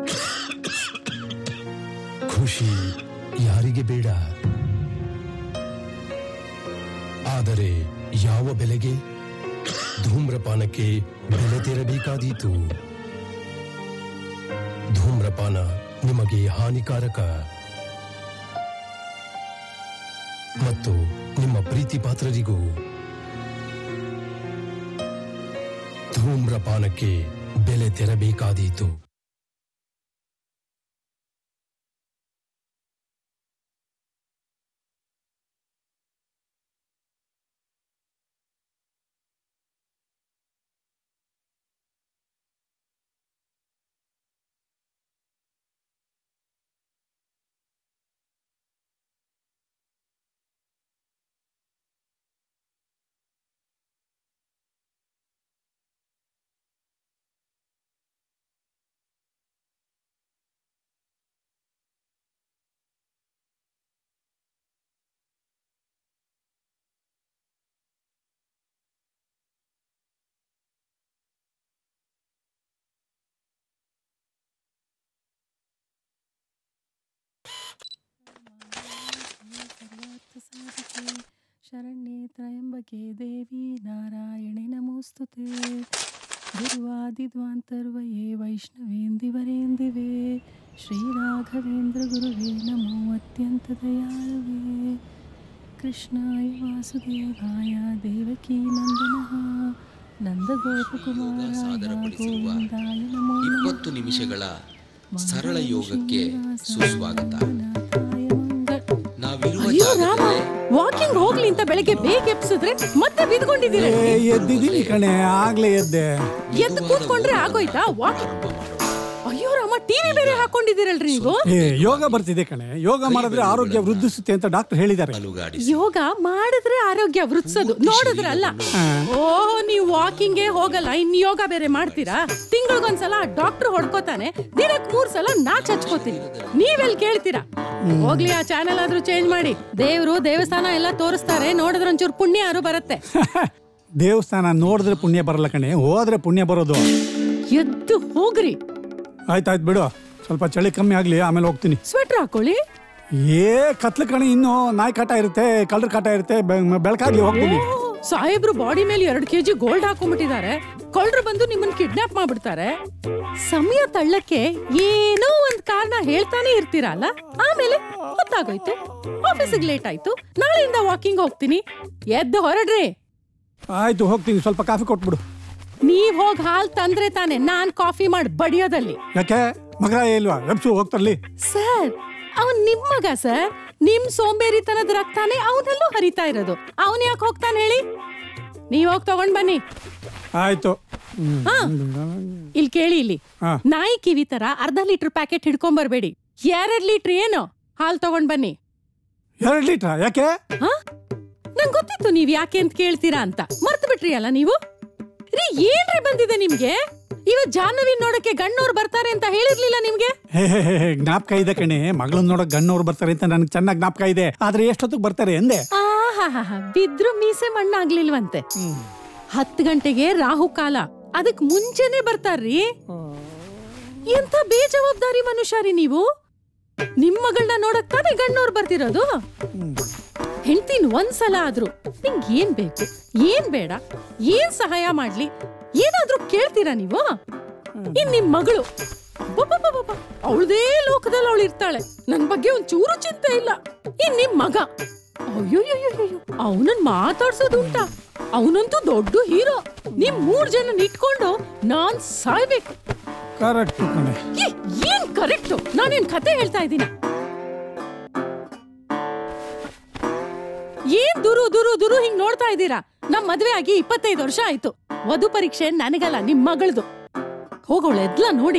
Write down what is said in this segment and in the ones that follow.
ಖುಷಿ ಯಾರಿಗೆ ಬೇಡ ಆದರೆ ಯಾವ ಬೆಲೆಗೆ ಧೂಮ್ರಪಾನಕ್ಕೆ ಬೆಲೆ ತೆರಬೇಕಾದೀತು ಧೂಮ್ರಪಾನ ನಿಮಗೆ ಹಾನಿಕಾರಕ ಮತ್ತು ನಿಮ್ಮ ಪ್ರೀತಿ ಪಾತ್ರರಿಗೂ ಧೂಮ್ರಪಾನಕ್ಕೆ ಬೆಲೆ ತೆರಬೇಕಾದೀತು सर्वार्थसाधिके शरण्ये त्र्यम्बके देवी नारायणे नमोऽस्तुते गुरुवादिद्वान्तर्वये वैष्णवेन्दिवरेन्दिवे श्रीराघवेन्द्रगुरुवे नमो अत्यन्तदयाळवे कृष्णाय वासुदेवाय देवकीनन्दनः ನಂದಗೋಪಕುಮಾರಾಯ ಸಾದರಪಡಿಸಿರುವ ಗೋವಿಂದಾಯ ನಮೋ ನಮಃ ಇಪ್ಪತ್ತು ನಿಮಿಷಗಳ ಸರಳ ಯೋಗಕ್ಕೆ ಸುಸ್ವಾಗತ ನಾವಿರುವ ಅಯ್ಯೋ ರಾಮ ಜಾಗದಲ್ಲೇ ವಾಕಿಂಗ್ ಹೋಗ್ಲಿ ಅಂತ ಬೆಳಗ್ಗೆ ಬೇಗ ಎಪ್ಸಿದ್ರೆ ಮತ್ತೆ ಬಿದ್ಕೊಂಡಿದ್ದೀರ ಏ, ಎದ್ದಿದ್ದೀನಿ ಕಣೆ ಆಗ್ಲೇ ಎದ್ದೆ ಎದ್ದು ಕೂತ್ಕೊಂಡ್ರೆ ಆಗೋಯ್ತಾ ವಾಕಿಂಗ್ ಪ್ರಾರಂಭ ಮಾಡು ಅಯ್ಯೋ ರಾಮ ಟಿವಿ ಬೇರೆ ಹಾಕೊಂಡಿದ್ದೀರಲ್ರಿ ನೀವು ಏ ಯೋಗ ಬರ್ತಿದೆ ಕಣೆ ಯೋಗ ಮಾಡಿದ್ರೆ ಆರೋಗ್ಯ ವೃದ್ಧಿಸುತ್ತೆ ಅಂತ ಡಾಕ್ಟರ್ ಹೇಳಿದ್ದಾರೆ ಅಲುಗಾಡಿಸಿ ಯೋಗ ಮಾಡಿದ್ರೆ ಆರೋಗ್ಯ ವೃತ್ಸೋದು ನೋಡಿದ್ರೆ ಅಲ್ಲ ಓ ನೀವು ವಾಕಿಂಗ್ಗೆ ಹೋಗಲ್ಲ ಇನ್ ಯೋಗ ಬೇರೆ ಮಾಡ್ತೀರಾ ತಿಂಗಳಿಗೊಂದ್ಸಲ ಡಾಕ್ಟರ್ ಹೊಡ್ಕೋತಾನೆ ದಿನಕ್ ಮೂರ್ ಸಲ ನಾಚ್ ಹಚ್ಕೋತೀನಿ ನೀವೆಲ್ಲಿ ಕೇಳ್ತೀರಾ ಹೋಗ್ಲಿ ಆ ಚಾನೆಲ್ ಆದ್ರೂ ಚೇಂಜ್ ಮಾಡಿ ದೇವ್ರು ದೇವಸ್ಥಾನ ಎಲ್ಲ ತೋರಿಸ್ತಾರೆ ನೋಡಿದ್ರೆ ಒಂಚೂರು ಪುಣ್ಯ ಯಾರು ಬರುತ್ತೆ ದೇವಸ್ಥಾನ ನೋಡಿದ್ರೆ ಪುಣ್ಯ ಬರಲ್ಲ ಕಣೆ ಹೋದ್ರೆ ಪುಣ್ಯ ಬರೋದು ಎದ್ದು ಹೋಗ್ರಿ ಆಯ್ತಾಯ್ತು ಬಿಡು ಸ್ವಲ್ಪ ಚಳಿ ಕಮ್ಮಿ ಆಗ್ಲಿ ಆಮೇಲೆ ಹೋಗ್ತೀನಿ ಸ್ವೆಟರ್ ಹಾಕೊಳ್ಳಿ ಏ ಕತ್ಲು ಕಣೆ ಇನ್ನು ನಾಯಿ ಕಾಟ ಇರುತ್ತೆ ಕಳ್ಳರ ಕಾಟ ಇರುತ್ತೆ ಬೆ- ಬೆಳಕಾಗ್ಲಿ ಹೋಗ್ತೀನಿ ಓ, ಸಾಹೇಬ್ರು ಬಾಡಿ ಮೇಲೆ ಎರಡು ಕೆಜಿ ಗೋಲ್ಡ್ ಹಾಕೊಂಡ್ಬಿಟ್ಟಿದ್ದಾರೆ ಕಳ್ಳರು ಬಂದು ನಿಮ್ಮನ್ನ ಕಿಡ್ನಾಪ್ ಮಾಡ್ಬಿಡ್ತಾರೆ ಸಮಯ ತಳ್ಳಕ್ಕೆ ಏನೋ ಒಂದ್ ಕಾರಣ ಹೇಳ್ತಾನೆ ಇರ್ತೀರಲ್ಲ ಆಮೇಲೆ ಹೊತ್ತಾಗೋಯ್ತು ಆಫೀಸಿಗೆ ಲೇಟ್ ಆಯ್ತು ನಾಳೆಯಿಂದ ವಾಕಿಂಗ್ ಹೋಗ್ತೀನಿ ಎದ್ದು ಹೊರಡ್ರಿ ಆಯ್ತು ಹೋಗ್ತೀನಿ ಸ್ವಲ್ಪ ಕಾಫಿ ಕೊಟ್ಬಿಡು ನೀವ್ ಹೋಗ್ ಹಾಲ್ ತಂದ್ರೆ ತಾನೆ ನಾನ್ ಕಾಫಿ ಮಾಡಿ ಬಡಿಯೋದಲ್ಲಿ ಯಾಕೆ ಮಗ ಇಲ್ವಾ ವೆಬ್ಸು ಹೋಗ್ತಾರಲ್ಲಿ ಸರ್ ಅವನ್ ನಿಮ್ ಮಗ ಸರ್ ನಿಮ್ ಸೋಂಬೇರಿತನದ ರಕ್ತಾನೆ ಅವನಲ್ಲೂ ಹರಿತಾ ಇರೋದು ಅವನ್ ಯಾಕೆ ಹೋಗ್ತಾನೆ ಹೇಳಿ ನೀವ್ ಹೋಗ್ ತಗೊಂಡ್ ಬನ್ನಿ ಆಯ್ತು ಹ್ಮ್. ಹಾ ಇಲ್ಲಿ ಕೇಳಿ ಇಲ್ಲಿ ಹಾ. ನಾಯಿ ಕಿವಿ ತರ ಅರ್ಧ ಲೀಟರ್ ಪ್ಯಾಕೆಟ್ ಹಿಡ್ಕೊಂಡ್ ಬರ್ಬೇಡಿ ಎರಡ್ ಲೀಟರ್ ಏನು ಹಾಲ್ ತಗೊಂಡ್ ಬನ್ನಿ ಎರಡು ಲೀಟ್ರಾ ಯಾಕೆ ಹಾ ನಂಗ್ ಗೊತ್ತಿತ್ತು ನೀವ್ ಯಾಕೆ ಅಂತ ಕೇಳ್ತೀರಾ ಅಂತ ಮರ್ತು ಬಿಟ್ರಿ ಅಲ್ಲ ನೀವು ರೀ ಏನ್ರಿ ಬಂದಿದೆ ನಿಮ್ಗೆ ಇವತ್ ಜಾಹ್ನವಿ ನೋಡಕ್ಕೆ ಗಣ್ಣವ್ರು ಬರ್ತಾರೆ ಅಂತ ಹೇಳಿರ್ಲಿಲ್ಲ ನಿಮ್ಗೆ ಹೇ ಹೇ, ಹೇ, ಹೇ, ಜ್ಞಾಪಕ ಇದೆ ಕಣೆ ಮಗಳನ್ನ ನೋಡಕ್ ಗಣ್ಣವ್ರು ಬರ್ತಾರೆ ಅಂತ ನನಗೆ ಚೆನ್ನಾಗಿ ಜ್ಞಾಪಕ ಇದೆ ಆದ್ರೆ ಎಷ್ಟೊತ್ತಿಗೆ ಬರ್ತಾರೆ ಎಂದೆ ಆಹಾಹಾ ಬಿದ್ರು ಮೀಸೆ ಮಣ್ಣಾಗ್ಲಿಲ್ವಂತೆ ಹತ್ತು ಗಂಟೆಗೆ ರಾಹುಕಾಲ ಅದಕ್ ಮುಂಚೆನೆ ಬರ್ತಾರ್ರಿ ಎಂತ ಬೇಜವಾಬ್ದಾರಿ ಮನುಷ್ಯ ರೀ ನೀವು ನಿಮ್ ಮಗಳನ್ನ ನೋಡಕ್ ತಾನೇ ಗಣ್ಣವ್ರು ಬರ್ತಿರೋದು ಹೆಂಡ್ತಿನ್ ಒಂದ್ಸಲ ಆದ್ರೂ ನಿಂಗ್ ಏನ್ ಬೇಕು ಏನ್ ಬೇಡ ಏನ್ ಸಹಾಯ ಮಾಡ್ಲಿ ಏನಾದ್ರೂ ಕೇಳ್ತೀರಾ ನೀವು ಇನ್ ನಿಮ್ ಮಗಳು ಅವಳದೇ ಲೋಕದಲ್ಲಿ ಅವಳು ಇರ್ತಾಳೆ ನನ್ ಬಗ್ಗೆ ಒಂದ್ ಚೂರು ಚಿಂತೆ ಇಲ್ಲ ಇನ್ ನಿಮ್ ಮಗ ಅಯ್ಯೋಯ್ಯೋಯ್ಯೋ ಅವನನ್ ಮಾತಾಡ್ಸೋದು ಉಂಟಾ ಅವನಂತೂ ದೊಡ್ಡ ಹೀರೋ ನಿಮ್ ಮೂರ್ ಜನ ಇಟ್ಕೊಂಡು ನಾನ್ ಸಾಯ್ಬೇಕು ಕರೆಕ್ಟ್ ಕಣೆ ಏ, ಏನ್ ಕರೆಕ್ಟ್ ನಾನೇನ್ ಕತೆ ಹೇಳ್ತಾ ಇದ್ದೀನಿ ಏನ್ ದುರು ದುರು ದುರು ಹಿಂಗ್ ನೋಡ್ತಾ ಇದ್ದೀರಾ ನಮ್ ಮದ್ವೆ ಆಗಿ ಇಪ್ಪತ್ತೈದು ವರ್ಷ ಆಯ್ತು ವಧು ಪರೀಕ್ಷೆ ನನಗಲ್ಲ ನಿಮ್ ಮಗಳದು ಹೋಗೋಳು ಎದ್ಲ ನೋಡಿ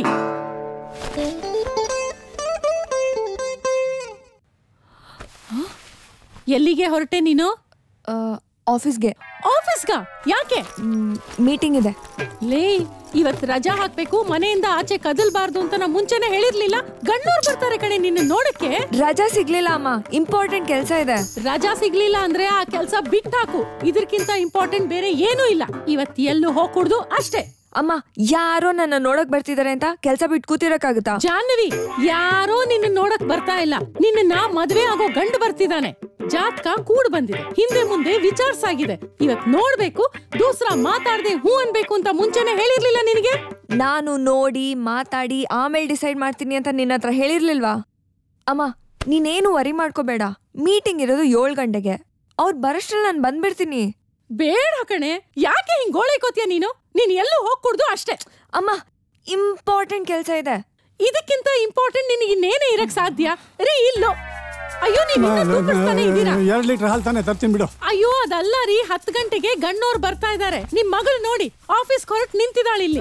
ಹ? ಎಲ್ಲಿಗೆ ಹೊರಟೆ ನೀನು ಆಫೀಸ್ಗೆ ಆಫೀಸ್ಗ ಯಾಕೆ ಮೀಟಿಂಗ್ ಇದೆ ಲೇ ಇವತ್ ರಜಾ ಹಾಕ್ಬೇಕು ಮನೆಯಿಂದ ಆಚೆ ಕದಲ್ಬಾರ್ದು ಅಂತ ನಾ ಮುಂಚೆನೆ ಹೇಳಿರ್ಲಿಲ್ಲ ಗಣ್ಣೂರ್ ಬರ್ತಾರೆ ಕಣೆ ನಿನ್ನ ನೋಡಕ್ಕೆ ರಜಾ ಸಿಗ್ಲಿಲ್ಲ ಅಮ್ಮ ಇಂಪಾರ್ಟೆಂಟ್ ಕೆಲಸ ಇದೆ ರಜಾ ಸಿಗ್ಲಿಲ್ಲ ಅಂದ್ರೆ ಆ ಕೆಲ್ಸ ಬಿಟ್ ಹಾಕು ಇದಕ್ಕಿಂತ ಇಂಪಾರ್ಟೆಂಟ್ ಬೇರೆ ಏನೂ ಇಲ್ಲ ಇವತ್ ಎಲ್ಲೂ ಹೋಗ್ಕೂಡ್ದು ಅಷ್ಟೇ ಅಮ್ಮ ಯಾರೋ ನನ್ನ ನೋಡಕ್ ಬರ್ತಿದಾರೆ ಅಂತ ಕೆಲ್ಸ ಬಿಟ್ಟು ಕೂತಿರಕ್ಕಾಗುತ್ತಾ ಜಾಹ್ನವಿ ಯಾರೋ ನಿನ್ನ ನೋಡಕ್ ಬರ್ತಾ ಇಲ್ಲ ನಿನ್ನ ಮದ್ವೆ ಆಗೋ ಗಂಡು ಬರ್ತಿದ್ದಾನೆ ಜಾತಕ ಕೂಡ್ ಬಂದಿದೆ ಹಿಂದೆ ಮುಂದೆ ವಿಚಾರ್ಸಾಗಿದೆ ಇವತ್ ನೋಡ್ಬೇಕು ದೂಸ್ರಾ ಮಾತಾಡ್ದೆ ಹೂ ಅನ್ಬೇಕು ಅಂತ ಮುಂಚೆನೆ ಹೇಳಿರ್ಲಿಲ್ಲ ನಿನಗೆ ನಾನು ನೋಡಿ ಮಾತಾಡಿ ಆಮೇಲೆ ಡಿಸೈಡ್ ಮಾಡ್ತೀನಿ ಅಂತ ನಿನ್ನ ಹತ್ರ ಹೇಳಿರ್ಲಿಲ್ವಾ ಅಮ್ಮ ನೀನೇನು ವರಿ ಮಾಡ್ಕೋಬೇಡ ಮೀಟಿಂಗ್ ಇರೋದು ಏಳು ಗಂಟೆಗೆ ಅವ್ರು ಬರಷ್ಟ್ರಲ್ಲಿ ನಾನು ಬಂದ್ಬಿಡ್ತೀನಿ ಬೇಡ ಕಣೆ ಯಾಕೆ ಹಿಂಗ್ ಗೋಳೆ ಕೋತಿಯ ನೀನು ನೀನ್ ಎಲ್ಲೂ ಹೋಗ್ ಕುಡ್ದು ಅಷ್ಟೇ ಅಮ್ಮ ಇಂಪಾರ್ಟೆಂಟ್ ಕೆಲಸ ಇದೆ ಇದಕ್ಕಿಂತ ಇಂಪಾರ್ಟೆಂಟ್ ನಿನಗೆ ಇನ್ನೇನೇ ಇರಕ್ ಸಾಧ್ಯ ರೀ ಇಲ್ಲೋ ಅಯ್ಯೋ ನೀವ್ ಇನ್ನೂ ತೂಕಡ್ಸ್ತಾನೆ ಇದ್ದೀರಾ ಎರಡು ಲೀಟರ್ ಹಾಲು ತಾನೇ ತರ್ತೀನಿ ಬಿಡು ಅಯ್ಯೋ ಅದಲ್ಲ ರೀ ಹತ್ತು ಗಂಟೆಗೆ ಗಣ್ಣೋರ್ ಬರ್ತಾ ಇದಾರೆ ನಿಮ್ ಮಗಳು ನೋಡಿ ಆಫೀಸ್ ಹೊರಟ್ ನಿಂತಿದ್ದಾಳೆ ಇಲ್ಲಿ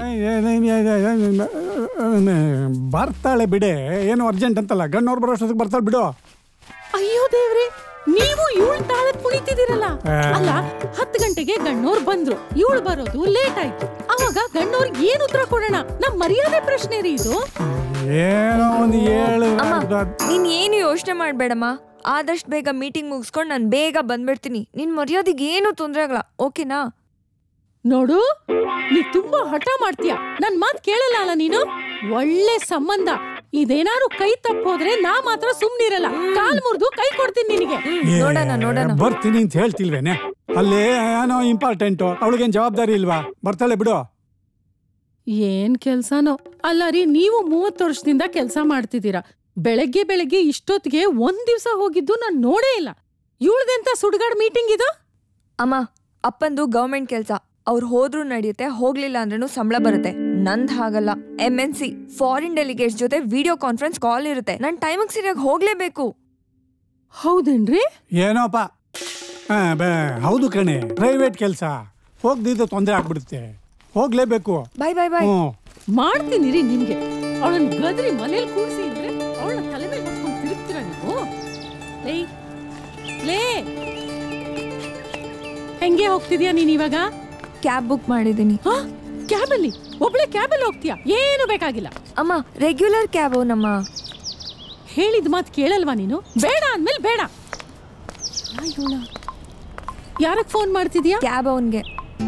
ಬರ್ತಾಳೆ ಬಿಡೆ ಏನು ಅರ್ಜೆಂಟ್ ಅಂತಲ್ಲ ಗಣ್ಣವ್ರು ಬರೋಷ್ಟೊತ್ತಿಗೆ ಬರ್ತಾಳೆ ಬಿಡು ಅಯ್ಯೋ ದೇವ್ರೆ ನೀವು ಇವಳು ತಾಳದ್ ಕುಣಿತಿದ್ದೀರಲ್ಲ ಆ. ಅಲ್ಲ ಹತ್ತು ಗಂಟೆಗೆ ಗಣ್ಣೋರ್ ಬಂದ್ರು ಇವಳು ಬರೋದು ಲೇಟ್ ಆಯ್ತು ಅವಾಗ ಗಣ್ಣೋರ್ಗೆ ಏನ್ ಉತ್ತರ ಕೊಡೋಣ ನಮ್ ಮರ್ಯಾದೆ ಪ್ರಶ್ನೆ ರೀ ಇದು ಏನೋ ಒಂದು ಏಳು ಅಮ್ಮ ನೀನ್ ಏನು ಯೋಚನೆ ಮಾಡ್ಬೇಡಮ್ಮ ಆದಷ್ಟು ಬೇಗ ಮೀಟಿಂಗ್ ಮುಗಿಸ್ಕೊಂಡು ನಾನು ಬೇಗ ಬಂದ್ಬಿಡ್ತೀನಿ ನಿನ್ ಮರ್ಯಾದೆಗೆ ಏನು ತೊಂದರೆ ಆಗಲ್ಲ ಓಕೆನಾ ನೋಡು ನೀ ತುಂಬಾ ಹಠ ಮಾಡ್ತೀಯ ನನ್ ಮಾತ್ ಕೇಳಲ್ಲ ಅಲ್ಲ ನೀನು ಒಳ್ಳೆ ಸಂಬಂಧ ಇದೇನಾರು ಕೈ ತಪ್ಪೋದ್ರೆ ನಾ ಮಾತ್ರ ಸುಮ್ನಿರಲ್ಲ ಕಾಲ್ ಮುರಿದು ಕೈ ಕೊಡ್ತೀನಿ ನಿನಗೆ ಹ್ಮ್ ನೋಡೋಣ ನೋಡೋಣ ಬರ್ತೀನಿ ಅಂತ ಹೇಳ್ತಿಲ್ವೇನೆ ಅಲ್ಲಿ ಏನೋ ಇಂಪಾರ್ಟೆಂಟು ಅವಳಿಗೇನ್ ಜವಾಬ್ದಾರಿ ಇಲ್ವಾ ಬರ್ತಾಳೆ ಬಿಡು ಏನ್ ಕೆಲ್ಸನೋ ಅಲ್ಲ ರೀ ನೀವು ಮೂವತ್ತು ವರ್ಷದಿಂದ ಕೆಲ್ಸ ಮಾಡ್ತಿದ್ದೀರಾ ಬೆಳಗ್ಗೆ ಬೆಳಗ್ಗೆ ಇಷ್ಟೊತ್ತಿಗೆ ಒಂದ್ ದಿವ್ಸ ಹೋಗಿದ್ದು ನಾನ್ ನೋಡೇ ಇಲ್ಲ ಇವಳ್ದೆಂತ ಸುಡ್ಗಾಡ್ ಮೀಟಿಂಗ್ ಇದು ಅಮ್ಮ ಅಪ್ಪಂದು ಗವರ್ಮೆಂಟ್ ಕೆಲಸ ಅವ್ರು ಹೋದ್ರೂ ನಡೆಯುತ್ತೆ ಹೋಗ್ಲಿಲ್ಲ ಅಂದ್ರೂ ಸಂಬಳ ಬರುತ್ತೆ ನಂದ್ ಹಾಗಲ್ಲ M N C foreign delegates ಜೊತೆ ವಿಡಿಯೋ ಕಾನ್ಫರೆನ್ಸ್ ಕಾಲ್ ಇರುತ್ತೆ ನನ್ ಟೈಮಿಗೆ ಸರಿಯಾಗಿ ಹೋಗ್ಲೇಬೇಕು ಹೌದೇನ್ರಿ ಏನೋಪ್ಪ ಆ, ಬೆ- ಹೌದು ಕಣೆ ಪ್ರೈವೇಟ್ ಕೆಲಸ ಹೋಗ್ದಿದ್ದು ತೊಂದರೆ ಆಗ್ಬಿಡುತ್ತೆ ಹೋಗ್ಲೇಬೇಕು ಬಾಯ್ ಬಾಯ್ ಬಾಯ್ ಹ್ಞೂ ಮಾಡ್ತೀನಿ ರೀ ನಿಮ್ಗೆ ಅವಳನ್ ಗದ್ರಿ ಮನೇಲಿ ಕೂಡ್ಸಿ ಇದ್ರೆ ಅವಳನ್ನ ತಲೆ ಮೇಲೆ ಹೊತ್ಕೊಂಡ್ ತಿರುಗ್ತೀರ ನೀವು ಲೇ ಲೇ ಹೆಂಗೆ ಹೋಗ್ತಿದ್ಯಾ ನೀನ್ ಇವಾಗ ಕ್ಯಾಬ್ ಬುಕ್ ಮಾಡಿದ್ದೀನಿ ಕ್ಯಾಬಲ್ಲಿ ಒಬ್ಳೆ ಕ್ಯಾಬಲ್ಲಿ ಹೋಗ್ತೀಯಾ ಏನು ಬೇಕಾಗಿಲ್ಲ ಅಮ್ಮ ರೆಗ್ಯುಲರ್ ಕ್ಯಾಬ್ ನಮ್ಮ ಹೇಳಿದ ಮಾತು ಕೇಳಲ್ವಾ ನೀನು ಬೇಡ ಅಂದ್ಮೇಲೆ ಬೇಡ ಯಾರಕ್ ಫೋನ್ ಮಾಡ್ತಿದ್ಯಾ ಕ್ಯಾಬ್ ಅವನ್ಗೆ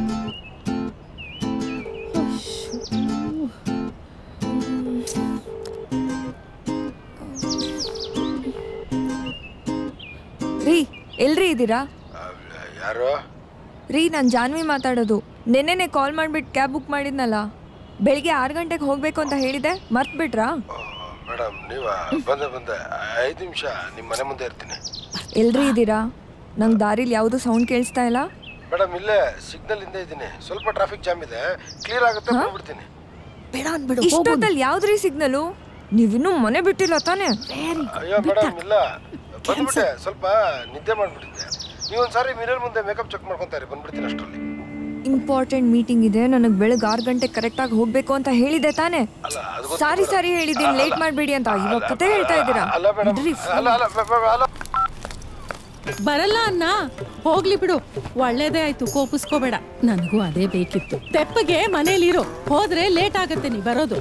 ರೀ ಎಲ್ರಿ ಇದ್ದೀರಾ ಯಾರು ರೀ ನಾನು ಜಾನ್ವಿ ಮಾತಾಡೋದು ನೆನ್ನೆನೆ ಕಾಲ್ ಮಾಡ್ಬಿಟ್ಟು ಕ್ಯಾಬ್ ಬುಕ್ ಮಾಡಿದ್ನಲ್ಲ ಬೆಳಿಗ್ಗೆ ಆರು ಗಂಟೆಗೆ ಹೋಗ್ಬೇಕು ಅಂತ ಹೇಳಿದೆ ಮರ್ತ್ಬಿಟ್ರಾ ಮೇಡಮ್ ನೀವ ಬಂದೆ ಬಂದೆ ಐದು ನಿಮಿಷ ನಿಮ್ಮ ಮನೆ ಮುಂದೆ ಇರ್ತೀನಿ ಎಲ್ರಿ ಇದ್ದೀರಾ ನಂಗೆ ದಾರಿಲಿ ಯಾವುದು ಸೌಂಡ್ ಕೇಳಿಸ್ತಾ ಇಲ್ಲ ಮೇಡಮ್ ಇಲ್ಲೇ ಸಿಗ್ನಲ್ ಇಂದ ಇದ್ದೀನಿ ಸ್ವಲ್ಪ ಟ್ರಾಫಿಕ್ ಜಾಮ್ ಇದೆ ಕ್ಲಿಯರ್ ಆಗುತ್ತೆ ಬಂದ್ಬಿಡ್ತೀನಿ ಬೇಡ ಅನ್ಬಿಡು ಇಷ್ಟೊತ್ತಲ್ಲಿ ಯಾವ್ದ್ರಿ ಸಿಗ್ನಲು ನೀವಿನ್ನೂ ಮನೆ ಬಿಟ್ಟಿಲ್ಲ ತಾನೇ ಅಯ್ಯೋ ಮೇಡಮ್ ಇಲ್ಲ ಬಂದ್ಬಿಟ್ಟೆ ಸ್ವಲ್ಪ ನಿದ್ದೆ ಮಾಡ್ಬಿಟ್ಟಿದ್ದೆ ನೀವು ಒಂದ್ಸಾರಿ ಮಿರರ್ ಮುಂದೆ ಮೇಕಪ್ ಚೆಕ್ ಮಾಡ್ಕೊಂತಾರೆ ಬಂದ್ಬಿಡ್ತೀನಿ ಅಷ್ಟರಲ್ಲಿ ಇಂಪಾರ್ಟೆಂಟ್ ಮೀಟಿಂಗ್ ಇದೆ ನನಗೆ ಬೆಳಗ್ಗೆ ಆರು ಗಂಟೆ ಕರೆಕ್ಟಾಗಿ ಹೋಗ್ಬೇಕು ಅಂತ ಹೇಳಿದೆ ತಾನೇ ಅಲ್ಲ ಅದು ಸಾರಿ ಸಾರಿ ಹೇಳಿದ್ದೀನಿ ಲೇಟ್ ಮಾಡಬೇಡಿ ಅಂತ ಇವಾಗ ಕತೆ ಹೇಳ್ತಾ ಇದ್ದೀರಾ ಅಲ್ಲ ಮೇಡಮ್ ಬಿಡ್ರಿ, ಅಲ್ಲ ಅಲ್ಲ ಬ- ಬ- ಅಲ್ಲ ಬರಲ್ಲ ಅನ್ನ ಹೋಗ್ಲಿ ಬಿಡು ಒಳ್ಳೇದೇ ಆಯ್ತು ಕೋಪಿಸ್ಕೋಬೇಡ ನನಗೂ ಅದೇ ಬೇಕಿತ್ತು ತೆಪ್ಪಗೆ ಮನೇಲಿರು ಹೋದ್ರೆ ಲೇಟ್ ಆಗತ್ತೆ ನೀ ಬರೋದು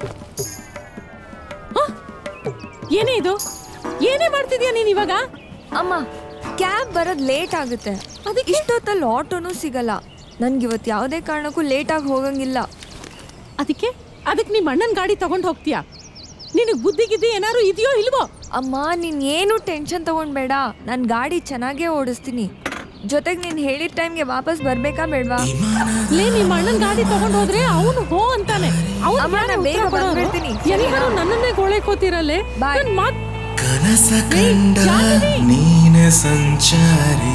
ಹ? ಏನೇ ಇದು ಏನೇ ಮಾಡ್ತಿದ್ಯಾ ನೀನ್ ಇವಾಗ ಅಮ್ಮ ಕ್ಯಾಬ್ ಬರೋದ್ ಲೇಟ್ ಆಗುತ್ತೆ ಅದಕ್ಕೆ? ಇಷ್ಟೊತ್ತಲ್ಲಿ ಆಟೋನೂ ಸಿಗಲ್ಲ ನನ್ಗೆ ಇವತ್ತು ಯಾವುದೇ ಕಾರಣಕ್ಕೂ ಲೇಟಾಗಿ ಹೋಗಂಗಿಲ್ಲ ಅದಕ್ಕೆ ಅದಕ್ಕೆ ನಿಮ್ಮ ಅಣ್ಣನ ಗಾಡಿ ತಗೊಂಡ್ ಹೋಗ್ತೀಯಾ ನಿನಗ್ ಬುದ್ಧಿ ಗಿದ್ದಿ ಏನಾರು ಇದೆಯೋ ಇಲ್ವೋ ಅಮ್ಮ ನೀನ್ ಏನು ಟೆನ್ಷನ್ ತಗೊಂಡ್ಬೇಡ ನಾನು ಗಾಡಿ ಚೆನ್ನಾಗೇ ಓಡಿಸ್ತೀನಿ ಜೊತೆಗೆ ನೀನು ಹೇಳಿದ ಟೈಮ್ಗೆ ವಾಪಸ್ ಬರ್ಬೇಕಾ ಬೇಡ್ವಾ ಲೇ ನಿಮ್ಮ ಅಣ್ಣನ ಗಾಡಿ ತಗೊಂಡ್ ಹೋದ್ರೆ ಅವನು ಹೋ ಅಂತಾನೆ ಅವ್ನ್ ಅಮ್ಮ, ಯಾರು ನಾನ್ ಬೇಗ ಉತ್ತರ ಕೊಡೋರು? ಬಂದ್ಬಿಡ್ತೀನಿ. ಎಲ್ಲರೂ ನನ್ನನ್ನೇ ಗೋಳೆ ಕೋತಿರಲ್ಲೇ Bye. ನನ್ ಮಾತ್ ಕನಸ ಕಂಡ ಜಾನವಿ! ನೀನ ಸಂಚಾರಿ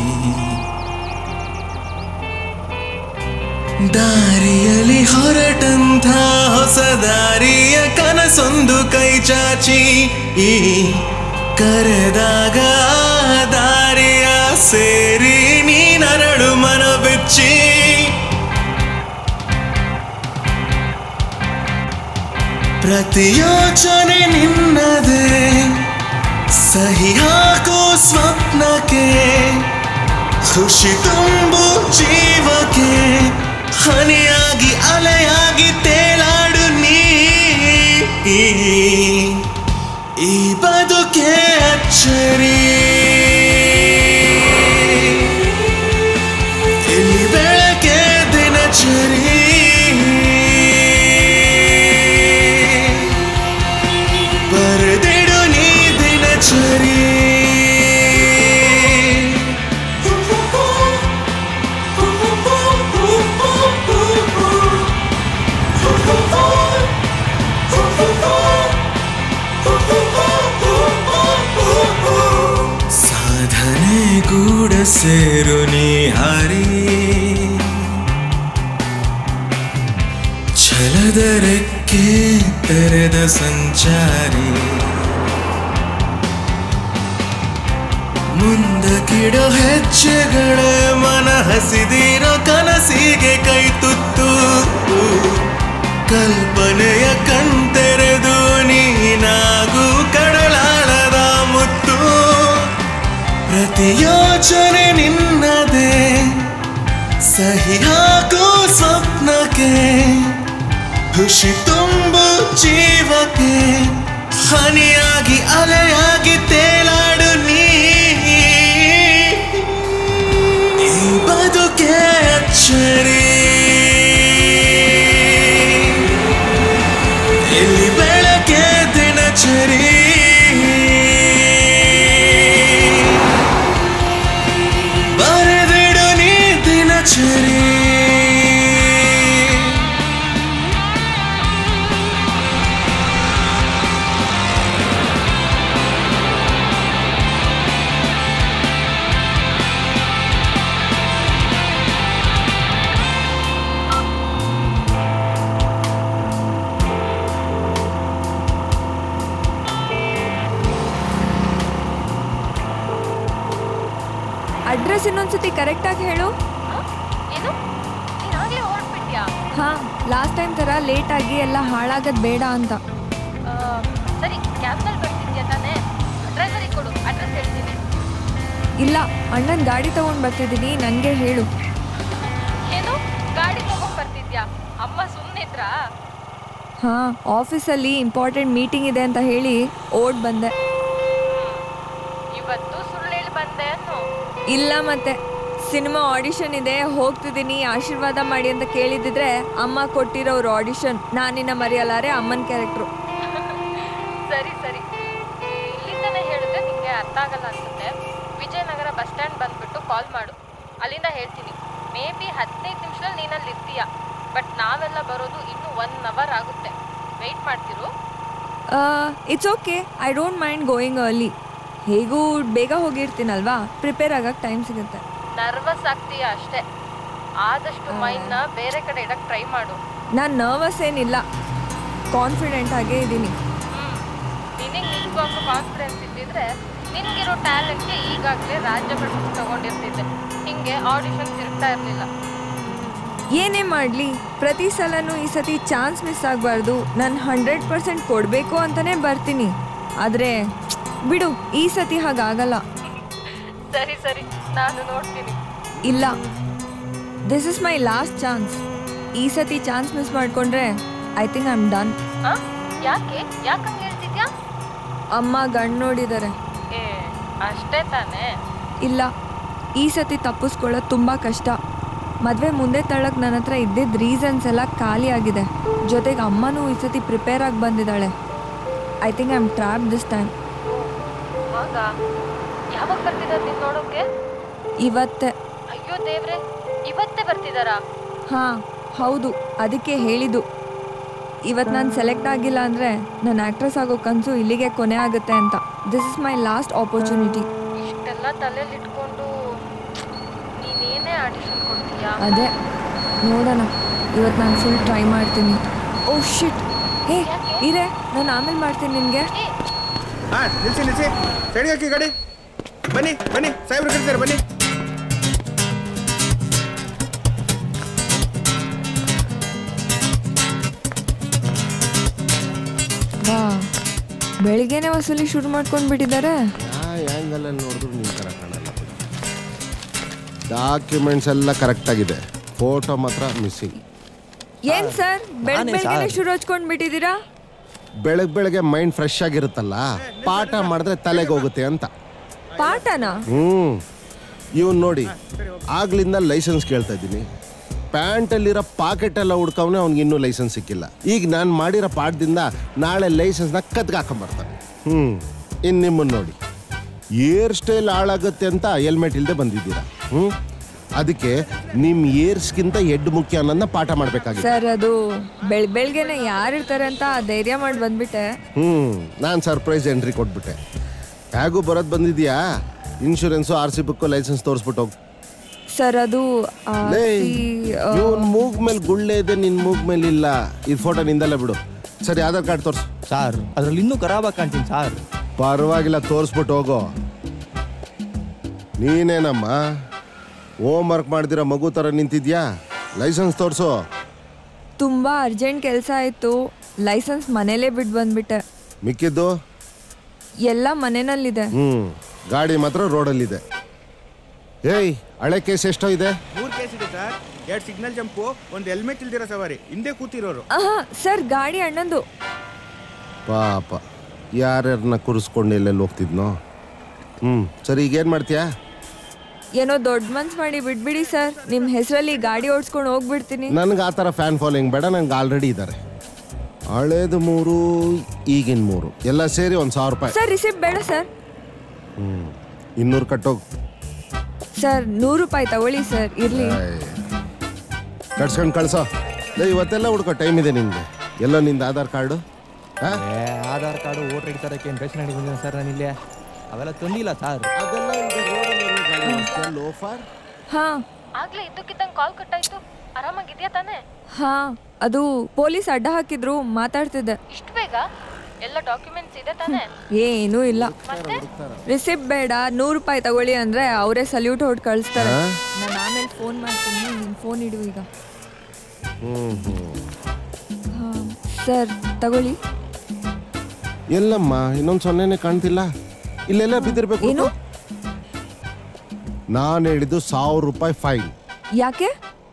ದಾರಿಯಲ್ಲಿ ಹೊರಟಂಥ ಹೊಸ ದಾರಿಯ ಕನಸೊಂದು ಕೈ ಚಾಚಿ ಈ ಕರೆದಾಗ ಆ ದಾರಿಯ ಸೇರಿ ನೀನರಳು ಮನ ಬೆಚ್ಚಿ ಪ್ರತಿಯೋಚನೆ ನಿನ್ನದೇ ಸಹಿ ಹಾಕೋ ಸ್ವಪ್ನಕ್ಕೆ ಖುಷಿ ತುಂಬು ಜೀವಕ್ಕೆ ಹನಿಯಾಗಿ ಅಲೆಯಾಗಿ ತೇಲಾಡು ನೀ ಈ ಬದುಕೆ ಅಚ್ಚರಿ ಇಲ್ಲಿ ಬೆಳಕೆ ದಿನಚರಿ ಸೇರು ನೀ ಹರಿ ಛಲದ ರೆಕ್ಕೆ ತೆರೆದ ಸಂಚಾರಿ ಮುಂದಕ್ಕಿಡೋ ಹೆಜ್ಜೆಗಳ ಮನ ಹಸಿದಿರೋ ಕನಸಿಗೆ ಕೈ ತುತ್ತು ಕಲ್ಪನೆಯ ಕಣ್ತೆರೆದು ನೀನಾಗು ಕಡಲಾಳದ ಮುತ್ತು ಪ್ರತಿ ಯೋಚನೆ ನಿನ್ನದೇ ಸಹಿ ಹಾಕೋ ಸ್ವಪ್ನಕ್ಕೆ ಖುಷಿ ತುಂಬು ಜೀವಕ್ಕೆ ಹನಿಯಾಗಿ ಅಲೆಯಾಗಿ ತೇಲಾಡು ನೀ ಈ ಬದುಕೆ ಅಚ್ಚರಿ ಇಲ್ಲಿ ಬೆಳಕೆ ದಿನಚರಿ ಬರೆದಿಡು ನೀ ದಿನಚರಿ ಅಡ್ರೆಸ್ ಇನ್ನೊಂದ್ಸತಿ ಕರೆಕ್ಟಾಗಿ ಹೇಳು ಏನು ನೀನಾಗ್ಲೇ ಹೊರಟ್ಬಿಟ್ಯಾ ಹಾ ಲಾಸ್ಟ್ ಟೈಮ್ ಥರ ಲೇಟಾಗಿ ಎಲ್ಲ ಹಾಳಾಗೋದು ಬೇಡ ಅಂತ ಸರಿ ಕ್ಯಾಬ್ನಲ್ಲಿ ಬರ್ತಿದ್ಯಾ ತಾನೇ ಡ್ರೈವರಿಗೆ ಕೊಡು ಅಡ್ರೆಸ್ ಹೇಳ್ತೀನಿ ಇಲ್ಲ ಅಣ್ಣನ ಗಾಡಿ ತಗೊಂಡು ಬರ್ತಿದ್ದೀನಿ ನನಗೆ ಹೇಳು ಏನು ಗಾಡಿ ತಗೊಂಡ್ ಬರ್ತಿದ್ಯಾ ಅಮ್ಮ ಸುಮ್ಮನಿದ್ರಾ ಹಾ ಆಫೀಸಲ್ಲಿ ಇಂಪಾರ್ಟೆಂಟ್ ಮೀಟಿಂಗ್ ಇದೆ ಅಂತ ಹೇಳಿ ಓಡ್ ಬಂದೆ ಇವತ್ತು ಸುಳ್ಳು ಹೇಳಿ ಬಂದೆ ಅನ್ನು ಇಲ್ಲ ಮತ್ತೆ ಸಿನಿಮಾ ಆಡಿಷನ್ ಇದೆ ಹೋಗ್ತಿದ್ದೀನಿ ಆಶೀರ್ವಾದ ಮಾಡಿ ಅಂತ ಕೇಳಿದಿದ್ರೆ ಅಮ್ಮ ಕೊಟ್ಟಿರೋರು ಆಡಿಷನ್ ನಾನಿನ್ನ ಮರೆಯಲಾರೆ ಅಮ್ಮನ ಕ್ಯಾರೆಕ್ಟ್ರು ಸರಿ ಸರಿ ಇಲ್ಲಿಂದನೇ ಹೇಳಿದ್ರೆ ನಿಂಗೆ ಅರ್ಥ ಆಗಲ್ಲ ಅನ್ಸುತ್ತೆ ವಿಜಯನಗರ ಬಸ್ ಸ್ಟ್ಯಾಂಡ್ ಬಂದ್ಬಿಟ್ಟು ಕಾಲ್ ಮಾಡು ಅಲ್ಲಿಂದ ಹೇಳ್ತೀನಿ ಮೇ ಬಿ ಹದಿನೈದು ನಿಮಿಷದಲ್ಲಿ ನೀನಲ್ಲಿ ಇರ್ತೀಯ ಬಟ್ ನಾವೆಲ್ಲ ಬರೋದು ಇನ್ನೂ ಒನ್ ಅವರ್ ಆಗುತ್ತೆ ವೆಯ್ಟ್ ಮಾಡ್ತಿರು it's okay I don't mind going early ಹೇಗೂ ಬೇಗ ಹೋಗಿರ್ತೀನಲ್ವಾ ಪ್ರಿಪೇರ್ ಆಗಕ್ಕೆ ಟೈಮ್ ಸಿಗುತ್ತೆ ನರ್ವಸ್ ಆಗ್ತೀಯ ಅಷ್ಟೇ ಆದಷ್ಟು ಮೈಂಡ್ನ ಬೇರೆ ಕಡೆ ಇಡಕ್ಕೆ ಟ್ರೈ ಮಾಡು ನಾನು ನರ್ವಸ್ ಏನಿಲ್ಲ ಕಾನ್ಫಿಡೆಂಟ್ ಆಗೇ ಇದ್ದೀನಿ ಹ್ಮ್ ನಿನಗೆ ನಿಜವಾಗ್ಲೂ ಕಾನ್ಫಿಡೆನ್ಸ್ ಇದ್ದಿದ್ರೆ ನಿನ್ಗಿರೋ ಟ್ಯಾಲೆಂಟ್ಗೆ ಈಗಾಗಲೇ ರಾಜ್ಯ ಪ್ರಶಸ್ತಿ ತಗೊಂಡಿರ್ತಿದ್ದೆ ಹಿಂಗೆ ಆಡಿಷನ್ ತಿರುಗ್ತಾ ಇರಲಿಲ್ಲ ಏನೇ ಮಾಡಲಿ ಪ್ರತಿ ಸಲನೂ ಈ ಸತಿ ಚಾನ್ಸ್ ಮಿಸ್ ಆಗಬಾರ್ದು ನಾನು ಹಂಡ್ರೆಡ್ ಪರ್ಸೆಂಟ್ ಕೊಡಬೇಕು ಅಂತಲೇ ಬರ್ತೀನಿ ಆದರೆ ಬಿಡು ಈ ಸತಿ ಹಾಗಾಗಲ್ಲ ಸರಿ ಸರಿ ನಾನು ನೋಡ್ತೀನಿ ಇಲ್ಲ this is my last chance ಈ ಸತಿ ಚಾನ್ಸ್ ಮಿಸ್ ಮಾಡಿಕೊಂಡ್ರೆ I think I am done ಆ? ಯಾಕೆ ಯಾಕಂಗೆ ಹೇಳ್ತಿದ್ಯಾ ಅಮ್ಮ ಗಂಡು ನೋಡಿದ್ದಾರೆ ಏ ಅಷ್ಟೇ ತಾನೇ ಇಲ್ಲ ಈ ಸತಿ ತಪ್ಪಿಸ್ಕೊಳ್ಳೋದು ತುಂಬ ಕಷ್ಟ ಮದುವೆ ಮುಂದೆ ತಳ್ಳಕ್ಕೆ ನನ್ನ ಹತ್ರ ಇದ್ದಿದ್ದ ರೀಸನ್ಸ್ ಎಲ್ಲ ಖಾಲಿ ಆಗಿದೆ ಜೊತೆಗೆ ಅಮ್ಮನೂ ಈ ಸತಿ ಪ್ರಿಪೇರ್ ಆಗಿ ಬಂದಿದ್ದಾಳೆ I think I am trap this time ಆಗ ಯಾವಾಗ ಬರ್ತಿದ್ದಾರೆ ನೀನು ನೋಡೋಕೆ ಇವತ್ತೇ ಅಯ್ಯೋ ದೇವ್ರೆ ಇವತ್ತೇ ಬರ್ತಿದಾರಾ ಹಾಂ ಹೌದು ಅದಕ್ಕೆ ಹೇಳಿದ್ದು ಇವತ್ತು ನಾನು ಸೆಲೆಕ್ಟ್ ಆಗಿಲ್ಲ ಅಂದರೆ ನನ್ನ ಆ್ಯಕ್ಟ್ರೆಸ್ ಆಗೋ ಕನಸು ಇಲ್ಲಿಗೆ ಕೊನೆ ಆಗುತ್ತೆ ಅಂತ this is my last opportunity ಇಷ್ಟೆಲ್ಲ ತಲೆಯಲ್ಲಿ ಇಟ್ಕೊಂಡು ನೀನೇನೇ ಆಡಿಷನ್ ಕೊಡ್ತೀಯಾ ಅದೇ ನೋಡೋಣ ಇವತ್ತು ನಾನು ಫುಲ್ ಟ್ರೈ ಮಾಡ್ತೀನಿ ಓ ಶಿಟ್ ಹೇ ಇರೇ ನಾನು ಆಮೇಲೆ ಮಾಡ್ತೀನಿ ನಿನಗೆ ಹಾ ನಿಲ್ಸಿ ನಿಲ್ಸಿ ಸೈಡ್ಗೆ ಹಾಕಿ ಗಾಡಿ ಬನ್ನಿ ಬನ್ನಿ ಸಾಹೇಬ್ರು ಕರೀತಾರೆ ಬನ್ನಿ ವಾ ಬೆಳಿಗ್ಗೆನೆ ವಸೂಲಿ ಶುರು ಮಾಡ್ಕೊಂಡು ಬಿಟ್ಟಿದ್ದಾರೆ ಆ ಆ್ಯಂಗಲಲ್ಲಿ ನೋಡಿದ್ರು ನಿಮ್ಮ ಥರ ಕಾಣಲ್ಲ ಡಾಕ್ಯುಮೆಂಟ್ಸ್ ಎಲ್ಲ ಕರೆಕ್ಟ್ ಆಗಿದೆ ಫೋಟೋ ಮಾತ್ರ ಮಿಸ್ಸಿಂಗ್ ಏನ್ ಸರ್ ಬೆಳಗ್ಗೆ ನಾನೇ ಬೆಳಗ್ಗೆನೆ sir. ಶುರು ಹಚ್ಕೊಂಡು ಬಿಟ್ಟಿದ್ದೀರಾ ಬೆಳಗ್ಗೆ ಬೆಳಗ್ಗೆ ಮೈಂಡ್ ಫ್ರೆಶ್ ಆಗಿರುತ್ತಲ್ಲ ಪಾಠ ಮಾಡಿದ್ರೆ ತಲೆಗೆ ಹೋಗುತ್ತೆ ಅಂತ ಪಾಠನಾ ಹ್ಮ್ ಇವನ್ ನೋಡಿ ಆಗ್ಲಿಂದ ಲೈಸೆನ್ಸ್ ಕೇಳ್ತಾ ಇದ್ದೀನಿ ಪ್ಯಾಂಟಲ್ಲಿರೋ ಪಾಕೆಟ್ ಎಲ್ಲ ಹುಡ್ಕವ್ನೆ ಅವ್ನಿಗೆ ಇನ್ನೂ ಲೈಸೆನ್ಸ್ ಸಿಕ್ಕಿಲ್ಲ ಈಗ ನಾನು ಮಾಡಿರೋ ಪಾಠದಿಂದ ನಾಳೆ ಲೈಸೆನ್ಸ್ನ ಕತ್ಗೆ ಹಾಕೊಂಬರ್ತಾನೆ ಹ್ಮ್ ಇನ್ನು ನಿಮ್ಮನ್ನು ನೋಡಿ ಏರ್ ಸ್ಟೈಲ್ ಹಾಳಾಗುತ್ತೆ ಅಂತ ಹೆಲ್ಮೆಟ್ ಇಲ್ಲದೆ ಬಂದಿದ್ದೀರಾ ಹ್ಮ್ ಅದಕ್ಕೆ ನಿಮ್ಮ ಏರ್ಸ್ಗಿಂತ ಹೆಡ್ ಮುಖ್ಯ ಅನ್ನೋದನ್ನ ಪಾಠ ಮಾಡಬೇಕಾಗಿದೆ ಸರ್ ಅದು ಬೆಳ್ ಬೆಳಗ್ಗೆನೆ ಯಾರಿರ್ತಾರೆ ಅಂತ ಧೈರ್ಯ ಮಾಡಿ ಬಂದ್ಬಿಟ್ಟೆ ಹ್ಮ್ ನಾನು ಸರ್ಪ್ರೈಸ್ ಎಂಟ್ರಿ ಕೊಟ್ಬಿಟ್ಟೆ ಹೇಗೂ ಬರೋದು ಬಂದಿದ್ಯಾ insurance R C book licence ತೋರಿಸ್ಬಿಟ್ಟು ಹೋಗು ಸರ್ ಅದು ಆ, ಲೇ ಈ, ಆ, ಇವನ್ ಮೂಗ್ ಮೇಲೆ ಗುಳ್ಳೆ ಇದೆ ನಿನ್ ಮೂಗ್ ಮೇಲೆ ಇಲ್ಲ ಇದು ಫೋಟೋ ನಿಂದಲ್ಲ ಬಿಡು ಸರಿ ಆಧಾರ್ ಕಾರ್ಡ್ ತೋರ್ಸು ಸಾರ್ ಅದ್ರಲ್ಲಿ ಇನ್ನೂ ಖರಾಬಾಗಿ ಕಾಣ್ತೀನಿ ಸಾರ್ ಪರವಾಗಿಲ್ಲ ತೋರಿಸ್ಬಿಟ್ಟು ಹೋಗೋ ನೀನೇನಮ್ಮ ಹೋಮ್ ವರ್ಕ್ ಮಾಡ್ದಿರೋ ಮಗು ಥರ ನಿಂತಿದ್ಯಾ ಲೈಸೆನ್ಸ್ ತೋರಿಸು ತುಂಬಾ ಅರ್ಜೆಂಟ್ ಕೆಲಸ ಆಯ್ತು ಲೈಸೆನ್ಸ್ ಮನೇಲೇ ಬಿಟ್ಟು ಬಂದ್ಬಿಟ್ಟೆ ಮಿಕ್ಕಿದ್ದು ಎಲ್ಲ ಮನೆಯಲ್ಲಿದೆ ಹ್ಞೂ ಗಾಡಿ ಮಾತ್ರ ರೋಡಲ್ಲಿದೆ ಏಯ್ ಹಳೆ ಕೇಸ್ ಎಷ್ಟೋ ಇದೆ ಮೂರು ಕೇಸ್ ಇದೆ ಸರ್ ಎರಡು ಸಿಗ್ನಲ್ ಜಂಪು ಒಂದು ಹೆಲ್ಮೆಟ್ ಇಲ್ದಿರೋ ಸವಾರಿ ಹಿಂದೆ ಕೂತಿರೋರು ಆಹಾ ಸರ್ ಗಾಡಿ ಅಣ್ಣಂದು ಪಾಪ ಯಾರ್ಯಾರನ್ನ ಕುರಿಸ್ಕೊಂಡು ಎಲ್ಲೆಲ್ಲಿ ಹೋಗ್ತಿದ್ನೋ ಹ್ಞೂ ಸರಿ ಈಗೇನು ಮಾಡ್ತೀಯಾ ಏನೋ ದೊಡ್ಡ ಮನ್ಸ್ ಮಾಡಿ ಬಿಟ್ಬಿಡಿ ಸರ್ ನಿಮ್ ಹೆಸರಲ್ಲಿ ಗಾಡಿ ಓಡಿಸ್ಕೊಂಡು ಹೋಗ್ಬಿಡ್ತೀನಿ ನನಗೆ ಆ ಥರ ಫ್ಯಾನ್ ಫಾಲೋಯಿಂಗ್ ಬೇಡ ನನಗೆ ಆಲ್ರೆಡಿ ಇದ್ದಾರೆ ಹಳೇದು ಮೂರು ಈಗಿನ ಮೂರು ಎಲ್ಲ ಸೇರಿ ಒಂದು ಸಾವಿರ ರೂಪಾಯಿ ಸರ್ ರಿಸಿಪ್ಟ್ ಬೇಡ ಸರ್ ಹ್ಞೂ ಇನ್ನೂರು ಕಟ್ಟೋಗು ಸರ್ ನೂರು ರೂಪಾಯಿ ತಗೊಳ್ಳಿ ಸರ್ ಇರ್ಲಿ ಕಟ್ಸ್ಕೊಂಡು ಕಳ್ಸೋ ಲೇ ಇವತ್ತೆಲ್ಲ ಹುಡ್ಕೋ ಟೈಮ್ ಇದೆ ನಿನಗೆ ಎಲ್ಲೋ ನಿಂದು ಆಧಾರ್ ಕಾರ್ಡು ಹಾಂ ಏ, ಆಧಾರ್ ಕಾರ್ಡು ವೋಟರ್ ಐಡಿ ತರಕ್ಕೆ ಏನು ರೇಷನ್ ಅಂಗಡಿ ಬಂದಿದ್ದೀನಿ ಸರ್ ನಾನು ಇಲ್ಲಿ ಅವೆಲ್ಲ ತಂದಿಲ್ಲ ಸರ್ ಲೋಫರ್ ಹಾ ಆಗ್ಲೇ ಇದ್ದಕ್ಕಿದ್ದಂಗೆ ಕಾಲ್ ಕಟ್ಟಾಯ್ತು ಆರಾಮಾಗಿದ್ಯಾ ತಾನೇ ಹಾ ಅದು ಪೊಲೀಸ್ ಅಡ್ಡ ಹಾಕಿದ್ರು ಮಾತಾಡ್ತಿದ್ದೆ ಇಷ್ಟು ಬೇಗ ಎಲ್ಲ ಡಾಕ್ಯುಮೆಂಟ್ಸ್ ಇದೆ ತಾನೇ ಏನೂ ಇಲ್ಲ ಮತ್ತೆ ರಿಸಿಪ್ಟ್ ಬೇಡ ನೂರು ರೂಪಾಯಿ ತಗೊಳ್ಳಿ ಅಂದ್ರೆ ಅವರೇ ಸಲ್ಯೂಟ್ ಹೊಡ್ ಕಳಿಸ್ತಾರೆ ನಾನು ಆಮೇಲೆ ಫೋನ್ ಮಾಡ್ತೀನಿ ನಿನ್ ಫೋನ್ ಇಡು ಈಗ ಹ್ಞೂ ಹ್ಞೂ ಹಾ ಸರ್ ತಗೊಳ್ಳಿ ಎಲ್ಲಮ್ಮ ಇನ್ನೊಂದು ಸೊನ್ನೆನೆ ಕಾಣ್ತಿಲ್ಲ ಇಲ್ಲೆಲ್ಲ ಬಿದ್ದಿರ್ಬೇಕು ಏನು ನಾನು ಹೇಳಿದ್ದು ಸಾವಿರ ರೂಪಾಯಿ ಫೈನ್ ಯಾಕೆ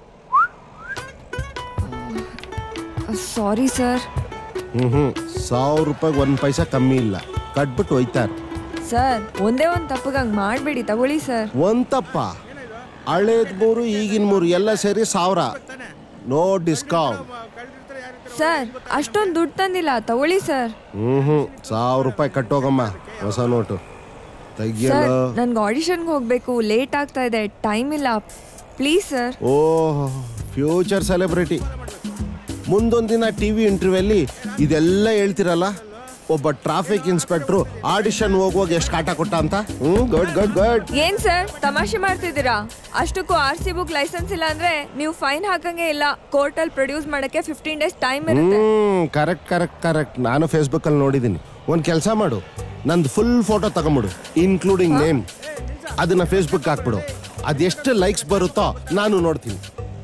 ಸಾರಿ ಸರ್ ಹ್ಞೂ ಹ್ಞೂ ಸಾವಿರ ರೂಪಾಯಿಗೆ ಒಂದು ಪೈಸಾ ಕಮ್ಮಿ ಇಲ್ಲ ಕಟ್ಬಿಟ್ಟು ಹೋಯ್ತಾರೆ ಸರ್ ಒಂದೇ ಒಂದು ತಪ್ಪಗೆ ಹಂಗೆ ಮಾಡಬೇಡಿ ತಗೊಳ್ಳಿ ಸರ್ ಒಂದು ತಪ್ಪ ಹಳೇದ್ ಮೂರು ಈಗಿನ ಮೂರು ಎಲ್ಲ ಸೇರಿ ಸಾವಿರ ನೋ ಡಿಸ್ಕೌಂಟ್ ಸರ್ ಅಷ್ಟೊಂದು ದುಡ್ಡು ತಂದಿಲ್ಲ ತಗೊಳ್ಳಿ ಸರ್ ಹ್ಞೂ ಹ್ಞೂ ಸಾವಿರ ರೂಪಾಯಿ ಕಟ್ಟೋಗಮ್ಮ ಹೊಸ ನೋಟು ಸರ್ ತೆಗಿಯಲ್ಲ ನನ್ಗೆ ಆಡಿಷನ್ಗೆ ಹೋಗ್ಬೇಕು ಲೇಟ್ ಆಗ್ತಾ ಇದೆ ಟೈಮ್ ಇಲ್ಲ please sir oh future celebrity ಮುಂದೊಂದು ದಿನ ಟಿ ವಿ ಇಂಟರ್ವ್ಯೂಲ್ಲಿ ಇದೆಲ್ಲ ಹೇಳ್ತಿರಲ್ಲ ಒಬ್ಬ ಟ್ರಾಫಿಕ್ ಇನ್ಸ್ಪೆಕ್ಟ್ರು ಆಡಿಷನ್ ಹೋಗುವಾಗ ಎಷ್ಟು ಕಾಟ ಕೊಟ್ಟ ಅಂತ ಹ್ಞೂ ಗುಡ್ ಗುಡ್ ಗುಡ್ ಏನ್ ಸರ್ ತಮಾಷೆ ಮಾಡ್ತಿದ್ದೀರಾ ಅಷ್ಟಕ್ಕೂ ಆರ್ ಸಿ ಬುಕ್ ಲೈಸೆನ್ಸ್ ಇಲ್ಲ ಅಂದ್ರೆ ನೀವು ಫೈನ್ ಹಾಕಂಗೆ ಇಲ್ಲ ಕೋರ್ಟಲ್ಲಿ ಪ್ರೊಡ್ಯೂಸ್ ಮಾಡಕ್ಕೆ ಫಿಫ್ಟೀನ್ ಡೇಸ್ ಟೈಮ್ ಇರುತ್ತೆ ಹ್ಞೂ ಕರೆಕ್ಟ್ ಕರೆಕ್ಟ್ ಕರೆಕ್ಟ್ ನಾನು ಫೇಸ್ಬುಕ್ಕಲ್ಲಿ ನೋಡಿದ್ದೀನಿ ಒಂದು ಕೆಲಸ ಮಾಡು ನಂದು ಫುಲ್ ಫೋಟೋ ತಗೊಂಬಿಡು ಇನ್ಕ್ಲೂಡಿಂಗ್ ನೇಮ್ ಅದನ್ನ ಫೇಸ್ಬುಕ್ ಹಾಕ್ಬಿಡು ಅದೆಷ್ಟು ಲೈಕ್ಸ್ ಬರುತ್ತೋ ನಾನು ನೋಡ್ತೀನಿ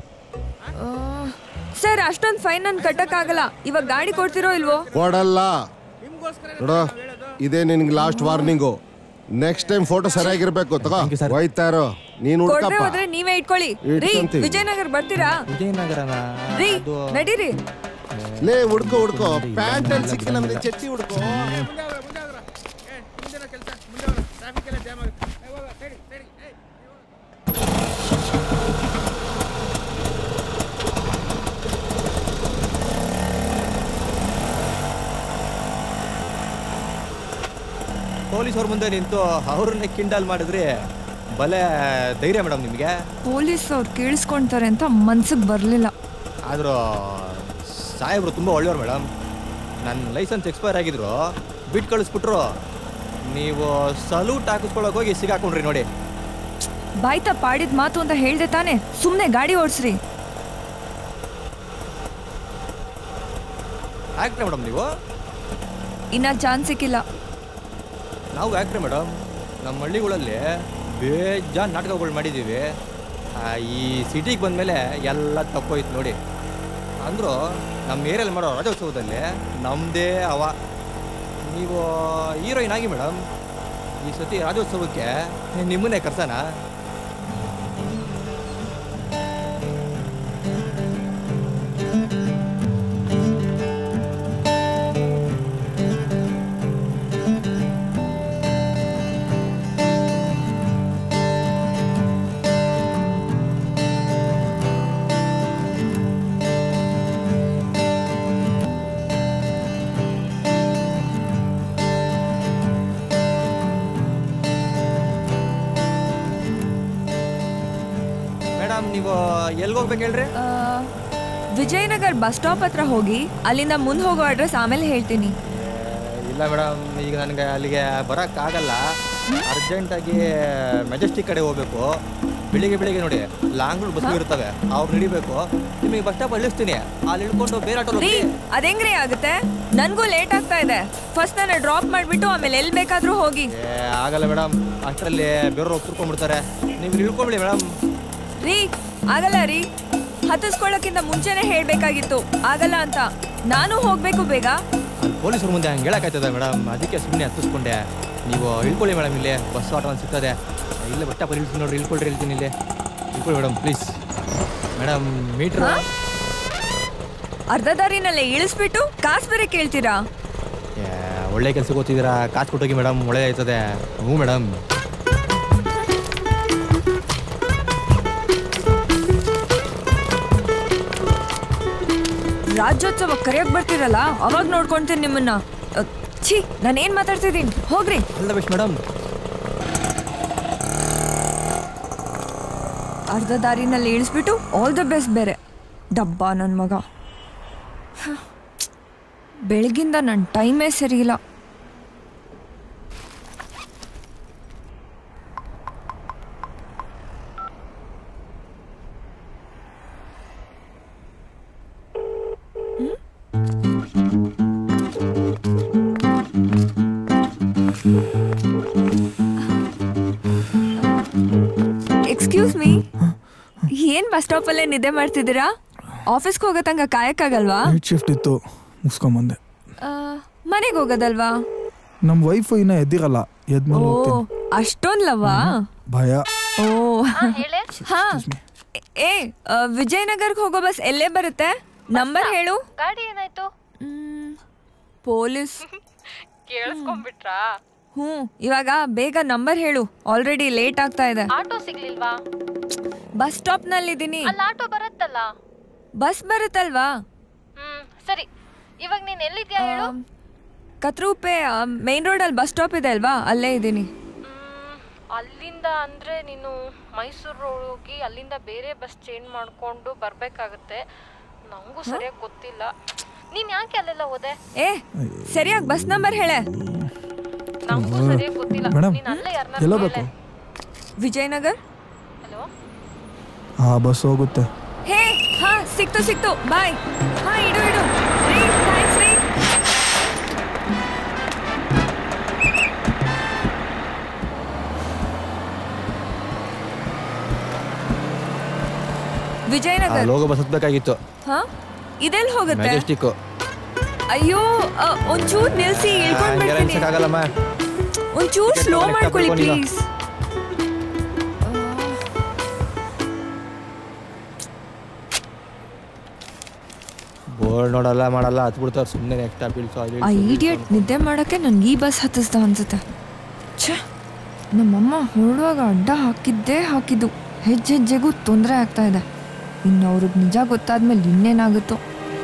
ಸರ್ ಅಷ್ಟೊಂದು ಫೈನ್ ನನ್ ಕಟ್ಟಕ್ಕಾಗಲ್ಲ ಇವಾಗ ಗಾಡಿ ಕೊಡ್ತಿರೋ ಇಲ್ವೋ ಕೊಡಲ್ಲ ನೋಡೋ ಇದೇ ನಿನ್ಗೆ last warning next time photo ಸರಿಯಾಗಿರ್ಬೇಕು ತಗೋ ಹೋಯ್ತಾ ಇರೋ ನೀನು ಕೊಡ್ದೆ ಹುಡ್ಕಪ್ಪ ಹೋದ್ರೆ ನೀವೇ ಇಟ್ಕೊಳ್ಳಿ ರೀ ಇಟ್ಕೊಂತೀವಿ. ವಿಜಯನಗರ ಬರ್ತೀರಾ ವಿಜಯನಗರನ ರೀ ನಡೀರಿ ಲೇ ಹುಡ್ಕೋ ಹುಡ್ಕೋ ಪ್ಯಾಂಟ್ ಅಲ್ಲಿ ಸಿಕ್ಕಿಲ್ಲ ಅಂದ್ರೆ ಚಟ್ಟಿ ಹುಡ್ಕೋ ಪೊಲೀಸವ್ರ ಮುಂದೆ ನಿಂತು ಅವ್ರನ್ನೇ ಕಿಂಡಲ್ ಮಾಡಿದ್ರಿ ಬಲೆ ಧೈರ್ಯ ಮೇಡಮ್ ನಿಮಗೆ ಪೊಲೀಸ್ ಅವ್ರು ಕೇಳಿಸ್ಕೊಂತಾರೆ ಅಂತ ಮನ್ಸಿಗೆ ಬರಲಿಲ್ಲ ಆದರೂ ಸಾಹೇಬ್ರು ತುಂಬ ಒಳ್ಳೆಯವ್ರು ಮೇಡಮ್ ನನ್ನ ಲೈಸೆನ್ಸ್ ಎಕ್ಸ್ಪೈರ್ ಆಗಿದ್ರು ಬಿಟ್ಟು ಕಳಿಸ್ಬಿಟ್ರು ನೀವು ಸಲ್ಯೂಟ್ ಹಾಕಿಸ್ಕೊಳಕ್ ಹೋಗಿ ಸಿಗಾಕೊಂಡ್ರಿ ನೋಡಿ ಬಾಯ್ತ ಪಾಡಿದ ಮಾತು ಅಂತ ಹೇಳ್ದೆ ತಾನೆ ಸುಮ್ಮನೆ ಗಾಡಿ ಓಡಿಸ್ರಿ ಆ್ಯಕ್ಟ್ರೆ ಮೇಡಮ್ ನೀವು ಇನ್ನ ಚಾನ್ಸ್ ಸಿಕ್ಕಿಲ್ಲ ನಾವು ಆ್ಯಕ್ಟ್ರೆ ಮೇಡಮ್ ನಮ್ಮ ಹಳ್ಳಿಗಳಲ್ಲಿ ಬೇಜಾನ್ ನಾಟಕಗಳು ಮಾಡಿದ್ದೀವಿ ಆ, ಈ ಸಿಟಿಗೆ ಬಂದಮೇಲೆ ಎಲ್ಲ ತಪ್ಪೋಯ್ತು ನೋಡಿ ಅಂದರೂ ನಮ್ಮ ಏರಿಯಲ್ಲಿ ಮಾಡೋ ರಾಜ್ಯೋತ್ಸವದಲ್ಲಿ ನಮ್ಮದೇ ಅವ ನೀವು ಹೀರೋಯಿನ್ ಆಗಿ ಮೇಡಮ್ ಈ ಸತಿ ರಾಜ್ಯೋತ್ಸವಕ್ಕೆ ನಿಮ್ಮನ್ನೇ ಕರ್ಸೋಣ ಮೇಡಮ್ ನೀವು ಎಲ್ಲಿಗೆ ಹೋಗ್ಬೇಕು ಹೇಳ್ರಿ ಆ, ವಿಜಯನಗರ್ ಬಸ್ ಸ್ಟಾಪ್ ಹತ್ರ ಹೋಗಿ ಅಲ್ಲಿಂದ ಮುಂದೆ ಹೋಗೋ ಅಡ್ರೆಸ್ ಆಮೇಲೆ ಹೇಳ್ತೀನಿ ಇಲ್ಲ ಮೇಡಮ್ ಈಗ ನನಗೆ ಅಲ್ಲಿಗೆ ಬರೋಕ್ಕಾಗಲ್ಲ ಅರ್ಜೆಂಟಾಗಿ ಮೆಜೆಸ್ಟಿಕ್ ಕಡೆ ಹೋಗ್ಬೇಕು ಬೆಳಿಗ್ಗೆ ಬೆಳಿಗ್ಗೆ ನೋಡಿ ಲಾಂಗ್ ರೂಟ್ ಬಸ್ ಇರ್ತವೆ ಅವ್ರು ಹಿಡಿಬೇಕು ನಿಮಗೆ ಬಸ್ ಸ್ಟಾಪ್ ಇಳಿಸ್ತೀನಿ ಅಲ್ಲಿ ಇಳ್ಕೊಂಡು ಬೇರೆ ಆಟೋ ರೀ ಅದೇಂಗ್ರಿ ಆಗುತ್ತೆ ನನ್ಗೂ ಲೇಟ್ ಆಗ್ತಾ ಇದೆ ಫಸ್ಟ್ ನನ್ನ ಡ್ರಾಪ್ ಮಾಡ್ಬಿಟ್ಟು ಆಮೇಲೆ ಎಲ್ಲಿ ಬೇಕಾದ್ರೂ ಹೋಗಿ ಏ ಆಗಲ್ಲ ಮೇಡಮ್ ಅಷ್ಟರಲ್ಲಿ ಬೇರೆಯವ್ರು ಒಪ್ಪಿರ್ಕೊಂಡ್ಬಿಡ್ತಾರೆ ನೀವು ಇಳ್ಕೊಂಬಿಡಿ ಮೇಡಮ್ ರೀ ಆಗಲ್ಲ ರೀ ಹತ್ತಿಸ್ಕೊಳ್ಳೋಕ್ಕಿಂತ ಮುಂಚೆನೆ ಹೇಳ್ಬೇಕಾಗಿತ್ತು ಆಗಲ್ಲ ಅಂತ ನಾನು ಹೋಗ್ಬೇಕು ಬೇಗ ಅಲ್ಲಿ ಪೊಲೀಸರು ಮುಂದೆ ಹಂಗೆ ಹೇಳಕ್ಕಾಯ್ತದೆ ಮೇಡಮ್ ಅದಕ್ಕೆ ಸುಮ್ಮನೆ ಹತ್ತಿಸ್ಕೊಂಡೆ ನೀವು ಇಳ್ಕೊಳ್ಳಿ ಮೇಡಮ್ ಇಲ್ಲಿ ಬಸ್ ಆಟೋ ಒಂದು ಸಿಗ್ತದೆ ಇಲ್ಲೇ ಬಸ್ ಸ್ಟಾಪ್ ಇಳ್ತೀನಿ ನೋಡ್ರಿ ಇಳ್ಕೊಳ್ರಿ ಇಳ್ತೀನಿ ಇಲ್ಲಿ ಇಳ್ಕೊಳ್ಳಿ ಮೇಡಮ್ ಪ್ಲೀಸ್ ಮೇಡಮ್ ಮೀಟ್ರ್ ಅರ್ಧ ದಾರಿನಲ್ಲೇ ಇಳಿಸ್ಬಿಟ್ಟು ಕಾಸು ಬೇರೆ ಕೇಳ್ತೀರಾ ಒಳ್ಳೆ ಕೆಲಸಕ್ಕೆ ಹೋಗ್ತಿದ್ದೀರಾ ಕಾಸು ಕೊಟ್ಟೋಗಿ ಮೇಡಮ್ ಒಳ್ಳೇದಾಯ್ತದೆ ಹ್ಞೂ ಮೇಡಮ್ ರಾಜ್ಯೋತ್ಸವ ಕರೆಯಕ್ ಬರ್ತೀರಲ್ಲ ಅವಾಗ ನೋಡ್ಕೊಂತೀನಿ ನಿಮ್ಮನ್ನ ಅ, ಛೀ ನಾನೇನ್ ಮಾತಾಡ್ತಿದ್ದೀನಿ ಹೋಗ್ರಿ ಅಲ್ಲ ಬೆಸ್ಟ್ ಮೇಡಮ್ ಅರ್ಧ ದಾರಿನಲ್ಲಿ ಇಳಿಸ್ಬಿಟ್ಟು ಆಲ್ ದ ಬೆಸ್ಟ್ ಬೇರೆ ಡಬ್ಬ ನನ್ನ ಮಗ ಹ. ಬೆಳಗಿಂದ ನನ್ನ ಟೈಮೇ ಸರಿ ಇಲ್ಲ ಎಕ್ಸ್ಕ್ಯೂಸ್ ಮೀ ಏನ್ ಬಸ್ ಸ್ಟಾಪಲ್ಲೇ ನಿದ್ದೆ ಮಾಡ್ತಿದ್ದೀರಾ ಆಫೀಸ್ಗೆ ಹೋಗೋ ತನಕ ಕಾಯಕ್ಕಾಗಲ್ವಾ ನೈಟ್ ಶಿಫ್ಟ್ ಇತ್ತು ಮುಗಿಸ್ಕೊಂಬಂದೆ ಮನೆಗೆ ಹೋಗೋದಲ್ವಾ ನಮ್ಮ ವೈಫು ಇನ್ನ ಎದ್ದಿರಲ್ಲ ಎದ್ಮೇಲೆ ಓ ಹೋಗ್ತೀನಿ ಅಷ್ಟೊಂದ್ ಲವ್ವಾ ಭಯ ಓ ಹಾ ಏ ಆ, ವಿಜಯನಗರ್ಗೆ ಹೋಗೋ ಬಸ್ ಎಲ್ಲೇ ಬರುತ್ತೆ ನಂಬರ್ ಹೇಳು ಗಾಡಿ ಏನಾಯ್ತು ಪೊಲೀಸ್ ಕೇಳಿಸ್ಕೊಂಡ್ಬಿಟ್ರಾ ಹ್ಞೂ ಇವಾಗ ಬೇಗ ನಂಬರ್ ಹೇಳು ಆಲ್ರೆಡಿ ಲೇಟ್ ಆಗ್ತಾ ಇದೆ ಆಟೋ ಸಿಗ್ಲಿಲ್ವಾ ಬಸ್ ಸ್ಟಾಪ್ ನಲ್ಲಿದ್ದೀನಿ ಅಲ್ಲಿ ಆಟೋ ಬರುತ್ತಲ್ಲ ಬಸ್ ಬರುತ್ತಲ್ವಾ ಹ್ಮ್ ಸರಿ ಇವಾಗ ನೀನ್ ಎಲ್ಲಿದ್ಯಾ ಹೇಳು ಕತ್ರುಪೆ ಮೇನ್ ರೋಡಲ್ಲಿ ಬಸ್ ಸ್ಟಾಪ್ ಇದೆ ಅಲ್ವಾ ಅಲ್ಲೇ ಇದ್ದೀನಿ ಅಲ್ಲಿಂದ ಅಂದ್ರೆ ನೀನು ಮೈಸೂರು ಹೋಗಿ ಅಲ್ಲಿಂದ ಬೇರೆ ಬಸ್ ಚೇಂಜ್ ಮಾಡ್ಕೊಂಡು ಬರ್ಬೇಕಾಗತ್ತೆ ನಂಗೂ ಸರಿಯಾಗಿ ಗೊತ್ತಿಲ್ಲ ನೀನ್ ಯಾಕೆ ಅಲ್ಲೆಲ್ಲ ಹೋದೆ ಏ ಸರಿಯಾಗಿ ಬಸ್ ನಂಬರ್ ಹೇಳೆ ನಂಗೂ ಸರಿಯಾಗಿ ಗೊತ್ತಿಲ್ಲ ಮೇಡಮ್ ನೀನ್ ಅಲ್ಲೇ ಎಲ್ಲ ಯಾರನ್ನ ಬೇಕು ವಿಜಯನಗರ್ ಹಲೋ ಆ ಬಸ್ ಹೋಗುತ್ತೆ ಹೇ ಹಾ ಸಿಕ್ತು ಸಿಕ್ತು ಬಾಯ್ ಹಾ ಇಡು ಇಡು ರೀ ಥ್ಯಾಂಕ್ಸ್ ರೀ ವಿಜಯನಗರ್ ಅಲ್ಲಿ ಹೋಗೋ ಬಸ್ ಹತ್ಬೇಕಾಗಿತ್ತು ಹಾ ಇದೆಲ್ಲಿ ಹೋಗುತ್ತೆ ಮೆಜೆಸ್ಟಿಕ್ಕು ಅಯ್ಯೋ ಅ, ಒಂಚೂರ್ ನಿಲ್ಸಿ ಇಳ್ಕೊಂಡ್ ಬಿಡ್ತೀನಿ ಆಗಲ್ಲಮ್ಮ ಒಂಚೂರ್ Ticket ಸ್ಲೋ ತಗೊಳಕ್ಕೆ ಮಾಡ್ಕೊಳ್ಳಿ ತಗೊಳ್ಳಿಲ್ಲ. ಪ್ಲೀಸ್ ಬೋರ್ಡ್ ನೋಡಲ್ಲ ಮಾಡಲ್ಲ ಹತ್ಬಿಡ್ತಾರೆ ಸುಮ್ಮನೆ ನೆಕ್ಸ್ಟ್ ಬೀಳ್ಸೋ ಆ ಇಡಿಯಟ್ ನಿದ್ದೆ ಮಾಡಕ್ಕೆ ನನ್ಗೆ ಈ ಬಸ್ ಹತ್ತಿಸ್ದ ಅನ್ಸುತ್ತೆ ಛೇ ನಮ್ಮಮ್ಮ ಹೊರಡುವಾಗ ಅಡ್ಡ ಹಾಕಿದ್ದೇ ಹಾಕಿದ್ದು ಹೆಜ್ಜೆ ಹೆಜ್ಜೆಗೂ ತೊಂದರೆ ಆಗ್ತಾ ಇದೆ ಇನ್ನು ಅವ್ರಿಗೆ ನಿಜ ಗೊತ್ತಾದ್ಮೇಲೆ ಇನ್ನೇನಾಗುತ್ತೋ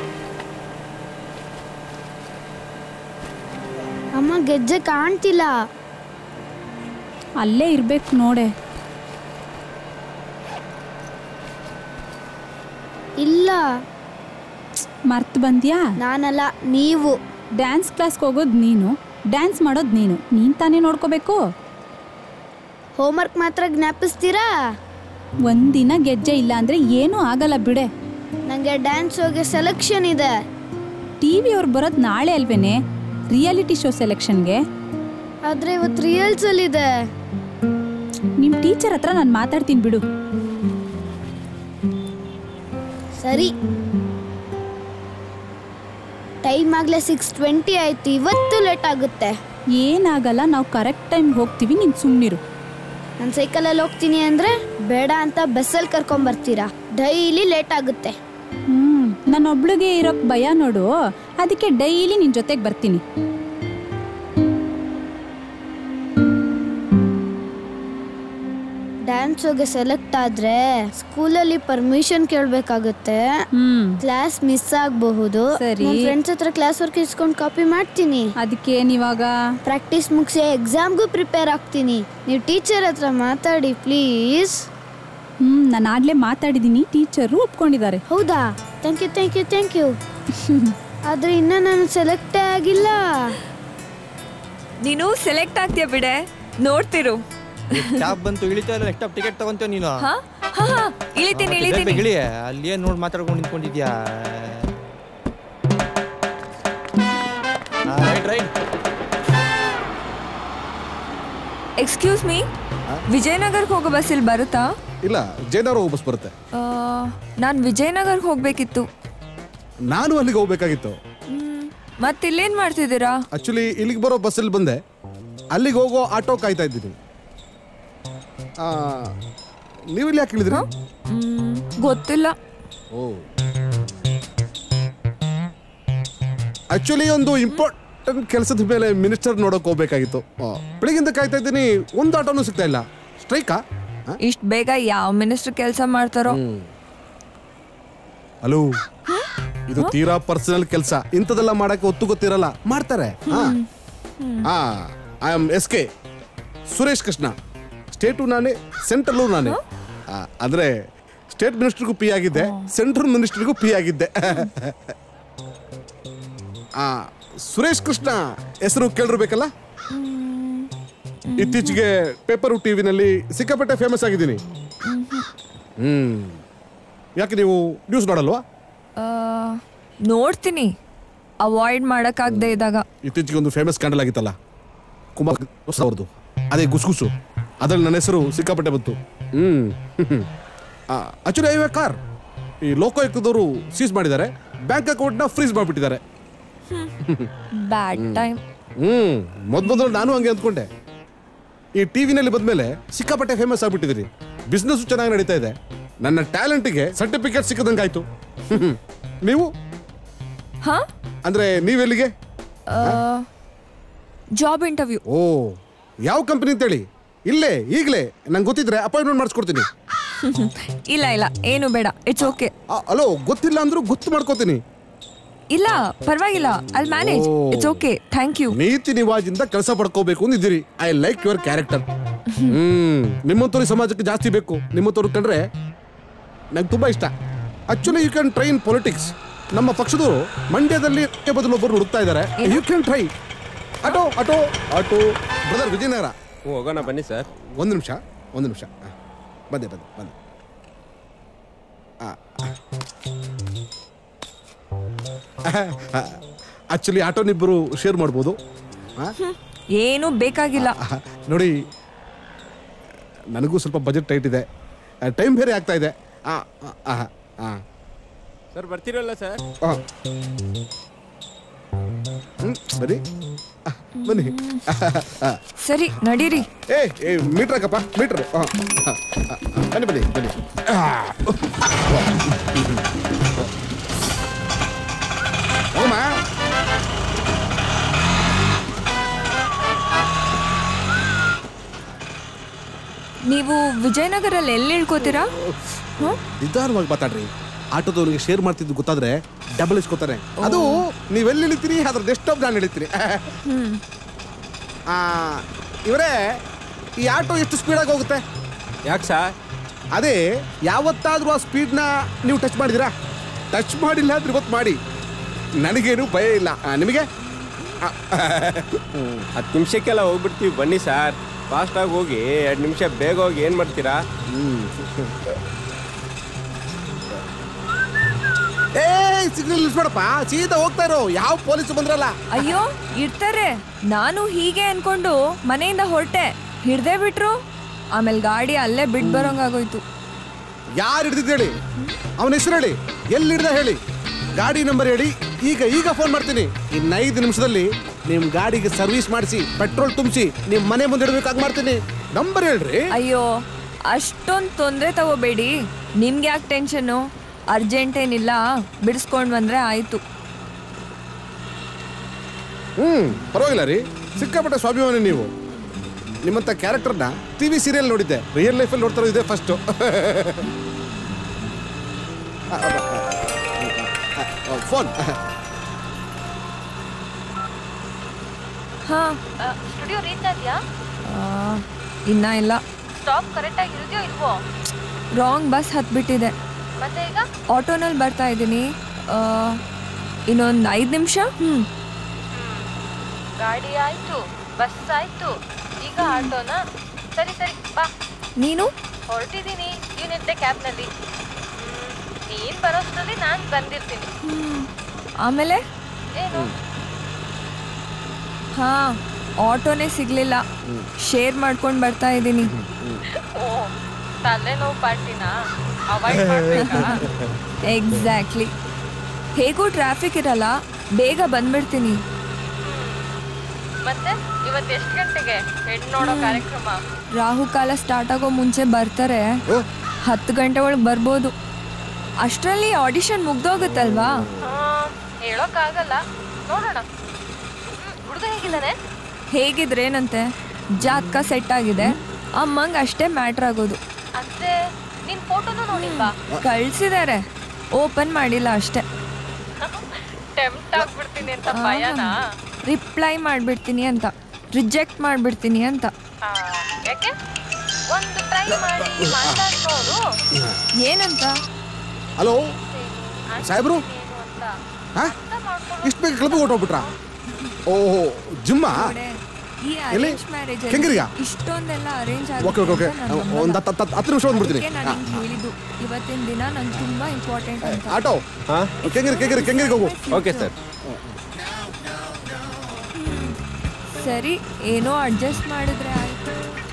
ಅಮ್ಮ ಗೆಜ್ಜೆ ಕಾಣ್ತಿಲ್ಲ ಅಲ್ಲೇ ಇರ್ಬೇಕು ನೋಡೆ ಇಲ್ಲ ಮರ್ತ್ ಬಂದ್ಯಾ ನಾನಲ್ಲ ನೀವು ಡ್ಯಾನ್ಸ್ ಕ್ಲಾಸ್ಗೆ ಹೋಗೋದು ನೀನು ಡ್ಯಾನ್ಸ್ ಮಾಡೋದು ನೀನು ನೀನ್ ತಾನೇ ನೋಡ್ಕೋಬೇಕು ಹೋಮ್ವರ್ಕ್ ಮಾತ್ರ ಜ್ಞಾಪಿಸ್ತೀರಾ ಒಂದಿನ ಗೆಜ್ಜೆ ಇಲ್ಲ ಅಂದ್ರೆ ಏನೂ ಆಗಲ್ಲ ಬಿಡೆ ನಂಗೆ ಡ್ಯಾನ್ಸ್ ಹೋಗಿ ಸೆಲೆಕ್ಷನ್ ಇದೆ ಟಿವಿ ಅವ್ರು ಬರೋದು ನಾಳೆ ಅಲ್ವೇನೆ ರಿಯಾಲಿಟಿ ಶೋ ಸೆಲೆಕ್ಷನ್ಗೆ ಆದ್ರೆ ಇವತ್ತು ರಿಯಲ್ಸಲ್ ಇದೆ ನಿಮ್ಮ ಟೀಚರ್ ಹತ್ರ ನಾನು ಮಾತಾಡ್ತೀನಿ ಬಿಡು ಸರಿ ಟೈಮ್ ಆಗ್ಲೇ ಸಿಕ್ಸ್ ಟ್ವೆಂಟಿ ಆಯ್ತು ಇವತ್ತು ಲೇಟ್ ಆಗುತ್ತೆ ಏನಾಗಲ್ಲ ನಾವು ಕರೆಕ್ಟ್ ಟೈಮ್ ಹೋಗ್ತೀವಿ ನೀನು ಸುಮ್ಮನಿರು ನಾನು ಸೈಕಲಲ್ಲಿ ಹೋಗ್ತೀನಿ ಅಂದ್ರೆ ಬೇಡ ಅಂತ ಬಸ್ಸಲ್ಲಿ ಕರ್ಕೊಂಬರ್ತೀರಾ ಡೈಲಿ ಲೇಟ್ ಆಗುತ್ತೆ ಹ್ಮ್ ನನ್ನೊಬ್ಳಿಗೆ ಇರೋಕ್ ಭಯ ನೋಡು ಅದಕ್ಕೆ ಡೈಲಿ ನಿನ್ ಜೊತೆಗೆ ಬರ್ತೀನಿ ಡ್ಯಾನ್ಸ್ ಹೋಗಿ ಸೆಲೆಕ್ಟ್ ಆದ್ರೆ ಸ್ಕೂಲಲ್ಲಿ ಪರ್ಮಿಷನ್ ಕೇಳಬೇಕಾಗುತ್ತೆ ಕ್ಲಾಸ್ ಮಿಸ್ ಆಗಬಹುದು ಸರಿ. ಫ್ರೆಂಡ್ಸ್ ಹತ್ರ ಕ್ಲಾಸ್ ವರ್ಕ್ ಇಸ್ಕೊಂಡು ಕಾಪಿ ಮಾಡ್ತೀನಿ ಅದಕ್ಕೆ ನೀವಾಗ ಪ್ರಾಕ್ಟೀಸ್ ಮುಗಿಸಿ ಎಕ್ಸಾಮ್ಗೂ ಪ್ರಿಪೇರ್ ಆಗ್ತೀನಿ ನೀವು ಟೀಚರ್ ಹತ್ರ ಮಾತಾಡಿ ಪ್ಲೀಸ್ ಹ್ಮ್ ನಾನು ಆಗ್ಲೇ ಮಾತಾಡಿದೀನಿ ಟೀಚರು ಒಪ್ಕೊಂಡಿದ್ದಾರೆ ಹೌದಾ thank you thank you thank you ಆದ್ರೆ ಇನ್ನ ನಾನು ಸೆಲೆಕ್ಟೇ ಆಗಿಲ್ಲ ನೀನು ಸೆಲೆಕ್ಟ್ ಆಗ್ತೀಯ ಬಿಡೆ ನೋಡ್ತಿರು ಕ್ಯಾಬ್ ಬಂತು ಇಳಿತಾ ಇಲ್ಲ ನೆಕ್ಸ್ಟ್ ಟಿಕೆಟ್ ತಗೊಂತೀವ ನೀನು ಹಾ ಹಾ ಹಾ ಇಳಿತೀನಿ ಬೇಗ ಇಳಿತೀನಿ ಬೇಗ ಇಳಿ ಅಲ್ಲಿ ಏನ್ ನೋಡಿ ಮಾತಾಡ್ಕೊಂಡು ನಿಂತ್ಕೊಂಡಿದ್ಯಾ ರೈಟ್ ರೈಟ್ ಎಕ್ಸ್ಕ್ಯೂಸ್ ಮೀ ವಿಜಯನಗರ್ಗೆ ಹೋಗೋ ಬಸ್ ಇಲ್ಲಿ ಬರುತ್ತಾ ಇಲ್ಲ ಜೈನವ್ರ ಬಸ್ ಬರುತ್ತೆ ನಾನು ವಿಜಯನಗರ್ಗೆ ಹೋಗ್ಬೇಕಿತ್ತು ನಾನು ಅಲ್ಲಿಗೆ ಹೋಗ್ಬೇಕಾಗಿತ್ತು ಮತ್ತಿಲ್ಲೇನ್ ಮಾಡ್ತಿದ್ದೀರಾ ಆಕ್ಚುಲಿ ಇಲ್ಲಿಗೆ ಬರೋ ಬಸ್ಸಲ್ಲಿ ಬಂದೆ ಅಲ್ಲಿಗೆ ಹೋಗೋ ಆಟೋ ಕಾಯ್ತಾ ಇದ್ದೀನಿ ಆ, ನೀವು ಇಲ್ಲಿ ಯಾಕೆ ಇಳಿದ್ರಿ ಮ್, ಗೊತ್ತಿಲ್ಲ ಓ ಆಕ್ಚುಲಿ ಒಂದು ಇಂಪಾರ್ಟೆಂಟ್ ಕೆಲಸದ ಮೇಲೆ ಮಿನಿಸ್ಟರ್ ನೋಡಕ್ ಹೋಗ್ಬೇಕಾಗಿತ್ತು ಆ, ಬೆಳಿಗ್ಗಿಂದ ಕಾಯ್ತಾ ಇದ್ದೀನಿ ಒಂದು ಆಟೋನು ಸಿಗ್ತಾ ಇಲ್ಲ ಸ್ಟ್ರೈಕಾ ಇಷ್ಟ್ ಬೇಗ ಯಾವ ಮಿನಿಸ್ಟರ್ ಕೆಲಸ ಮಾಡ್ತಾರೋ ಹಲೋ ಇದು ತೀರಾ ಪರ್ಸನಲ್ ಕೆಲಸ ಇಂಥದೆಲ್ಲ ಮಾಡಕ್ಕೆ ಒತ್ತು ಗೊತ್ತಿರಲ್ಲ ಮಾಡ್ತಾರೆ I am S K Suresh Krishna state ನಾನೇ ಸೆಂಟ್ರಲ್ಲು ನಾನೇ ಆ, ಅಂದ್ರೆ ಸ್ಟೇಟ್ ಮಿನಿಸ್ಟರ್ಗೂ ಪಿ ಆಗಿದ್ದೆ ಸೆಂಟ್ರಲ್ ಮಿನಿಸ್ಟರ್ಗೂ ಪಿ ಆಗಿದ್ದೆ ಆ, ಸುರೇಶ್ ಕೃಷ್ಣ ಹೆಸರು ಕೇಳಿರ್ಬೇಕಲ್ಲ ಇತ್ತೀಚೆಗೆ ಪೇಪರ್ ಟಿವಿನಲ್ಲಿ ಸಿಕ್ಕಾಪಟ್ಟೆ ಫೇಮಸ್ ಆಗಿದ್ದೀನಿ ಹ್ಮ್ ಯಾಕೆ ನೀವು ನ್ಯೂಸ್ ನೋಡಲ್ವಾ ಆ, ನೋಡ್ತೀನಿ ಅವಾಯ್ಡ್ ಮಾಡಕ್ಕಾಗದೆ ಇದ್ದಾಗ ಇತ್ತೀಚೆಗೆ ಒಂದು ಫೇಮಸ್ ಸ್ಕ್ಯಾಂಡಲ್ ಆಗಿತ್ತಲ್ಲ ಕುಮಾರ್ ಅವ್ರದ್ದು ಅದೇ ಗುಸುಗುಸು ಅದ್ರಲ್ಲಿ ನನ್ನ ಹೆಸರು ಸಿಕ್ಕಾಪಟ್ಟೆ ಬಂತು ಹ್ಮ್ ಆಕ್ಚುಲಿ ಐವೇ ಕಾರ್ ಈ ಲೋಕಾಯುಕ್ತದವರು ಸೀಸ್ ಮಾಡಿದ್ದಾರೆ ಬ್ಯಾಂಕ್ ಅಕೌಂಟ್ನ ಫ್ರೀಸ್ ಮಾಡಿಬಿಟ್ಟಿದ್ದಾರೆ ಬ್ಯಾಡ್ ಟೈಮ್ ಹ್ಮ್ ಮೊದ್ ಮೊದಲು ನಾನು ಹಂಗೆ ಅಂದ್ಕೊಂಡೆ ಈ ಟಿವಿನಲ್ಲಿ ಬಂದ್ಮೇಲೆ ಸಿಕ್ಕಾಪಟ್ಟೆ ಫೇಮಸ್ ಆಗ್ಬಿಟ್ಟಿದ್ದೀರಿ ಬಿಸ್ನೆಸ್ ಚೆನ್ನಾಗಿ ನಡೀತಾ ಇದೆ ನನ್ನ ಟ್ಯಾಲೆಂಟ್ಗೆ ಸರ್ಟಿಫಿಕೇಟ್ ಸಿಕ್ಕದಂಗಾಯ್ತು ಹ್ಮ್. ನೀವು ಹಾ ಅಂದ್ರೆ ನೀವೆಲ್ಲಿಗೆ ಜಾಬ್ ಇಂಟರ್ವ್ಯೂ ಓ ಯಾವ ಕಂಪನಿ ಅಂತೇಳಿ ಇಲ್ಲೇ ಈಗಲೇ ನಂಗೆ ಗೊತ್ತಿದ್ರೆ ಅಪಾಯಿಂಟ್ಮೆಂಟ್ ಮಾಡಿಸ್ಕೊಡ್ತೀನಿ ಇಲ್ಲ ಇಲ್ಲ ಏನು ಬೇಡ ಇಟ್ಸ್ ಓಕೆ ಅಲೋ ಗೊತ್ತಿಲ್ಲ ಅಂದ್ರೂ ಗೊತ್ತು ಮಾಡ್ಕೋತೀನಿ ಇಲ್ಲ ಪರವಾಗಿಲ್ಲ ಅಲ್ಲಿ ಮ್ಯಾನೇಜ್ ಓ. ಇಟ್ಸ್ ಓಕೆ ಥ್ಯಾಂಕ್ ಯು ನೀತಿ ನಿವಾಜಿಂದ ಕೆಲಸ ಪಡ್ಕೋಬೇಕು ಅಂದಿದ್ದೀರಿ I like your character hmm ನಿಮ್ಮಂತವ್ರು ಸಮಾಜಕ್ಕೆ ಜಾಸ್ತಿ ಬೇಕು ನಿಮ್ಮಂತವ್ರು ಕಂಡ್ರೆ ನಂಗೆ ತುಂಬಾ ಇಷ್ಟ actually you can try in politics ನಮ್ಮ ಪಕ್ಷದವರು ಮಂಡ್ಯದಲ್ಲಿ ಬದಲು ಒಬ್ಬರು ಹುಡುಕ್ತಾ ಇದ್ದಾರೆ you can try auto auto auto brother Vijayanagar ಹೋಗೋಣ ಬನ್ನಿ ಸರ್ ಒಂದು ನಿಮಿಷ ಒಂದು ನಿಮಿಷ ಆ, ಬಂದೆ ಬಂದೆ ಬಂದೆ ಆಕ್ಚುಲಿ ಆಟೋನಿಬ್ಬರು ಶೇರ್ ಮಾಡ್ಬೋದು ಆ? ಏನು ಬೇಕಾಗಿಲ್ಲ ನೋಡಿ ನನಗೂ ಸ್ವಲ್ಪ ಬಜೆಟ್ ಟೈಟ್ ಇದೆ ಟೈಮ್ ಬೇರೆ ಆಗ್ತಾ ಇದೆ ಆ, ಆ, ಆ, ಆ. ಸರ್ ಬರ್ತೀರಲ್ಲ ಸರ್ ಆ. ಹ್ಮ್, ಬನ್ನಿ ಆ, ಬನ್ನಿ ಆ, ಸರಿ ನಡೀರಿ ಏ ಏ ಮೀಟ್ರ್ ಹಾಕಪ್ಪ ಮೀಟ್ರ್ ಬನ್ನಿ ಬನ್ನಿ ಬನ್ನಿ ಆ, ಹೋಗಮ್ಮ ನೀವು ವಿಜಯನಗರಲ್ಲಿ ಎಲ್ಲಿ ಇಳ್ಕೋತೀರಾ ನಿಧಾನವಾಗಿ ಮಾತಾಡ್ರಿ ಆಟೋದವ್ರಿಗೆ ಶೇರ್ ಮಾಡ್ತಿದ್ದು ಗೊತ್ತಾದ್ರೆ ಡಬಲ್ ಇಸ್ಕೋತಾರೆ ಅದು ನೀವೆಲ್ಲಿ ಇಳಿತೀರಿ ಅದ್ರ ಡೆಸ್ಟಾಪ್ ನಾನು ಇಳಿತೀನಿ ಹ್ಮ್ ಆ, ಇವರೇ ಈ ಆಟೋ ಎಷ್ಟು ಸ್ಪೀಡಾಗಿ ಹೋಗುತ್ತೆ ಯಾಕೆ ಸರ್ ಅದೇ ಯಾವತ್ತಾದ್ರೂ ಆ ಸ್ಪೀಡ್ನ ನೀವು ಟಚ್ ಮಾಡಿದಿರಾ ಟಚ್ ಮಾಡಿಲ್ಲ ಅಂದ್ರೆ ಇವತ್ತು ಮಾಡಿ ನನಗೇನು ಭಯ ಇಲ್ಲ ಆ, ನಿಮಗೆ ಹತ್ತು ನಿಮಿಷಕ್ಕೆಲ್ಲ ಹೋಗ್ಬಿಡ್ತೀವಿ ಬನ್ನಿ ಸರ್ ಫಾಸ್ಟಾಗಿ ಹೋಗಿ ಎರಡು ನಿಮಿಷ ಬೇಗ ಹೋಗಿ ಏನು ಮಾಡ್ತೀರಾ ಏ ಸಿಗ್ನಲ್ ನಿಲ್ಸ್ಬೇಡಪ್ಪ ಸೀದಾ ಹೋಗ್ತಾ ಇರೋ ಯಾವ ಪೊಲೀಸ್ ಬಂದ್ರಲ್ಲ ಅಯ್ಯೋ ಇರ್ತಾರೆ ನಾನು ಹೀಗೆ ಅನ್ಕೊಂಡು ಮನೆಯಿಂದ ಹೊರಟೆ ಹಿಡ್ದೆ ಬಿಟ್ರು ಆಮೇಲೆ ಗಾಡಿ ಅಲ್ಲೇ ಬಿಟ್ ಬರೋಂಗಾಗೋಯ್ತು ಯಾರು ಹಿಡ್ದಿದ್ದು ಹೇಳಿ ಅವನ ಹೆಸರು ಹೇಳಿ ಎಲ್ಲಿ ಹಿಡ್ದ ಹೇಳಿ ಗಾಡಿ ನಂಬರ್ ಹೇಳಿ ಈಗ ಈಗ ಫೋನ್ ಮಾಡ್ತೀನಿ ಇನ್ನು ಐದು ನಿಮಿಷದಲ್ಲಿ ನಿಮ್ಮ ಗಾಡಿಗೆ ಸರ್ವಿಸ್ ಮಾಡಿಸಿ ಪೆಟ್ರೋಲ್ ತುಂಬಿಸಿ ನಿಮ್ಮ ಮನೆ ಮುಂದೆ ಇಡಬೇಕಾಗಿ ಮಾಡ್ತೀನಿ ನಂಬರ್ ಹೇಳ್ರಿ ಅಯ್ಯೋ ಅಷ್ಟೊಂದು ತೊಂದರೆ ತಗೋಬೇಡಿ ನಿಮ್ಗೆ ಯಾಕೆ ಟೆನ್ಷನ್ನು ಅರ್ಜೆಂಟ್ ಏನಿಲ್ಲ ಬಿಡಿಸ್ಕೊಂಡು ಬಂದ್ರೆ ಆಯ್ತು ಹ್ಮ್ ಪರವಾಗಿಲ್ಲ ರೀ ಸಿಕ್ಕಾಪಟ್ಟೆ ಸ್ವಾಭಿಮಾನಿ ನೀವು ನಿಮ್ಮಂಥ ಕ್ಯಾರೆಕ್ಟರ್ನ ಟಿ ವಿ ಸೀರಿಯಲ್ ನೋಡಿದ್ದೆ ರಿಯಲ್ ಲೈಫಲ್ಲಿ ನೋಡ್ತಾರೋ ಇದೆ ಫಸ್ಟು ಫೋನ್ ಹಾ ಸ್ಟುಡಿಯೋ ರೀಚ್ ಆದ್ಯಾ ಆ, ಇನ್ನ ಇಲ್ಲ ಸ್ಟಾಪ್ ಕರೆಕ್ಟಾಗಿ ಇರುತ್ಯೋ ಇಲ್ವೋ ರಾಂಗ್ ಬಸ್ ಹತ್ಬಿಟ್ಟಿದೆ ಮತ್ತೆ ಈಗ ಆಟೋನಲ್ಲಿ ಬರ್ತಾ ಇದ್ದೀನಿ ಇನ್ನೊಂದು ಐದು ನಿಮಿಷ ಹ್ಞೂ ಗಾಡಿ ಆಯ್ತು ಬಸ್ ಆಯ್ತು ಈಗ ಹೊಸ ಆಟೋನಾ ಸರಿ ಸರಿ ಬಾ ನೀನು ಹೊರಟಿದ್ದೀನಿ ನೀನಿದ್ದೆ ಕ್ಯಾಬ್ನಲ್ಲಿ ನೀನ್ ಬರೋಷ್ಟ್ರಲ್ಲಿ ನಾನು ಬಂದಿರ್ತೀನಿ ಆಮೇಲೆ ಏನು ಹಾ ಆಟೋನೇ ಸಿಗ್ಲಿಲ್ಲ ಶೇರ್ ಮಾಡ್ಕೊಂಡು ಬರ್ತಾ ಇದ್ದೀನಿ ಓ ತಲೆನೋವು ಪಾರ್ಟಿನಾ ಅವಾಯ್ಡ್ ಮಾಡ್ಬೇಕಾ ಎಕ್ಸಾಕ್ಟ್ಲಿ ಹೇಗೂ ಟ್ರಾಫಿಕ್ ಇರಲ್ಲ ಬೇಗ ಬಂದ್ಬಿಡ್ತೀನಿ ಮತ್ತೆ ಇವತ್ತು ಎಷ್ಟು ಗಂಟೆಗೆ ಹೆಣ್ಣು ನೋಡೋ ಕಾರ್ಯಕ್ರಮ ರಾಹುಕಾಲ ಸ್ಟಾರ್ಟ್ ಆಗೋ ಮುಂಚೆ ಬರ್ತಾರೆ ಹತ್ತು ಗಂಟೆ ಒಳಗೆ ಬರ್ಬೋದು ಅಷ್ಟರಲ್ಲಿ ಆಡಿಷನ್ ಮುಗ್ದೋಗುತ್ತಲ್ವಾ ಆ, ಹೇಳೋಕ್ಕಾಗಲ್ಲ ನೋಡೋಣ ಹುಡುಗ ಹೇಗಿದ್ದಾನೆ ಹೇಗಿದ್ರೇನಂತೆ ಜಾತಕ ಸೆಟ್ ಆಗಿದೆ ಅಮ್ಮಂಗೆ ಅಷ್ಟೇ ಮ್ಯಾಟ್ರ್ ಆಗೋದು ಅಂದ್ರೆ ನಿನ್ ಫೋಟೋನು ನೋಡಿಲ್ವಾ ಕಳ್ಸಿದ್ದಾರೆ ಓಪನ್ ಮಾಡಿಲ್ಲ ಅಷ್ಟೇ ಟೆಂಪ್ಟ್ ಆಗ್ಬಿಡ್ತೀನಿ ಅಂತ ಭಯನಾ ರಿಪ್ಲೈ ಮಾಡಿಬಿಡ್ತೀನಿ ಅಂತ ರಿಜೆಕ್ಟ್ ಮಾಡಿಬಿಡ್ತೀನಿ ಅಂತ ಆ, ಯಾಕೆ ಒಂದು ಟ್ರೈ ಮಾಡಿ ಮಾತಾಡ್ಬೋದು ಏನಂತ ಹಲೋ ಸಾಹೇಬ್ರು ಏನು ಅಂತ ಹಾ ಇಷ್ಟು ಬೇಗ ಕ್ಲಬ್ ಹೊಟ್ಟೋಗ್ಬಿಟ್ರಾ ಓಹೋ ಜಿಮ್ಮಾ ಈ ಎಲ್ಲಿ? ಅರೇಂಜ್ ಮ್ಯಾರೇಜ್ ಕೆಂಗರಿಗಾ? ಇಷ್ಟೊಂದೆಲ್ಲ ಅರೇಂಜ್ ಓಕೆ ಓಕೆ ಓಕೆ ಒಂದು ಹತ್ತು ಹತ್ತು ಹತ್ತು ನಿಮಿಷ ಬಂದ್ಬಿಡ್ತೀನಿ ನಾನು ನಿಮ್ಗೆ ಹೇಳಿದ್ದು ಇವತ್ತಿನ ದಿನ ನಂಗೆ ತುಂಬಾ ಇಂಪಾರ್ಟೆಂಟ್ ಅಂತ ಆಟೋ ಕೆಂಗರಿ ಕೆಂಗರಿ ಕೆಂಗರಿಗೆ ಹೋಗು ಓಕೆ ಸರ್ ಸರಿ ಏನೋ ಅಡ್ಜಸ್ಟ್ ಮಾಡಿದ್ರೆ ಆಯ್ತು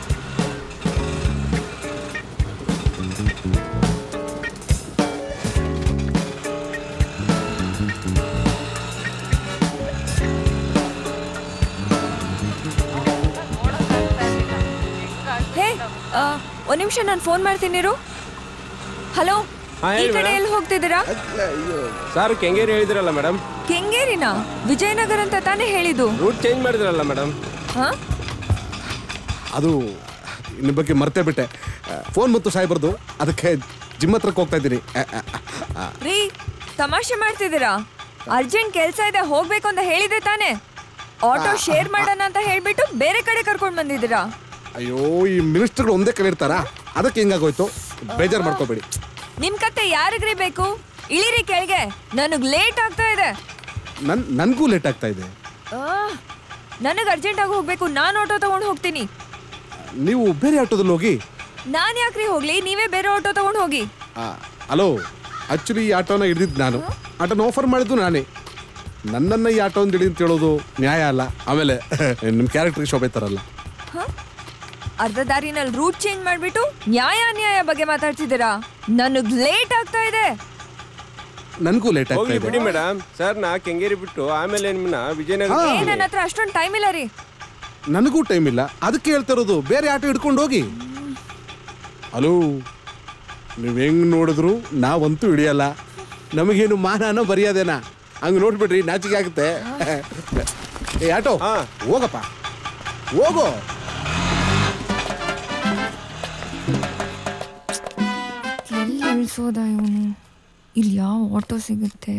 ಹೇ ಆ, ಒಂದ್ ನಿಮಿಷ ನಾನು ಫೋನ್ ಮಾಡ್ತೀನಿ ಇರು ಹಲೋ ಹಾ, ಈ ಹೇಳಿ ಕಡೆ madam. ಎಲ್ಲಿ ಹೋಗ್ತಿದ್ದೀರಾ ಸರ್ ಕೆಂಗೇರಿ ಹೇಳಿದ್ರಲ್ಲ ಮೇಡಮ್ ಕೆಂಗೇರಿನಾ ವಿಜಯನಗರ ಅಂತ ತಾನೇ ಹೇಳಿದ್ದು ರೂಟ್ ಚೇಂಜ್ ಮಾಡಿದ್ರಲ್ಲ ಮೇಡಮ್ ಹಾ ಅದು ನಿಮ್ಮ ಬಗ್ಗೆ ಮರ್ತೇ ಬಿಟ್ಟೆ ಫೋನ್ ಮತ್ತು ಸಾಹೇಬ್ರದ್ದು ಅದಕ್ಕೆ ಜಿಮ್ ಹತ್ರಕ್ಕೆ ಹೋಗ್ತಾ ಇದ್ದೀನಿ ಆ, ಆ, ಆ. ರೀ ತಮಾಷೆ ಮಾಡ್ತಿದ್ದೀರಾ ಅರ್ಜೆಂಟ್ ಕೆಲಸ ಇದೆ ಹೋಗ್ಬೇಕು ಅಂತ ಹೇಳಿದೆ ತಾನೇ ಆಟೋ ಶೇರ್ ಮಾಡೋಣ ಅಂತ ಹೇಳ್ಬಿಟ್ಟು ಬೇರೆ ಕಡೆ ಕರ್ಕೊಂಡು ಬಂದಿದ್ದೀರಾ ಅಯ್ಯೋ ಈ ಮಿನಿಸ್ಟರ್ಗಳು ಒಂದೇ ಕಡೆ ಇರ್ತಾರಾ ಅದಕ್ಕೆ ಹಿಂಗಾಗೋಯ್ತು ಬೇಜಾರು ಮಾಡ್ಕೋಬೇಡಿ ನಿಮ್ ಕತೆ ಯಾರಿಗ್ರಿ ಬೇಕು ಇಳಿರಿ ಕೆಳಗೆ ನನಗ್ ಲೇಟ್ ಆಗ್ತಾ ಇದೆ ನನ್ ನನಗೂ ಲೇಟ್ ಆಗ್ತಾ ಇದೆ ನನಗ್ ಅರ್ಜೆಂಟ್ ಆಗಿ ಹೋಗ್ಬೇಕು ನಾನು ಆಟೋ ತಗೊಂಡು ಹೋಗ್ತೀನಿ ನೀವು ಬೇರೆ ಆಟೋದಲ್ಲಿ ಹೋಗಿ ನಾನ್ ಯಾಕ್ರಿ ಹೋಗ್ಲಿ ನೀವೇ ಬೇರೆ ಆಟೋ ತಗೊಂಡು ಹೋಗಿ ಹಲೋ ಆಕ್ಚುಲಿ ಈ ಆಟೋನ ಹಿಡಿದಿದ್ದು ನಾನು ಆಟೋನ ಆಫರ್ ಮಾಡಿದ್ದು ನಾನೇ ನನ್ನನ್ನು ಈ ಆಟೋ ಹಿಡಿದು ಅಂತ ಹೇಳೋದು ನ್ಯಾಯ ಅಲ್ಲ ಆಮೇಲೆ ನಿಮ್ಮ ಕ್ಯಾರೆಕ್ಟರ್ ಶೋಭೆ ತರಲ್ಲ ಅರ್ಧ ದಾರಿನಲ್ಲಿ ರೂಟ್ ಚೇಂಜ್ ಮಾಡ್ಬಿಟ್ಟು ನ್ಯಾಯ ಅನ್ಯಾಯ ಬಗ್ಗೆ ಮಾತಾಡ್ತಿದ್ದೀರಾ ನನಗ್ ಲೇಟ್ ಆಗ್ತಾ ಇದೆ ನನಗೂ ಲೇಟ್ ಆಗ್ತಾ ಹೋಗ್ಲಿ ಇದೆ ಬಿಡಿ ಮೇಡಮ್ ಸರ್ ನಾ ಕೆಂಗೇರಿ ಬಿಟ್ಟು ಆಮೇಲೆ ನಿಮ್ಮನ್ನ ವಿಜಯನಗರ ಏ ನನ್ನ ಹತ್ರ ಅಷ್ಟೊಂದು ಟೈಮ್ ಇಲ್ಲ ರೀ ನನಗೂ ಟೈಮ್ ಇಲ್ಲ ಅದಕ್ಕೆ ಹೇಳ್ತಾ ಇರೋದು ಬೇರೆ ಆಟೋ ಹಿಡ್ಕೊಂಡು ಹೋಗಿ ಹಲೋ ನೀವು ಹೆಂಗ್ ನೋಡಿದ್ರು ನಾವಂತೂ ಹಿಡಿಯಲ್ಲ ನಮಗೇನು ಮಾನನ ಬರೆಯೋದೇನಾ ಹಂಗೆ ನೋಡ್ಬಿಡ್ರಿ ನಾಚಿಕೆ ಆಗುತ್ತೆ ಏ ಆಟೋ ಹೋಗಪ್ಪ ಹೋಗೋ ಎಲ್ಲಿ ಇಳಿಸೋದ ಇವನು ಇಲ್ಲಿ ಯಾವ ಆಟೋ ಸಿಗುತ್ತೆ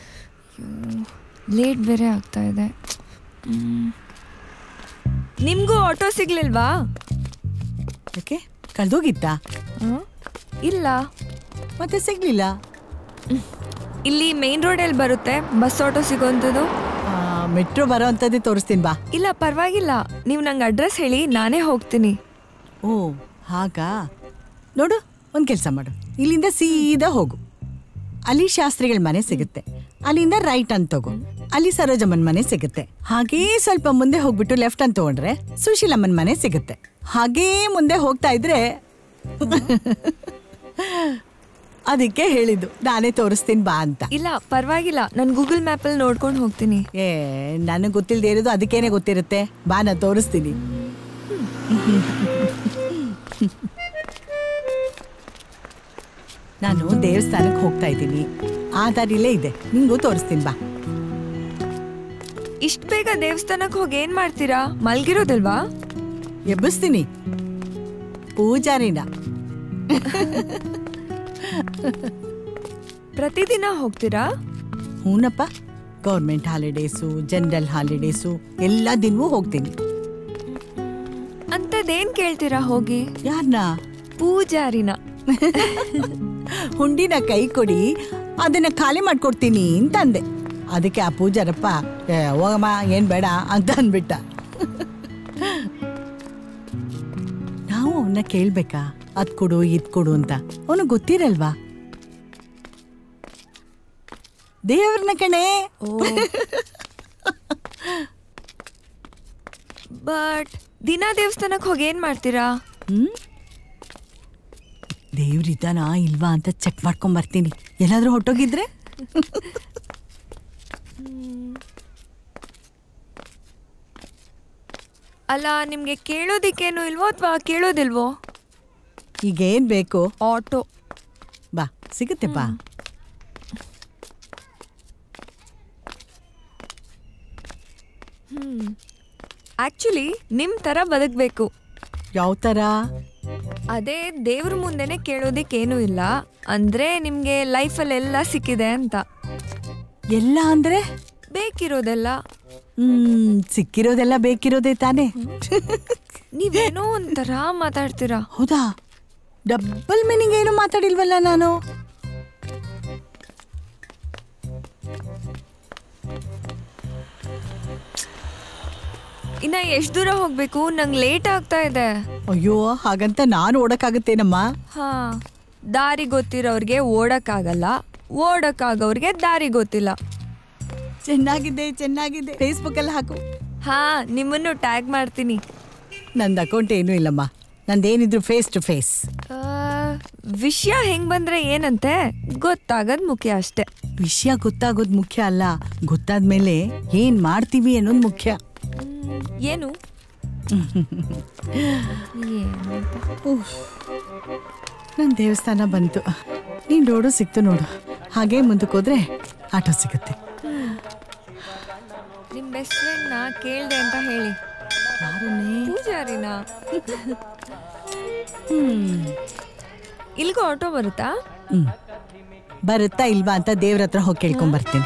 ಲೇಟ್ ಬೇರೆ ಆಗ್ತಾ ಇದೆ ಹ್ಮ್. ನಿಮ್ಗೂ ಆಟೋ ಸಿಗ್ಲಿಲ್ವಾ ಯಾಕೆ ಕಳ್ದೋಗಿತ್ತಾ ಹ್ಮ್? ಇಲ್ಲ ಮತ್ತೆ ಸಿಗ್ಲಿಲ್ಲ ಇಲ್ಲಿ ಮೇನ್ ರೋಡಲ್ಲಿ ಬರುತ್ತೆ ಬಸ್ ಆಟೋ ಸಿಗೋಂಥದ್ದು ಮೆಟ್ರೋ ಬರೋ ಅಂಥದ್ದೇ ತೋರಿಸ್ತೀನಿ ಬಾ ಇಲ್ಲ ಪರವಾಗಿಲ್ಲ ನೀವು ನಂಗೆ ಅಡ್ರೆಸ್ ಹೇಳಿ ನಾನೇ ಹೋಗ್ತೀನಿ ಓ ಹಾಗಾ ನೋಡು ಒಂದು ಕೆಲಸ ಮಾಡು ಇಲ್ಲಿಂದ ಸೀದಾ ಹೋಗು ಅಲ್ಲಿ ಶಾಸ್ತ್ರಿಗಳ ಮನೆ ಸಿಗುತ್ತೆ ಅಲ್ಲಿಂದ ರೈಟ್ ಅಂತ ತಗೋ ಅಲ್ಲಿ ಸರೋಜಮ್ಮನ ಮನೆ ಸಿಗುತ್ತೆ ಹಾಗೇ ಸ್ವಲ್ಪ ಮುಂದೆ ಹೋಗ್ಬಿಟ್ಟು ಲೆಫ್ಟ್ ಅಂತ ತಗೊಂಡ್ರೆ ಸುಶೀಲಮ್ಮನ ಮನೆ ಸಿಗುತ್ತೆ ಹಾಗೇ ಮುಂದೆ ಹೋಗ್ತಾ ಇದ್ರೆ ಅದಕ್ಕೆ ಹೇಳಿದ್ದು ನಾನೇ ತೋರಿಸ್ತೀನಿ ಬಾ ಅಂತ ಇಲ್ಲ ಪರವಾಗಿಲ್ಲ ನಾನು ಗೂಗಲ್ ಮ್ಯಾಪಲ್ಲಿ ನೋಡ್ಕೊಂಡು ಹೋಗ್ತೀನಿ ಏ ನನಗೆ ಗೊತ್ತಿಲ್ಲದೆ ಇರೋದು ಅದಕ್ಕೇನೆ ಗೊತ್ತಿರುತ್ತೆ ಬಾ ನಾನು ತೋರಿಸ್ತೀನಿ ನಾನು ದೇವಸ್ಥಾನಕ್ಕೆ ಹೋಗ್ತಾ ಇದ್ದೀನಿ ಆ ದಾರಿಲೇ ಇದೆ ನಿಂಗೂ ತೋರಿಸ್ತೀನಿ ಬಾ ಇಷ್ಟು ಬೇಗ ದೇವಸ್ಥಾನಕ್ಕೆ ಹೋಗಿ ಏನ್ ಮಾಡ್ತೀರಾ ಮಲ್ಗಿರೋದಿಲ್ವಾ ಎಬ್ಬಿಸ್ತೀನಿ ಪೂಜಾರಿನ ಪ್ರತಿದಿನ ಹೋಗ್ತೀರಾ ಹೂನಪ್ಪ ಗೌರ್ಮೆಂಟ್ ಹಾಲಿಡೇಸು ಜನರಲ್ ಹಾಲಿಡೇಸು ಎಲ್ಲ ದಿನವೂ ಹೋಗ್ತೀನಿ ಅಂತದೇನ್ ಕೇಳ್ತೀರಾ ಹೋಗಿ ಯಾರನ್ನ ಪೂಜಾರಿನ ಹುಂಡಿನ ಕೈ ಕೊಡಿ ಅದನ್ನ ಖಾಲಿ ಮಾಡ್ಕೊಡ್ತೀನಿ ಅಂತ ಅಂದೆ ಅದಕ್ಕೆ ಆ ಪೂಜಾರಪ್ಪ "ಏ, ಹೋಗಮ್ಮ ಏನ್ ಬೇಡ ಅಂತ ಅಂದ್ಬಿಟ್ಟ ಅವನ್ನ ಕೇಳ್ಬೇಕಾ ಅದ್ ಕೊಡು ಇದ್ ಕೊಡು ಅಂತ ಅವನು ಗೊತ್ತಿರಲ್ವಾ ದೇವ್ರನ್ನ ಕಣೆ ಬಟ್ ದಿನ ದೇವಸ್ಥಾನಕ್ಕೆ ಹೋಗಿ ಏನ್ ಮಾಡ್ತೀರಾ ಹ್ಮ್ ದೇವ್ರಿದ್ದಾನಾ ಇಲ್ವಾ ಅಂತ ಚೆಕ್ ಮಾಡ್ಕೊಂಡ್ ಬರ್ತೀನಿ ಎಲ್ಲಾದ್ರೂ ಹೊಟ್ಟೋಗಿದ್ರೆ ಅಲ್ಲ ನಿಮ್ಗೆ ಕೇಳೋದಿಕ್ಕೇನು ಇಲ್ವೋ ಅಥವಾ ಕೇಳೋದಿಲ್ವೋ ಈಗ ಏನ್ ಬೇಕು ಆಟೋ ಬಾ ಸಿಗುತ್ತೆ ಬಾ ಹ್ಮ್ ಆಕ್ಚುಲಿ ನಿಮ್ ತರ ಬದುಕ್ಬೇಕು ಯಾವ ತರ ಅದೇ ದೇವ್ರ ಮುಂದೆನೆ ಕೇಳೋದಿಕ್ಕೇನು ಇಲ್ಲ ಅಂದ್ರೆ ನಿಮ್ಗೆ ಲೈಫಲ್ಲೆಲ್ಲ ಸಿಕ್ಕಿದೆ ಅಂತ ಎಲ್ಲ ಅಂದ್ರೆ ಬೇಕಿರೋದೆಲ್ಲ ಹ್ಮ್ ಸಿಕ್ಕಿರೋದೆಲ್ಲ ಬೇಕಿರೋದೇ ತಾನೇ ನೀವೇನೋ ಒಂಥರ ಮಾತಾಡ್ತೀರಾ ಹೌದಾ ಡಬ್ಬಲ್ ಮೀನಿಂಗ್ ಏನು ಮಾತಾಡಿಲ್ವಲ್ಲ ನಾನು ಇನ್ನ ಎಷ್ಟ್ ದೂರ ಹೋಗ್ಬೇಕು ನಂಗೆ ಲೇಟ್ ಆಗ್ತಾ ಇದೆ ಅಯ್ಯೋ ಹಾಗಂತ ನಾನು ಓಡಕ್ಕಾಗತ್ತೇನಮ್ಮ ಹಾ ದಾರಿ ಗೊತ್ತಿರೋರ್ಗೆ ಓಡಕ್ಕಾಗಲ್ಲ ಓಡಕ್ಕಾಗೋರ್ಗೆ ದಾರಿ ಗೊತ್ತಿಲ್ಲ ಚೆನ್ನಾಗಿದೆ ಚೆನ್ನಾಗಿದೆ ಫೇಸ್ಬುಕ್ ಅಲ್ಲಿ ಹಾಕು ಹಾ ನಿಮ್ಮನ್ನು ಟ್ಯಾಗ್ ಮಾಡ್ತೀನಿ ನಂದು ಅಕೌಂಟ್ ಏನೂ ಇಲ್ಲಮ್ಮ ನಂದೇನಿದ್ರು ಫೇಸ್ ಟು ಫೇಸ್ ಆ, ವಿಷಯ ಹೆಂಗ್ ಬಂದ್ರೆ ಏನಂತೆ ಗೊತ್ತಾಗದ್ ಮುಖ್ಯ ಅಷ್ಟೇ ವಿಷಯ ಗೊತ್ತಾಗೋದು ಮುಖ್ಯ ಅಲ್ಲ ಗೊತ್ತಾದ್ಮೇಲೆ ಏನ್ ಮಾಡ್ತೀವಿ ಅನ್ನೋದು ಮುಖ್ಯ ಏನು ನನ್ನ ದೇವಸ್ಥಾನ ಬಂತು ನೀನ್ ರೋಡು ಸಿಕ್ತು ನೋಡು ಹಾಗೆ ಮುಂದಕ್ಕೆ ಹೋದ್ರೆ ಆಟೋ ಸಿಗುತ್ತೆ ನಿಮ್ ಬೆಸ್ಟ್ ಫ್ರೆಂಡ್ ನ ಕೇಳ್ದೆ ಅಂತ ಹೇಳಿ ಪೂಜಾರಿನ ಹ್ಮ್ ಇಲ್ಗೂ ಆಟೋ ಬರುತ್ತಾ ಹ್ಮ್ ಬರುತ್ತಾ ಇಲ್ವಾ ಅಂತ ದೇವ್ರ ಹತ್ರ ಹೋಗಿ ಕೇಳ್ಕೊಂಡ್ ಬರ್ತೀನಿ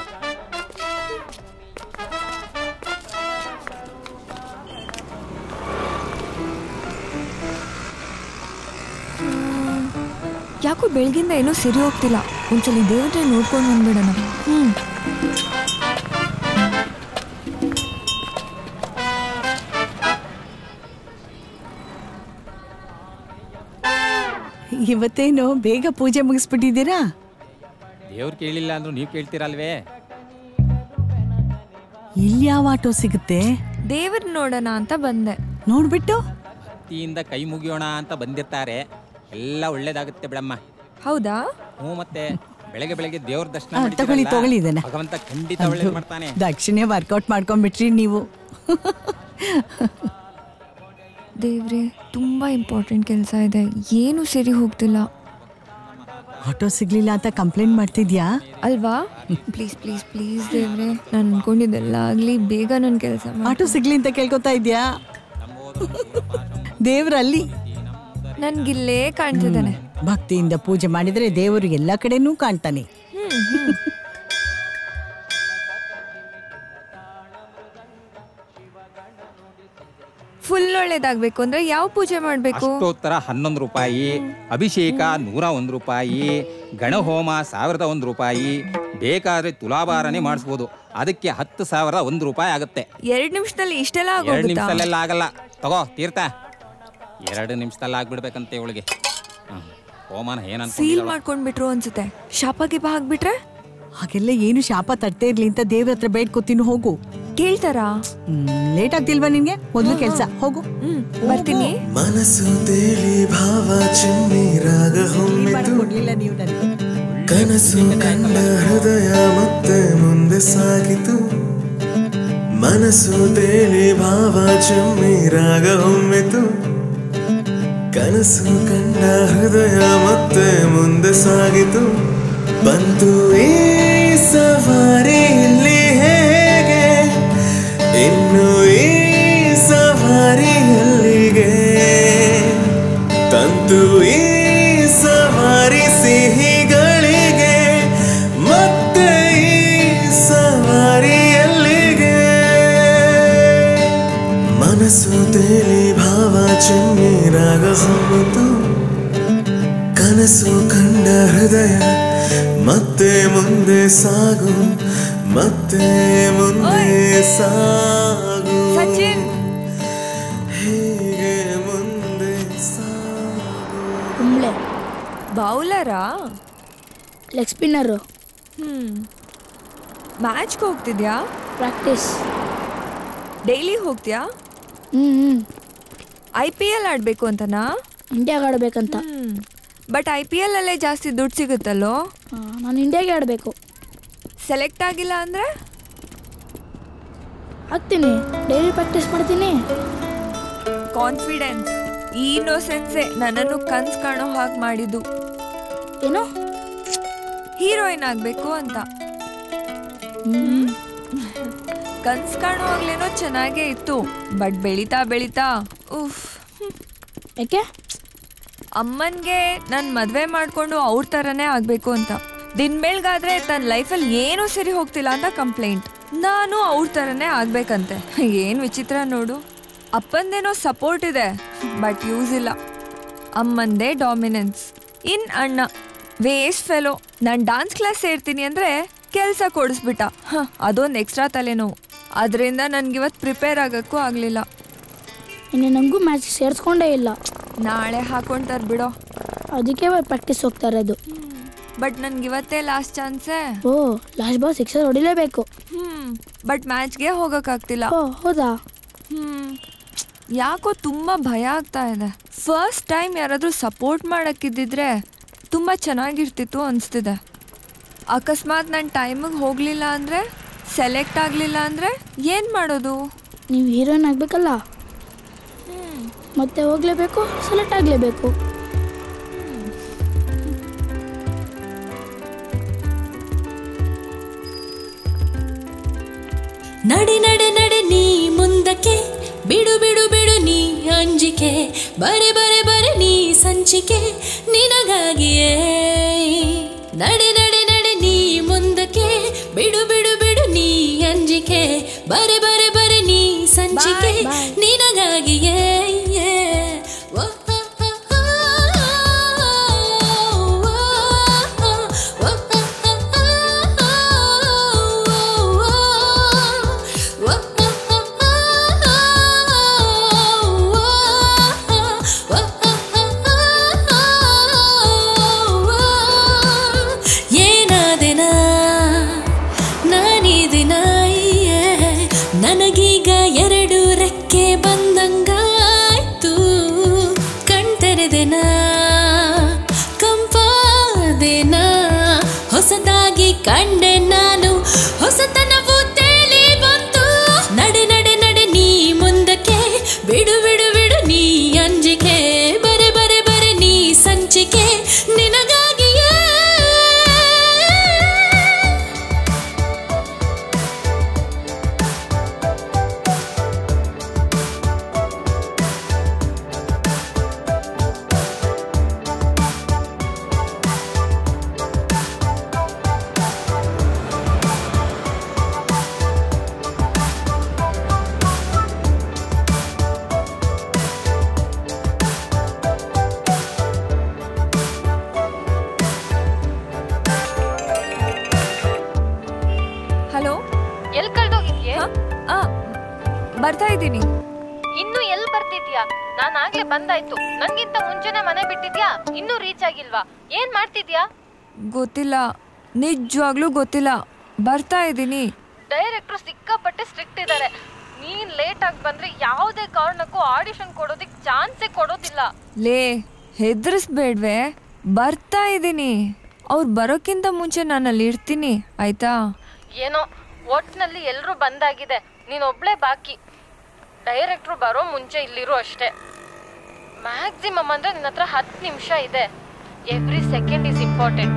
ಯಾಕೋ ಬೆಳಗಿಂದ ಏನೋ ಸರಿ ಹೋಗ್ತಿಲ್ಲ ಒಂದ್ಸಲಿ ದೇವ್ರ ನೋಡ್ಕೊಂಡು ಬಂದ್ಬಿಡೋಣ ಹ್ಮ್ ಇವತ್ತೇನು ಬೇಗ ಪೂಜೆ ಮುಗಿಸ್ಬಿಟ್ಟಿದ್ದೀರಾ ದೇವ್ರು ಕೇಳಿಲ್ಲ ಅಂದ್ರೂ ನೀವು ಕೇಳ್ತೀರಲ್ವೇ ಇಲ್ಲಿ ಯಾವ ಆಟೋ ಸಿಗುತ್ತೆ ದೇವ್ರ ನೋಡೋಣ ಅಂತ ಬಂದೆ ನೋಡ್ಬಿಟ್ಟು ಭಕ್ತಿಯಿಂದ ಕೈ ಮುಗಿಯೋಣ ಅಂತ ಬಂದಿರ್ತಾರೆ ಎಲ್ಲ ಒಳ್ಳೇದಾಗುತ್ತೆ ಬಿಡಮ್ಮ ಹೌದಾ ಹ್ಞೂ ಮತ್ತೆ ಬೆಳಗ್ಗೆ ಬೆಳಗ್ಗೆ ದೇವ್ರ ದರ್ಶನ ಆ, ತಗೊಳ್ಳಿ, ಮಾಡ್ತೀರಲ್ಲ, ತಗೊಳ್ಳಿ ಇದನ್ನ. ಭಗವಂತ ಖಂಡಿತ ಒಳ್ಳೇದು ಮಾಡ್ತಾನೆ ದಕ್ಷಿಣೆ ವರ್ಕೌಟ್ ಮಾಡ್ಕೊಂಡ್ಬಿಟ್ರಿ ನೀವು ದೇವ್ರೆ ತುಂಬಾ ಇಂಪಾರ್ಟೆಂಟ್ ಕೆಲಸ ಇದೆ ಏನು ಸರಿ ಹೋಗ್ತಿಲ್ಲ ಆಟೋ ಸಿಗ್ಲಿಲ್ಲ ಅಂತ ಕಂಪ್ಲೇಂಟ್ ಮಾಡ್ತಿದ್ಯಾ ಅಲ್ವಾ ಪ್ಲೀಸ್ ಪ್ಲೀಸ್ ಪ್ಲೀಸ್ ದೇವ್ರೆ ನಾನು ಅನ್ಕೊಂಡಿದ್ದೆಲ್ಲ ಆಗ್ಲಿ ಬೇಗ ನನ್ನ ಕೆಲಸ ಆಟೋ ಸಿಗ್ಲಿ ಅಂತ ಕೇಳ್ಕೊತಾ ಇದ್ಯಾ ದೇವ್ರಲ್ಲಿ ನನ್ಗಿಲ್ಲೇ ಕಾಣ್ತಿದ್ದಾನೆ ಭಕ್ತಿಯಿಂದ ಪೂಜೆ ಮಾಡಿದ್ರೆ ದೇವರು ಎಲ್ಲ ಕಡೆನೂ ಕಾಣ್ತಾನೆ ಹ್ಮ್ ಹ್ಮ್ ಫುಲ್ ಒಳ್ಳೇದಾಗ್ಬೇಕು ಅಂದ್ರೆ ಯಾವ ಪೂಜೆ ಮಾಡ್ಬೇಕು ಅಷ್ಟೋತ್ತರ ಹನ್ನೊಂದು ರೂಪಾಯಿ ಅಭಿಷೇಕ ನೂರ ಒಂದು ರೂಪಾಯಿ ಗಣಹೋಮ ಸಾವಿರದ ಒಂದು ರೂಪಾಯಿ ಬೇಕಾದ್ರೆ ತುಲಾಭಾರನೆ ಮಾಡಿಸ್ಬೋದು ಅದಕ್ಕೆ ಹತ್ತು ಸಾವಿರದ ಒಂದು ರೂಪಾಯಿ ಆಗುತ್ತೆ ಎರಡ್ ನಿಮಿಷದಲ್ಲಿ ಇಷ್ಟೆಲ್ಲ ಎರಡು ಆಗೋಗುತ್ತಾ ನಿಮಿಷದಲ್ಲೆಲ್ಲ ಆಗಲ್ಲ ತಗೋ ತೀರ್ಥ ಎರಡು ನಿಮಿಷದಲ್ಲಿ ಆಗ್ಬಿಡ್ಬೇಕಂತೆ ಇವಳಿಗೆ ಹ್ಮ್. ಹೋಮನ ಏನಂತ ಸೀಲ್ ಮಾಡ್ಕೊಂಡ್ಬಿಟ್ರು ಅನ್ಸುತ್ತೆ ಶಾಪ ಗೀಪ ಹಾಕ್ಬಿಟ್ರೆ ಹಾಗೆಲ್ಲ ಏನು ಶಾಪ ತಟ್ಟೆ ಇರ್ಲಿ ಅಂತ ದೇವ್ರ ಹತ್ರ ಬೇಡ್ಕೊತೀನಿ ಹೋಗು ಕೇಳ್ತಾರಾ ಲೇಟ್ ಆಗ್ತಿಲ್ವಾ ನಿನ್ಗೆ ಮೊದ್ಲು ಕೆಲ್ಸ ಹೋಗು ಬರ್ತೀನಿ ಮನಸ್ಸು ತೇಲಿ ಭಾವ ಚಿಮ್ಮಿ ರಾಗ ಹೊಮ್ಮಿತು ಕೊಡ್ಲಿಲ್ಲ ನೀವು ನನಗೆ ಕನಸು ಕಂಡ ಹೃದಯ ಮತ್ತೆ ಮುಂದೆ ಸಾಗಿತು ಮನಸ್ಸು ತೇಲಿ ಭಾವ ಚಿಮ್ಮಿ ರಾಗ ಹೊಮ್ಮಿತು ಕನಸು ಕಂಡ ಹೃದಯ ಮತ್ತೆ ಮುಂದೆ ಸಾಗಿತು ಬಂತು ಈ ಸವಾರಿ ಇಲ್ಲಿ ಹೇಗೆ ಇನ್ನು ಈ ಸವಾರಿ ಎಲ್ಲಿಗೆ ತಂತು ಈ ಸವಾರಿ ಸಿಹಿಗಳಿಗೆ ಮತ್ತೆ ಈ ಸವಾರಿ ಎಲ್ಲಿಗೆ ಮನಸ್ಸು ತೇಲಿ ಭಾವ ಚಿಮ್ಮಿ ರಾಗ ಹೊಮ್ಮಿತು ಕನಸು ಕಂಡ ಹೃದಯ ಮತ್ತೆ ಮುಂದೆ ಸಾಗು ಮತ್ತೆ ಮುಂದೆ ಸಾಗು ಸಚಿನ್ ಹೀಗೆ ಮುಂದೆ ಸಾಗು ಬೌಲರಾ ಲೆಗ್ ಸ್ಪಿನ್ನರು ಹ್ಮ್ ಮ್ಯಾಚ್ಗೆ ಹೋಗ್ತಿದ್ಯಾ ಪ್ರಾಕ್ಟೀಸ್ ಡೈಲಿ ಹೋಗ್ತೀಯಾ ಹ್ಞೂ ಹ್ಞೂ ಐ ಪಿ ಎಲ್ ಆಡಬೇಕು ಅಂತನಾ ಇಂಡಿಯಾಗೆ ಆಡಬೇಕಂತ ಬಟ್ ಐ ಪಿ ಎಲ್ ಅಲ್ಲೇ ಜಾಸ್ತಿ ದುಡ್ಡು ಸಿಗುತ್ತಲ್ಲೋ ನಾನು ಇಂಡಿಯಾಗೆ ಆಡಬೇಕು ಸೆಲೆಕ್ಟ್ ಆಗಿಲ್ಲ ಅಂದರೆ ಆಗ್ತೀನಿ ಡೈಲಿ ಪ್ರಾಕ್ಟೀಸ್ ಮಾಡ್ತೀನಿ ಕಾನ್ಫಿಡೆನ್ಸ್ ಈ ಇನ್ನೋಸೆನ್ಸೆ ನನ್ನನ್ನು ಕನ್ಸ್ ಕಾಣೋ ಹಾಗೆ ಮಾಡಿದ್ದು ಏನು ಹೀರೋಯಿನ್ ಆಗಬೇಕು ಅಂತ ಕನ್ಸ್ ಕಾಣುವಾಗ್ಲೇನೋ ಚೆನ್ನಾಗೇ ಇತ್ತು ಬಟ್ ಬೆಳೀತಾ ಬೆಳೀತಾ ಉಫ್ ಯಾಕೆ ಅಮ್ಮನ್ಗೆ ನಾನು ಮದುವೆ ಮಾಡಿಕೊಂಡು ಅವ್ರ ಥರನೇ ಆಗಬೇಕು ಅಂತ ದಿನ ಬೆಳ್ಗಾದ್ರೆ ತನ್ನ ಲೈಫಲ್ಲಿ ಏನೂ ಸರಿ ಹೋಗ್ತಿಲ್ಲ ಅಂತ ಕಂಪ್ಲೇಂಟ್ ನಾನು ಅವ್ರ ಥರನೇ ಆಗ್ಬೇಕಂತೆ ಏನು ವಿಚಿತ್ರ ನೋಡು ಅಪ್ಪಂದೇನೋ ಸಪೋರ್ಟ್ ಇದೆ ಬಟ್ ಯೂಸ್ ಇಲ್ಲ ಅಮ್ಮಂದೇ ಡಾಮಿನೆನ್ಸ್ ಇನ್ ಅಣ್ಣ ವೇಸ್ಟ್ ಫೆಲೋ ನಾನು ಡಾನ್ಸ್ ಕ್ಲಾಸ್ ಸೇರ್ತೀನಿ ಅಂದರೆ ಕೆಲಸ ಕೊಡಿಸ್ಬಿಟ್ಟ ಹಾಂ ಅದೊಂದು ಎಕ್ಸ್ಟ್ರಾ ತಲೆನೋವು ಅದರಿಂದ ನನಗಿವತ್ತು ಪ್ರಿಪೇರ್ ಆಗೋಕ್ಕೂ ಆಗಲಿಲ್ಲ ಇನ್ನು ನನಗೂ ಮ್ಯಾಚ್ ಸೇರಿಸ್ಕೊಂಡೇ ಇಲ್ಲ ನಾಳೆ ಹಾಕೊಂತಾರೆ ಬಿಡೋ ಅದಕ್ಕೆ ಪ್ರಾಕ್ಟೀಸ್ ಹೋಗ್ತಾ ಇರೋದು ಬಟ್ ನನ್ಗಿವತ್ತೇ ಲಾಸ್ಟ್ ಚಾನ್ಸೇ ಓ ಲಾಸ್ಟ್ ಬಾಲ್ ಸಿಕ್ಸರ್ ಹೊಡಿಲೇಬೇಕು ಹ್ಮ್ ಬಟ್ ಮ್ಯಾಚ್ಗೆ ಹೋಗೋಕ್ಕಾಗ್ತಿಲ್ಲ ಓ ಹೌದಾ ಹ್ಮ್ ಯಾಕೋ ತುಂಬ ಭಯ ಆಗ್ತಾ ಇದೆ ಫಸ್ಟ್ ಟೈಮ್ ಯಾರಾದರೂ ಸಪೋರ್ಟ್ ಮಾಡೋಕ್ಕಿದ್ದಿದ್ರೆ ತುಂಬ ಚೆನ್ನಾಗಿರ್ತಿತ್ತು ಅನಿಸ್ತಿದೆ ಅಕಸ್ಮಾತ್ ನಾನು ಟೈಮಿಗೆ ಹೋಗಲಿಲ್ಲ ಅಂದರೆ ಸೆಲೆಕ್ಟ್ ಆಗಲಿಲ್ಲ ಅಂದರೆ ಏನು ಮಾಡೋದು ನೀವು ಹೀರೋಯಿನ್ ಆಗಬೇಕಲ್ಲ ಮತ್ತೆ ಹೋಗಲೇಬೇಕು ಸೆಲೆಕ್ಟ್ ಆಗಲೇಬೇಕು ನಡೆ ನಡೆ ನಡೆ ನೀ ಮುಂದಕ್ಕೆ ಬಿಡು ಬಿಡು ಬಿಡು ನೀ ಅಂಜಿಕೆ ಬರೆ ಬರೆ ಬರೆ ನೀ ಸಂಚಿಕೆ ನಿನಗಾಗಿಯೇ ನಡೆ ನಡೆ ನಡೆ ನೀ ಮುಂದಕ್ಕೆ ಬಿಡು ಬಿಡು ಬಿಡು ನೀ ಅಂಜಿಕೆ ಬರೆ ಬರೆ ಬರೆ ನೀ ಸಂಚಿಕೆ ನಿನಗಾಗಿಯೇ ಓ, ಆ, ಆ, ಆ, ಓ, ಆ, ಓ, ಆ, ಆ, ಏನಾದೆನಾ ನಾನೀ ದಿನ ನನಗೀಗ ಎರಡು ರೆಕ್ಕೆ ಬಂದಂಗಾಯ್ತು ಕಣ್ತೆರೆದೆನಾ ಕಂಪಾದೆನಾ ಹೊಸದಾಗಿ ಕಂಡೆ ನಾನು ಹೊಸತನವು ತೇಲಿ ಬಂತು ನಡೆ ನಡೆ ನಡೆ ನೀ ಮುಂದಕ್ಕೆ ಬಿಡು ಬಿಡು ಬಿಡು ನೀ ಅಂಜಿಕೆ ಬರೆ ಬರೆ ಬರೆ ನೀ ಸಂಚಿಕೆ ನಿನಗಾಗಿಯೇ ಹಲೋ ಎಲ್ ಕಳ್ದೋಗಿದ್ಯೆ ಆ ಬರ್ತಾ ಇದ್ದೀನಿ ಇನ್ನು ಎಲ್ ಬರ್ತಿದ್ಯಾ ನಾನ್ ಆಗ್ಲೇ ಬಂದಾಯ್ತು ನನ್ಗಿಂತ ಮುಂಚೆನೆ ಮನೆ ಬಿಟ್ಟಿದ್ಯಾ ಇನ್ನೂ ರೀಚ್ ಆಗಿಲ್ವಾ ಏನ್ ಮಾಡ್ತಿದ್ಯಾ ಗೊತ್ತಿಲ್ಲ ನಿಜವಾಗ್ಲೂ ಗೊತ್ತಿಲ್ಲ ಬರ್ತಾ ಇದ್ದೀನಿ ಡೈರೆಕ್ಟ್ರು ಸಿಕ್ಕಾಪಟ್ಟೆ ಸ್ಟ್ರಿಕ್ಟ್ ಇದ್ದಾರೆ ನೀನ್ ಲೇಟ್ ಆಗಿ ಬಂದ್ರೆ ಯಾವುದೇ ಕಾರಣಕ್ಕೂ ಆಡಿಷನ್ ಕೊಡೋದಿಕ್ ಚಾನ್ಸೇ ಕೊಡೋದಿಲ್ಲ ಲೇ ಹೆದರ್ಸ್ಬೇಡ್ವೆ ಬರ್ತಾ ಇದ್ದೀನಿ ಅವ್ರು ಬರೋಕ್ಕಿಂತ ಮುಂಚೆ ನಾನು ಅಲ್ಲಿ ಇರ್ತೀನಿ ಆಯ್ತಾ ಏನೋ ಒಟ್ನಲ್ಲಿ ಎಲ್ರೂ ಬಂದಾಗಿದೆ ನೀನ್ ಒಬ್ಳೆ ಬಾಕಿ ಡೈರೆಕ್ಟ್ರು ಬರೋ ಮುಂಚೆ ಇಲ್ಲಿರು ಅಷ್ಟೇ ಮ್ಯಾಕ್ಸಿಮಮ್ ಅಂದ್ರೆ ನಿನ್ನ ಹತ್ರ ಹತ್ತು ನಿಮಿಷ ಇದೆ ಎವ್ರಿ ಸೆಕೆಂಡ್ ಈಸ್ ಇಂಪಾರ್ಟೆಂಟ್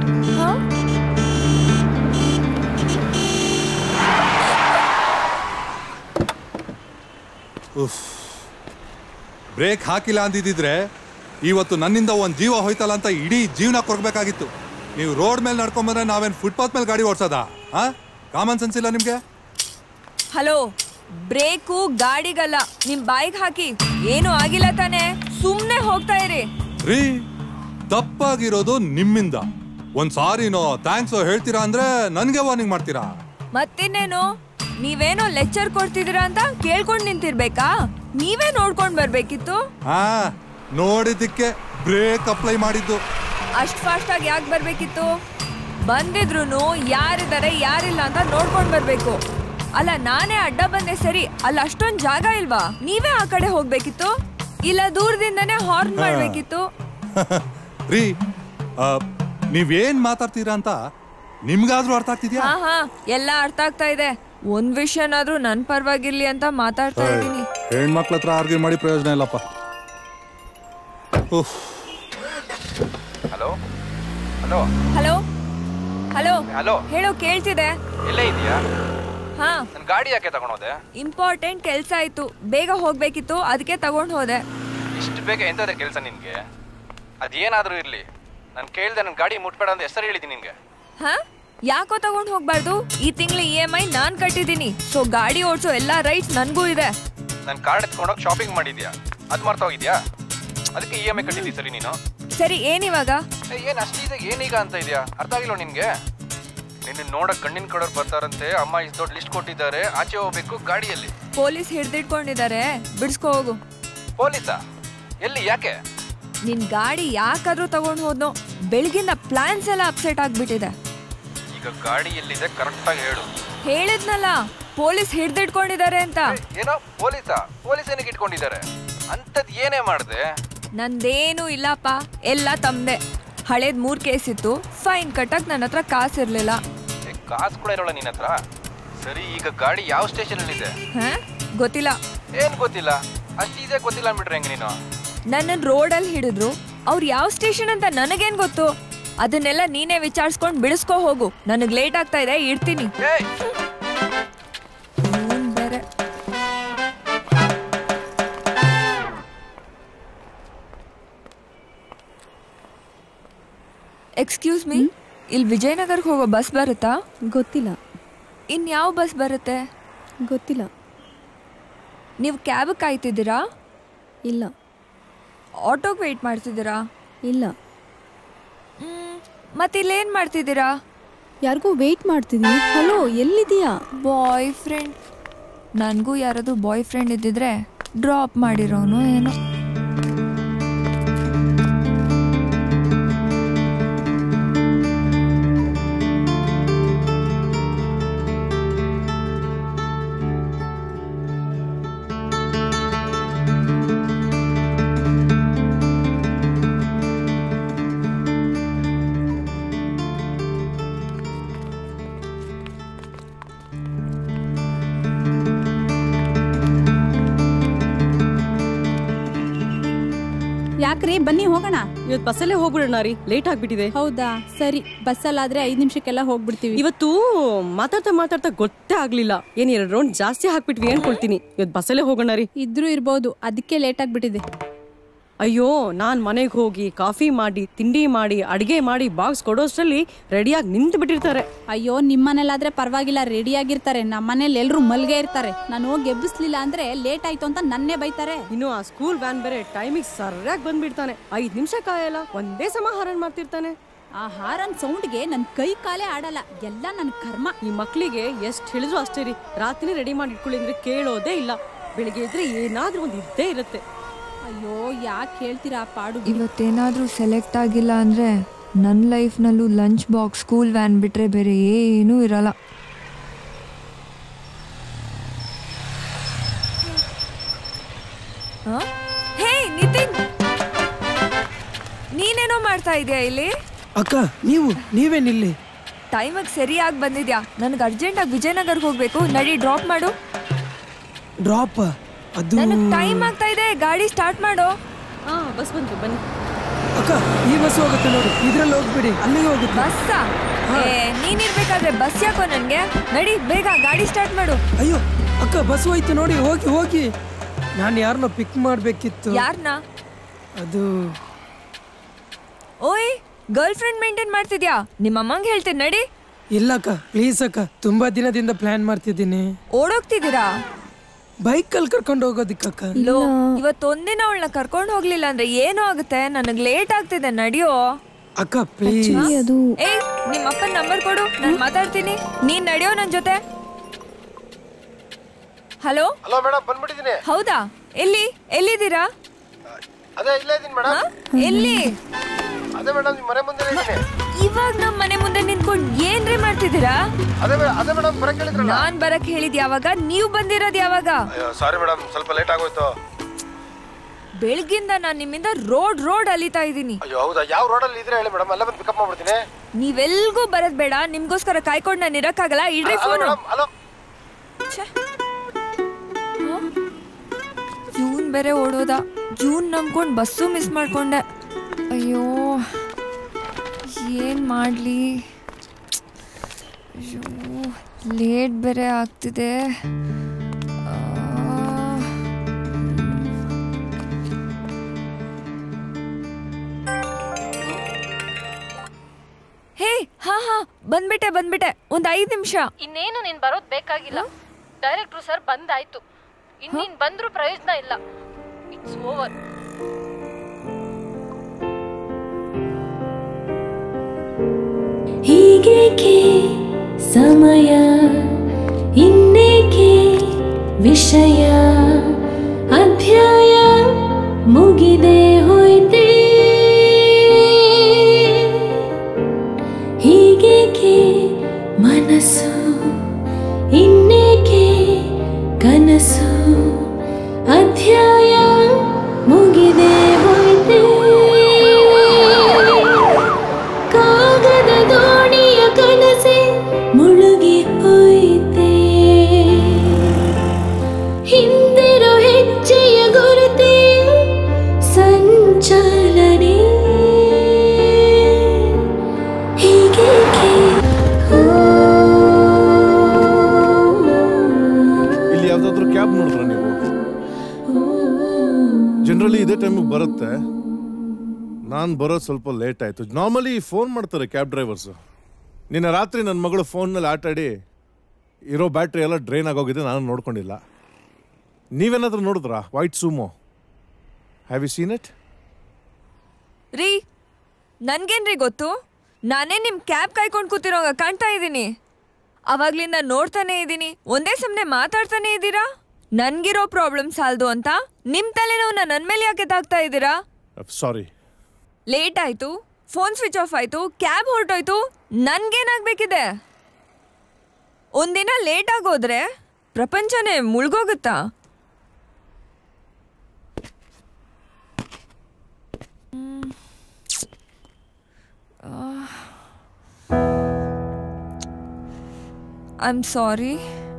ಉಫ್ ಬ್ರೇಕ್ ಹಾಕಿಲ್ಲ ಅಂದಿದ್ದಿದ್ರೆ ಇವತ್ತು ನನ್ನಿಂದ ಒಂದು ಜೀವ ಹೋಯ್ತಲ್ಲ ಅಂತ ಇಡೀ ಜೀವನ ಕೊಡ್ಬೇಕಾಗಿತ್ತು ನೀವು ರೋಡ್ ಮೇಲೆ ನಡ್ಕೊಂಬಂದ್ರೆ ನಾವೇನು ಫುಟ್ಪಾತ್ ಮೇಲೆ ಗಾಡಿ ಓಡಿಸೋದಾ ಹಾ ಕಾಮನ್ ಸೆನ್ಸ್ ಇಲ್ಲ ನಿಮಗೆ ಹಲೋ ಬ್ರೇಕು ಗಾಡಿಗಲ್ಲ ನಿಮ್ ಬಾಯಿಗೆ ಹಾಕಿ ಏನು ಆಗಿಲ್ಲ ತಾನೇ ಸುಮ್ಮನೆ ಹೋಗ್ತಾ ಇರಿ ರೀ ತಪ್ಪಾಗಿರೋದು ನಿಮ್ಮಿಂದ ಒಂದ್ ಸಾರಿನೋ ಥ್ಯಾಂಕ್ಸೋ ಹೇಳ್ತೀರಾ ಅಂದ್ರೆ ನನ್ಗೆ ವಾರ್ನಿಂಗ್ ಮಾಡ್ತೀರಾ ಮತ್ತಿನ್ನೇನು ನೀವೇನೋ ಲೆಕ್ಚರ್ ಕೊಡ್ತಿದ್ದೀರಾ ಅಂತ ಕೇಳ್ಕೊಂಡ್ ನಿಂತಿರ್ಬೇಕಾ ನೀವೇ ನೋಡ್ಕೊಂಡ್ ಬರ್ಬೇಕಿತ್ತು ಹಾ ನೋಡಿದ್ದಕ್ಕೆ ಬ್ರೇಕ್ ಅಪ್ಲೈ ಮಾಡಿದ್ದು ಅಷ್ಟ್ ಫಾಸ್ಟ್ ಆಗಿ ಯಾಕೆ ಬರ್ಬೇಕಿತ್ತು ಬಂದಿದ್ರು ಯಾರಿದ್ದಾರೆ ಯಾರಿಲ್ಲ ಅಂತ ನೋಡ್ಕೊಂಡ್ ಬರ್ಬೇಕು ಅಲ್ಲ ನಾನೇ ಅಡ್ಡ ಬಂದೆ ಸರಿ ಅಲ್ಲಿ ಅಷ್ಟೊಂದ್ ಜಾಗ ಇಲ್ವಾ ನೀವೇ ಆ ಕಡೆ ಹೋಗ್ಬೇಕಿತ್ತು ಇಲ್ಲ ದೂರದಿಂದನೇ ಹಾರ್ನ್ ಮಾಡ್ಬೇಕಿತ್ತು ರೀ ಆ, ನೀವೇನ್ ಮಾತಾಡ್ತೀರಾ ಅಂತ ನಿಮ್ಗಾದ್ರೂ ಅರ್ಥ ಆಗ್ತಿದ್ಯಾ ಹಾ ಹಾ ಎಲ್ಲ ಅರ್ಥ ಆಗ್ತಾ ಇದೆ ಒಂದ್ ವಿಷಯನಾದ್ರೂ ನನ್ ಪರವಾಗಿರ್ಲಿ ಅಂತ ಮಾತಾಡ್ತಾ ಇದ್ದೀನಿ ಹೆಣ್ಮಕ್ಳ ಹತ್ರ ಆರ್ಗ್ಯೂ ಮಾಡಿ ಪ್ರಯೋಜನ ಇಲ್ಲಪ್ಪ ಉಫ್. Hello hello hello hello hello ಹೇಳೋ ಕೇಳ್ತಿದೆ ಎಲ್ಲೇ ಇದೆಯಾ ಹಾ ನನ್ನ ಗಾಡಿ ಯಾಕೆ ತಗೊಂಡೋದೆ ಇಂಪಾರ್ಟೆಂಟ್ ಕೆಲ್ಸ ಆಯ್ತು ಬೇಗ ಹೋಗ್ಬೇಕಿತ್ತು ಅದಕ್ಕೆ ತಗೊಂಡ್ ಹೋದೆ ಇಷ್ಟು ಬೇಗ ಎಂತದೆ ಕೆಲಸ ನಿನ್ಗೆ ಅದೇನಾದ್ರೂ ಇರ್ಲಿ ನಾನು ಕೇಳ್ದೆ ನನ್ನ ಗಾಡಿ ಮುಟ್ಬೇಡ ಅಂತ ಹೆಸರು ಹೇಳಿದ್ದೀನಿ ನಿನ್ಗೆ ಹಾ ಯಾಕೋ ತಗೊಂಡ್ ಹೋಗ್ಬಾರ್ದು ಈ ತಿಂಗಳ ಇ ಎಂ ಐ ನಾನ್ ಕಟ್ಟಿದ್ದೀನಿ ಸೊ ಗಾಡಿ ಓಡಿಸೋ ಎಲ್ಲಾ ರೈಟ್ಸ್ ನನ್ಗೂ ಇದೆ ನನ್ನ ಕಾರ್ಡ್ ಎತ್ಕೊಂಡೋಗಿ ಶಾಪಿಂಗ್ ಮಾಡಿದ್ಯಾ ಅದು ಮರ್ತ ಹೋಗಿದ್ಯಾ ಅದಕ್ಕೆ ಇ ಎಮ್ ಐ ಕಟ್ಟಿದ್ದಿ ಸರಿ ನೀನು ಸರಿ ಏನಿವಾಗ ಏ, ಏನ್ ಅಷ್ಟಿದೆ ಏನೀಗ ಅಂತ ಇದೆಯಾ ಅರ್ಥ ಆಗಿಲ್ಲ ನಿನ್ಗೆ ನಿನ್ನ ನೋಡಕ್ ಕಣ್ಣಿನ ಕಡೋರ್ ಬರ್ತಾರಂತೆ ಅಮ್ಮ ಇಷ್ಟು ದೊಡ್ಡ ಲಿಸ್ಟ್ ಕೊಟ್ಟಿದ್ದಾರೆ ಆಚೆ ಹೋಗ್ಬೇಕು ಗಾಡಿಯಲ್ಲಿ ಪೊಲೀಸ್ ಹಿಡ್ದಿಟ್ಕೊಂಡಿದ್ದಾರೆ ಬಿಡ್ಸ್ಕೊ ಹೋಗು ಪೊಲೀಸಾ ಎಲ್ಲಿ ಯಾಕೆ ನಿನ್ ಗಾಡಿ ಯಾಕಾದ್ರೂ ತಗೊಂಡ್ ಹೋದ್ನೋ ಬೆಳಗಿನ ಪ್ಲಾನ್ಸ್ ಎಲ್ಲ ಅಪ್ಸೆಟ್ ಆಗ್ಬಿಟ್ಟಿದೆ ಈಗ ಗಾಡಿ ಎಲ್ಲಿದೆ ಕರೆಕ್ಟ್ ಆಗಿ ಹೇಳು ಹೇಳಿದ್ನಲ್ಲ ಪೊಲೀಸ್ ಹಿಡ್ದಿಟ್ಕೊಂಡಿದ್ದಾರೆ ಅಂತ ಏನೋ ಪೊಲೀಸಾ ಪೊಲೀಸ್ ಏನಕ್ಕೆ ಇಟ್ಕೊಂಡಿದ್ದಾರೆ ಅಂತದ್ ಏನೇ ಮಾಡ್ದೆ ನಂದೇನು ಇಲ್ಲಪ್ಪ ಎಲ್ಲ ತಮ್ದೆ ಹಳೇದ್ ಮೂರ್ ಕೇಸ್ ಇತ್ತು ಫೈನ್ ಕಟ್ಟಕ್ ನನ್ನ ಹತ್ರ ಕಾಸಿರ್ಲಿಲ್ಲ ಏ, ಕಾಸು ಕೂಡ ಇರೋಲ್ಲ ನಿನ್ನ ಹತ್ರ ಸರಿ ಈಗ ಗಾಡಿ ಯಾವ ಸ್ಟೇಷನ್ ಅಲ್ಲಿ ಇದೆ ಹಾ ಗೊತ್ತಿಲ್ಲ ಏನ್ ಗೊತ್ತಿಲ್ಲ ಅಷ್ಟು ಈಸಿಯಾಗಿ ಗೊತ್ತಿಲ್ಲ ಅಂದ್ಬಿಟ್ರೆ ಹೆಂಗೆ ನೀನು ನನ್ನನ್ ರೋಡಲ್ಲಿ ಹಿಡಿದ್ರು ಅವ್ರು ಯಾವ ಸ್ಟೇಷನ್ ಅಂತ ನನಗೇನ್ ಗೊತ್ತು ಅದನ್ನೆಲ್ಲ ನೀನೇ ವಿಚಾರಿಸ್ಕೊಂಡ್ ಬಿಡಿಸ್ಕೊ ಹೋಗು ನನಗ್ ಲೇಟ್ ಆಗ್ತಾ ಇದೆ ಇಡ್ತೀನಿ ಇವ್ನ್ ಬೇರೆ ಎಕ್ಸ್ಕ್ಯೂಸ್ ಮೀ ಇಲ್ಲಿ ವಿಜಯನಗರ್ಗೆ ಹೋಗೋ ಬಸ್ ಬರುತ್ತಾ ಗೊತ್ತಿಲ್ಲ ಇನ್ ಯಾವ ಬಸ್ ಬರುತ್ತೆ ಗೊತ್ತಿಲ್ಲ ನೀವು ಕ್ಯಾಬ್ ಕಾಯ್ತಿದ್ದೀರಾ ಇಲ್ಲ ಆಟೋಗೆ ವೆಯ್ಟ್ ಮಾಡ್ತಿದ್ದೀರಾ ಇಲ್ಲ ಮತ್ತೆ ಇಲ್ಲೇನ್ ಮಾಡ್ತಿದ್ದೀರಾ ಯಾರಿಗೂ ವೇಟ್ ಮಾಡ್ತಿದ್ದೀನಿ ಹಲೋ ಎಲ್ಲಿದೀಯಾ ಬಾಯ್ ಫ್ರೆಂಡ್ ನನಗೂ ಯಾರಾದ್ರೂ ಬಾಯ್ ಫ್ರೆಂಡ್ ಇದ್ದಿದ್ರೆ ಡ್ರಾಪ್ ಮಾಡಿರೋನು ಏನೋ ಯಾಕ್ರಿ ಬನ್ನಿ ಹೋಗೋಣ ಇವತ್ತು ಬಸ್ಸಲ್ಲೇ ಹೋಗ್ಬಿಡೋಣ ರೀ ಲೇಟ್ ಆಗ್ಬಿಟ್ಟಿದೆ ಹೌದಾ ಸರಿ ಬಸ್ಸಲ್ಲಾದ್ರೆ ಐದ್ ನಿಮಿಷಕ್ಕೆಲ್ಲ ಹೋಗ್ಬಿಡ್ತೀವಿ ಇವತ್ತು ಮಾತಾಡ್ತಾ ಮಾತಾಡ್ತಾ ಗೊತ್ತೇ ಆಗ್ಲಿಲ್ಲ ಏನ್ ಎರಡು ರೌಂಡ್ ಜಾಸ್ತಿ ಹಾಕ್ಬಿಟ್ವಿ ಅನ್ಕೊಳ್ತೀನಿ ಇವತ್ತು ಬಸ್ಸಲ್ಲೇ ಹೋಗೋಣ ರೀ ಇದ್ರೂ ಇರ್ಬೋದು ಅದಕ್ಕೆ ಲೇಟ್ ಆಗ್ಬಿಟ್ಟಿದೆ ಅಯ್ಯೋ ನಾನ್ ಮನೆಗೆ ಹೋಗಿ ಕಾಫಿ ಮಾಡಿ ತಿಂಡಿ ಮಾಡಿ ಅಡಿಗೆ ಮಾಡಿ ಬಾಕ್ಸ್ ಕೊಡೋಷ್ಟರಲ್ಲಿ ರೆಡಿಯಾಗಿ ನಿಂತು ಬಿಟ್ಟಿರ್ತಾರೆ ಅಯ್ಯೋ ನಿಮ್ಮನೇಲಾದ್ರೆ ಪರವಾಗಿಲ್ಲ ರೆಡಿ ಆಗಿರ್ತಾರೆ ನಮ್ಮನೇಲಿ ಎಲ್ರು ಮಲ್ಗೆ ಇರ್ತಾರೆ ನಾನು ಹೋಗಿ ಎಬ್ಬಿಸ್ಲಿಲ್ಲ ಅಂದ್ರೆ ಲೇಟ್ ಆಯ್ತು ಅಂತ ನನ್ನೇ ಬೈತಾರೆ ಇನ್ನು ಆ ಸ್ಕೂಲ್ ವ್ಯಾನ್ ಬೇರೆ ಟೈಮಿಗೆ ಸರಿಯಾಗಿ ಬಂದ್ಬಿಡ್ತಾನೆ ಐದ್ ನಿಮಿಷ ಕಾಯಲ್ಲ ಒಂದೇ ಸಮ ಹಾರನ್ ಮಾಡ್ತಿರ್ತಾನೆ ಆ ಹಾರನ್ ಸೌಂಡ್ಗೆ ನನ್ ಕೈ ಕಾಲೇ ಆಡಲ್ಲ ಎಲ್ಲ ನನ್ ಕರ್ಮ ಈ ಮಕ್ಳಿಗೆ ಎಷ್ಟು ಹೇಳಿದ್ರು ಅಷ್ಟೇ ರೀ ರಾತ್ರಿ ರೆಡಿ ಮಾಡಿ ಇಟ್ಕೊಳ್ಳಿ ಅಂದ್ರೆ ಕೇಳೋದೇ ಇಲ್ಲ ಬೆಳಿಗ್ಗೆ ಇದ್ರೆ ಏನಾದ್ರೂ ಒಂದು ಇದ್ದೇ ಇರುತ್ತೆ ಅಯ್ಯೋ ಯಾಕೆ ಹೇಳ್ತೀರಾ ಆ ಪಾಡು ಇವತ್ತೇನಾದ್ರೂ ಸೆಲೆಕ್ಟ್ ಆಗಿಲ್ಲ ಅಂದ್ರೆ ನನ್ನ ಲೈಫ್ನಲ್ಲೂ ಲಂಚ್ ಬಾಕ್ಸ್ ಸ್ಕೂಲ್ ವ್ಯಾನ್ ಬಿಟ್ರೆ ಬೇರೆ ಏನೂ ಇರಲ್ಲ ಆ? ಹೇ ನಿತಿನ್ ನೀನೇನೋ ಮಾಡ್ತಾ ಇದೀಯಾ ಇಲ್ಲಿ ಅಕ್ಕ ನೀವು ನೀವೇನಿಲ್ಲಿ ಟೈಮಿಗೆ ಸರಿಯಾಗಿ ಬಂದಿದ್ಯಾ ನನಗೆ ಅರ್ಜೆಂಟಾಗಿ ವಿಜಯನಗರ್ಗೆ ಹೋಗ್ಬೇಕು ನಡಿ ಡ್ರಾಪ್ ಮಾಡು ಡ್ರಾಪ್ ಅದು ನನಗೆ ಟೈಮ್ ಆಗ್ತಾ ಇದೆ ಗಾಡಿ ಸ್ಟಾರ್ಟ್ ಮಾಡು ಹಾ ಬಸ್ ಬಂತು ಬನ್ನಿ ಅಕ್ಕ ಈ ಬಸ್ ಹೋಗುತ್ತೆ ನೋಡಿ ಇದ್ರಲ್ಲಿ ಹೋಗ್ಬಿಡಿ ಅಲ್ಲಿಗೆ ಹೋಗುತ್ತೆ ಬಸ್ಸಾ ಏ ನೀನಿರ್ಬೇಕಾದ್ರೆ ಬಸ್ ಯಾಕೋ ನನ್ಗೆ ನಡಿ ಬೇಗ ಗಾಡಿ ಸ್ಟಾರ್ಟ್ ಮಾಡು ಅಯ್ಯೋ ಅಕ್ಕ ಬಸ್ ಹೋಯ್ತು ನೋಡಿ ಹೋಗಿ ಹೋಗಿ ನಾನು ಯಾರನ್ನ ಪಿಕ್ ಮಾಡ್ಬೇಕಿತ್ತು ಯಾರ್ನ ಅದು ಓಯ್ ಗರ್ಲ್ ಫ್ರೆಂಡ್ ಮೇಂಟೈನ್ ಮಾಡ್ತಿದ್ಯಾ ನಿಮ್ಮ ಅಮ್ಮಂಗೆ ಹೇಳ್ತೀನಿ ನಡಿ ಇಲ್ಲ ಅಕ್ಕ ಪ್ಲೀಸ್ ಅಕ್ಕ ತುಂಬಾ ದಿನದಿಂದ ಪ್ಲಾನ್ ಮಾಡ್ತಿದ್ದೀನಿ ಓಡೋಗ್ತಿದ್ದೀರಾ ಬೈಕಲ್ಲಿ ಕರ್ಕೊಂಡು ಹೋಗೋದಿಕ್ಕಕ್ಕ ಲೋ ಇವತ್ತೊಂದಿನ ಅವಳನ್ನ ಕರ್ಕೊಂಡು ಹೋಗ್ಲಿಲ್ಲ ಅಂದ್ರೆ ಏನೋ ಆಗುತ್ತೆ ನನಗೆ ಲೇಟ್ ಆಗ್ತಿದೆ ನಡಿಯೋ ಅಕ್ಕ ಪ್ಲೀಸ್ ಏ ನಿಮ್ಮ ಅಪ್ಪನ ನಂಬರ್ ಕೊಡು ನಾನು ಮಾತಾಡ್ತೀನಿ ನೀನ್ ನಡೆಯೋ ನನ್ ಜೊತೆ ಹಲೋ ಹಲೋ ಮೇಡಮ್ ಬಂದ್ಬಿಟ್ಟಿದ್ದೀನಿ ಹೌದಾ ಎಲ್ಲಿ ಎಲ್ಲಿದ್ದೀರಾ ಅದೇ ಇಲ್ಲೇ ಇದೀನಿ ಮೇಡಮ್ ಎಲ್ಲಿ ಅದೇ ಅದೇ ಮೇಡಮ್ ನಿಮ್ಮ ಮನೆ ಮುಂದೆ ಇದ್ದೀನಿ ಇವಾಗ ನಮ್ ಮನೆ ಮುಂದೆ ನಿಂತ್ಕೊಂಡು ಏನ್ರಿ ಮಾಡ್ತಿದ್ದೀರಾ ಅದೇ ಮೇ- ಅದೇ ಮೇಡಮ್ ಬರಕ್ ಹೇಳಿದ್ರಲ್ಲ ನಾನ್ ಬರಕ್ ಹೇಳಿದ್ ಯಾವಾಗ ನೀವ್ ಬಂದಿರೋದ್ ಯಾವಾಗ ಸಾರಿ ಮೇಡಮ್ ಸ್ವಲ್ಪ ಲೇಟ್ ಆಗೋಯ್ತು ಬೆಳಗಿಂದ ನಾನ್ ನಿಮ್ಮಿಂದ ರೋಡ್ ರೋಡ್ ಅಲಿತಾ ಇದೀನಿ ಅಯ್ಯೋ ಹೌದಾ ಯಾವ ರೋಡಲ್ಲಿ ಇದ್ರೆ ಹೇಳಿ ಮೇಡಮ್ ಅಲ್ಲೇ ಬಂದು ಪಿಕಪ್ ಮಾಡ್ಬಿಡ್ತೀನಿ ನೀವೆಲ್ಗೂ ಬರೋದ್ ಬೇಡ ನಿಮ್ಗೋಸ್ಕರ ಕಾಯ್ಕೊಂಡು ನಾನು ಇರಕ್ಕಾಗಲ್ಲ ಇಡ್ರಿ ಫೋನು ಹಲೋ ಇವನ್ ಬೇರೆ ಓಡೋದ ಇವನ್ ನಂಬ್ಕೊಂಡ್ ಬಸ್ಸು ಮಿಸ್ ಮಾಡ್ಕೊಂಡೆ ಅಯ್ಯೋ ಏನ್ ಮಾಡ್ಲಿ ಅಯ್ಯೋ ಲೇಟ್ ಬೇರೆ ಆಗ್ತಿದೆ ಆ, ಹೇ ಹಾ ಹಾ ಬಂದ್ಬಿಟ್ಟೆ ಬಂದ್ಬಿಟ್ಟೆ ಒಂದ್ ಐದ್ ನಿಮಿಷ ಇನ್ನೇನು ನೀನ್ ಬರೋದ್ ಬೇಕಾಗಿಲ್ಲ ಡೈರೆಕ್ಟ್ರು ಸರ್ ಬಂದಾಯ್ತು ಇನ್ ನೀನ್ ಬಂದ್ರೂ ಪ್ರಯೋಜನ ಇಲ್ಲ ಇಟ್ಸ್ ಓವರ್ ಹೀಗೇಕೆ ಸಮಯ ಇನ್ನೇಕೆ ವಿಷಯ ಅಧ್ಯಾಯ ಮುಗಿದೆ ಹೋಯ್ತೆ ಹೀಗೇಕೆ ಮನಸ್ಸು ಇನ್ನೇಕೆ ಕನಸು ಅಧ್ಯಾಯ ಮುಗಿದೆ ಹೋಯ್ತೆ ಕಾಗದ ದೋಣಿಯ ಕನಸೆ ಮುಳುಗಿ ಹೋಯಿತೆ ಹಿಂದಿರೋ ಹೆಜ್ಜೆಯ ಗುರುತೆ ಸಂಚಾಲನೆ ಹೀಗೇಕೆ ಇಲ್ಲಿ ಯಾವ್ದಾದ್ರು ಕ್ಯಾಬ್ ನೋಡಿದ್ರ ನೀವು ಜನರಲಿ ಇದೇ ಟೈಮಿಗೆ ಬರುತ್ತೆ ನಾನು ಬರೋದು ಸ್ವಲ್ಪ ಲೇಟ್ ಆಯಿತು ನಾರ್ಮಲಿ ಫೋನ್ ಮಾಡ್ತಾರೆ ಕ್ಯಾಬ್ ಡ್ರೈವರ್ಸು ನಿನ್ನೆ ರಾತ್ರಿ ನನ್ನ ಮಗಳು ಫೋನ್ನಲ್ಲಿ ಆಟಾಡಿ ಇರೋ ಬ್ಯಾಟ್ರಿ ಎಲ್ಲ ಡ್ರೈನ್ ಆಗೋಗಿದೆ ನಾನು ನೋಡ್ಕೊಂಡಿಲ್ಲ ನೀವೇನಾದ್ರೂ ನೋಡಿದ್ರಾ white Sumo have you seen it ರೀ ನನ್ಗೇನ್ರಿ ಗೊತ್ತು ನಾನೇ ನಿಮ್ ಕ್ಯಾಬ್ ಕಾಯ್ಕೊಂಡು ಕೂತಿರೋಂಗ ಕಾಣ್ತಾ ಇದ್ದೀನಿ ಅವಾಗ್ಲಿಂದ ನೋಡ್ತಾನೆ ಇದ್ದೀನಿ ಒಂದೇ ಸಮನೆ ಮಾತಾಡ್ತಾನೆ ಇದ್ದೀರಾ ನನ್ಗಿರೋ ಪ್ರಾಬ್ಲಮ್ ಸಾಲ್ದು ಅಂತ ನಿಮ್ ತಲೆನೋವನ್ನ ನನ್ ಮೇಲೆ ಯಾಕೆ ತಾಗ್ತಾ ಇದ್ದೀರಾ ಸಾರಿ ಲೇಟ್ ಆಯ್ತು ಫೋನ್ ಸ್ವಿಚ್ ಆಫ್ ಆಯ್ತು ಕ್ಯಾಬ್ ಹೊರಟೋಯ್ತು ನನ್ಗೇನಾಗ್ಬೇಕಿದೆ ಒಂದಿನ ಲೇಟ್ ಆಗೋದ್ರೆ ಪ್ರಪಂಚನೇ ಮುಳ್ಗೋಗುತ್ತಾ I am sorry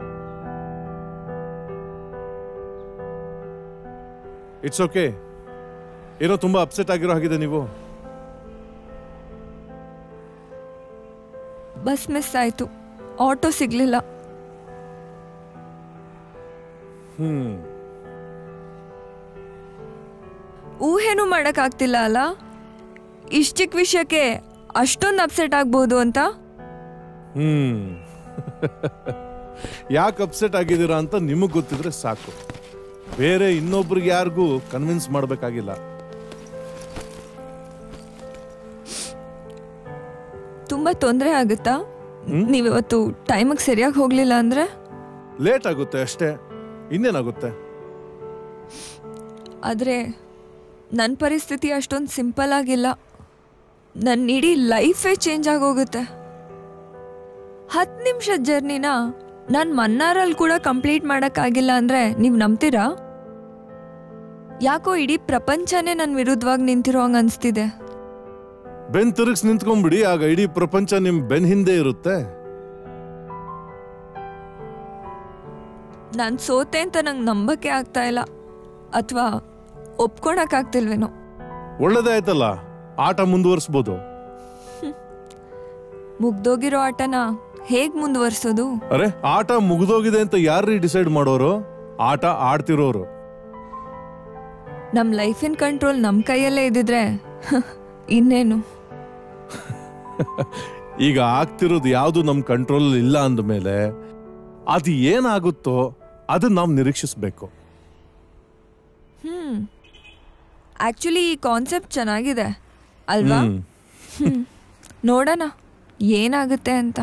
it's okay ಏನೋ ತುಂಬ ಅಪ್ಸೆಟ್ ಆಗಿರೋ ಹಾಗಿದೆ ನೀವು ಬಸ್ ಮಿಸ್ ಆಯ್ತು ಆಟೋ ಸಿಗ್ಲಿಲ್ಲ ಹ್ಮ್ ಊಹೆನೂ ಮಾಡೋಕ್ಕಾಗ್ತಿಲ್ಲ ಅಲ್ಲ ಇಷ್ಟ್ ಚಿಕ್ಕ ವಿಷಯಕ್ಕೆ ಅಷ್ಟೊಂದು ಅಪ್ಸೆಟ್ ಆಗ್ಬೋದು ಅಂತ ಹ್ಮ್ ಯಾಕೆ ಅಪ್ಸೆಟ್ ಆಗಿದ್ದೀರಾ ಅಂತ ನಿಮಗೆ ಗೊತ್ತಿದ್ರೆ ಸಾಕು ಬೇರೆ ಇನ್ನೊಬ್ರಿಗೆ ಯಾರಿಗೂ ಕನ್ವಿನ್ಸ್ ಮಾಡಬೇಕಾಗಿಲ್ಲ ತುಂಬಾ ತೊಂದರೆ ಆಗುತ್ತಾ ನೀವಿವತ್ತು ಟೈಮಿಗೆ ಸರಿಯಾಗಿ ಹೋಗ್ಲಿಲ್ಲ ಅಂದ್ರೆ ಲೇಟ್ ಆಗುತ್ತೆ ಅಷ್ಟೇ ಇನ್ನೇನಾಗುತ್ತೆ ಆದರೆ ನನ್ನ ಪರಿಸ್ಥಿತಿ ಅಷ್ಟೊಂದು ಸಿಂಪಲ್ ಆಗಿಲ್ಲ ನನ್ನ ಇಡೀ ಲೈಫೇ ಚೇಂಜ್ ಆಗೋಗುತ್ತೆ ಹತ್ತು ನಿಮಿಷದ ಜರ್ನಿನ ನಾನು ಮನ್ನಾರಲ್ಲಿ ಕೂಡ ಕಂಪ್ಲೀಟ್ ಮಾಡೋಕ್ಕಾಗಿಲ್ಲ ಅಂದರೆ ನೀವು ನಂಬ್ತೀರಾ ಯಾಕೋ ಇಡೀ ಪ್ರಪಂಚನೇ ನನ್ನ ವಿರುದ್ಧವಾಗಿ ನಿಂತಿರೋ ಹಂಗೆ ಅನಿಸ್ತಿದೆ ಬೆನ್ ತಿರುಗಿಸ್ ನಿಂತ್ಕೊಂಡ್ಬಿಡಿ ಆಗ ಇಡೀ ಪ್ರಪಂಚ ನಿಮ್ ಬೆನ್ ಹಿಂದೆ ಇರುತ್ತೆ ನಾನು ಸೋತೆ ಅಂತ ನಂಗೆ ನಂಬಕ್ಕೆ ಆಗ್ತಾ ಇಲ್ಲ ಅಥವಾ ಒಪ್ಕೊಳಕ್ಕಾಗ್ತಿಲ್ವೇನೋ ಒಳ್ಳೇದೇ ಆಯ್ತಲ್ಲ ಆಟ ಮುಂದುವರಿಸ್ಬೋದು ಮುಗ್ದೋಗಿರೋ ಆಟನ ಹೇಗ್ ಮುಂದುವರ್ಸೋದು ಅರೆ ಆಟ ಮುಗಿದೋಗಿದೆ ಅಂತ ಯಾರ್ರೀ ಡಿಸೈಡ್ ಮಾಡೋರು ಆಟ ಆಡ್ತಿರೋರು ನಮ್ಮ ಲೈಫಿನ ಕಂಟ್ರೋಲ್ ನಮ್ಮ ಕೈಯಲ್ಲೇ ಇದ್ದಿದ್ರೆ ಇನ್ನೇನು ಈಗ ಆಗ್ತಿರೋದು ಯಾವುದು ನಮ್ಮ ಕಂಟ್ರೋಲ್ ಇಲ್ಲ ಅಂದಮೇಲೆ ಅದು ಏನಾಗುತ್ತೋ ಅದನ್ನ ನಾವು ನಿರೀಕ್ಷಿಸ್ಬೇಕು ಹ್ಮ್ ಆಕ್ಚುಲಿ ಈ ಕಾನ್ಸೆಪ್ಟ್ ಚೆನ್ನಾಗಿದೆ ಅಲ್ವಾ ಹ್ಮ್. ಹ್ಮ್. ನೋಡೋಣ ಏನಾಗುತ್ತೆ ಅಂತ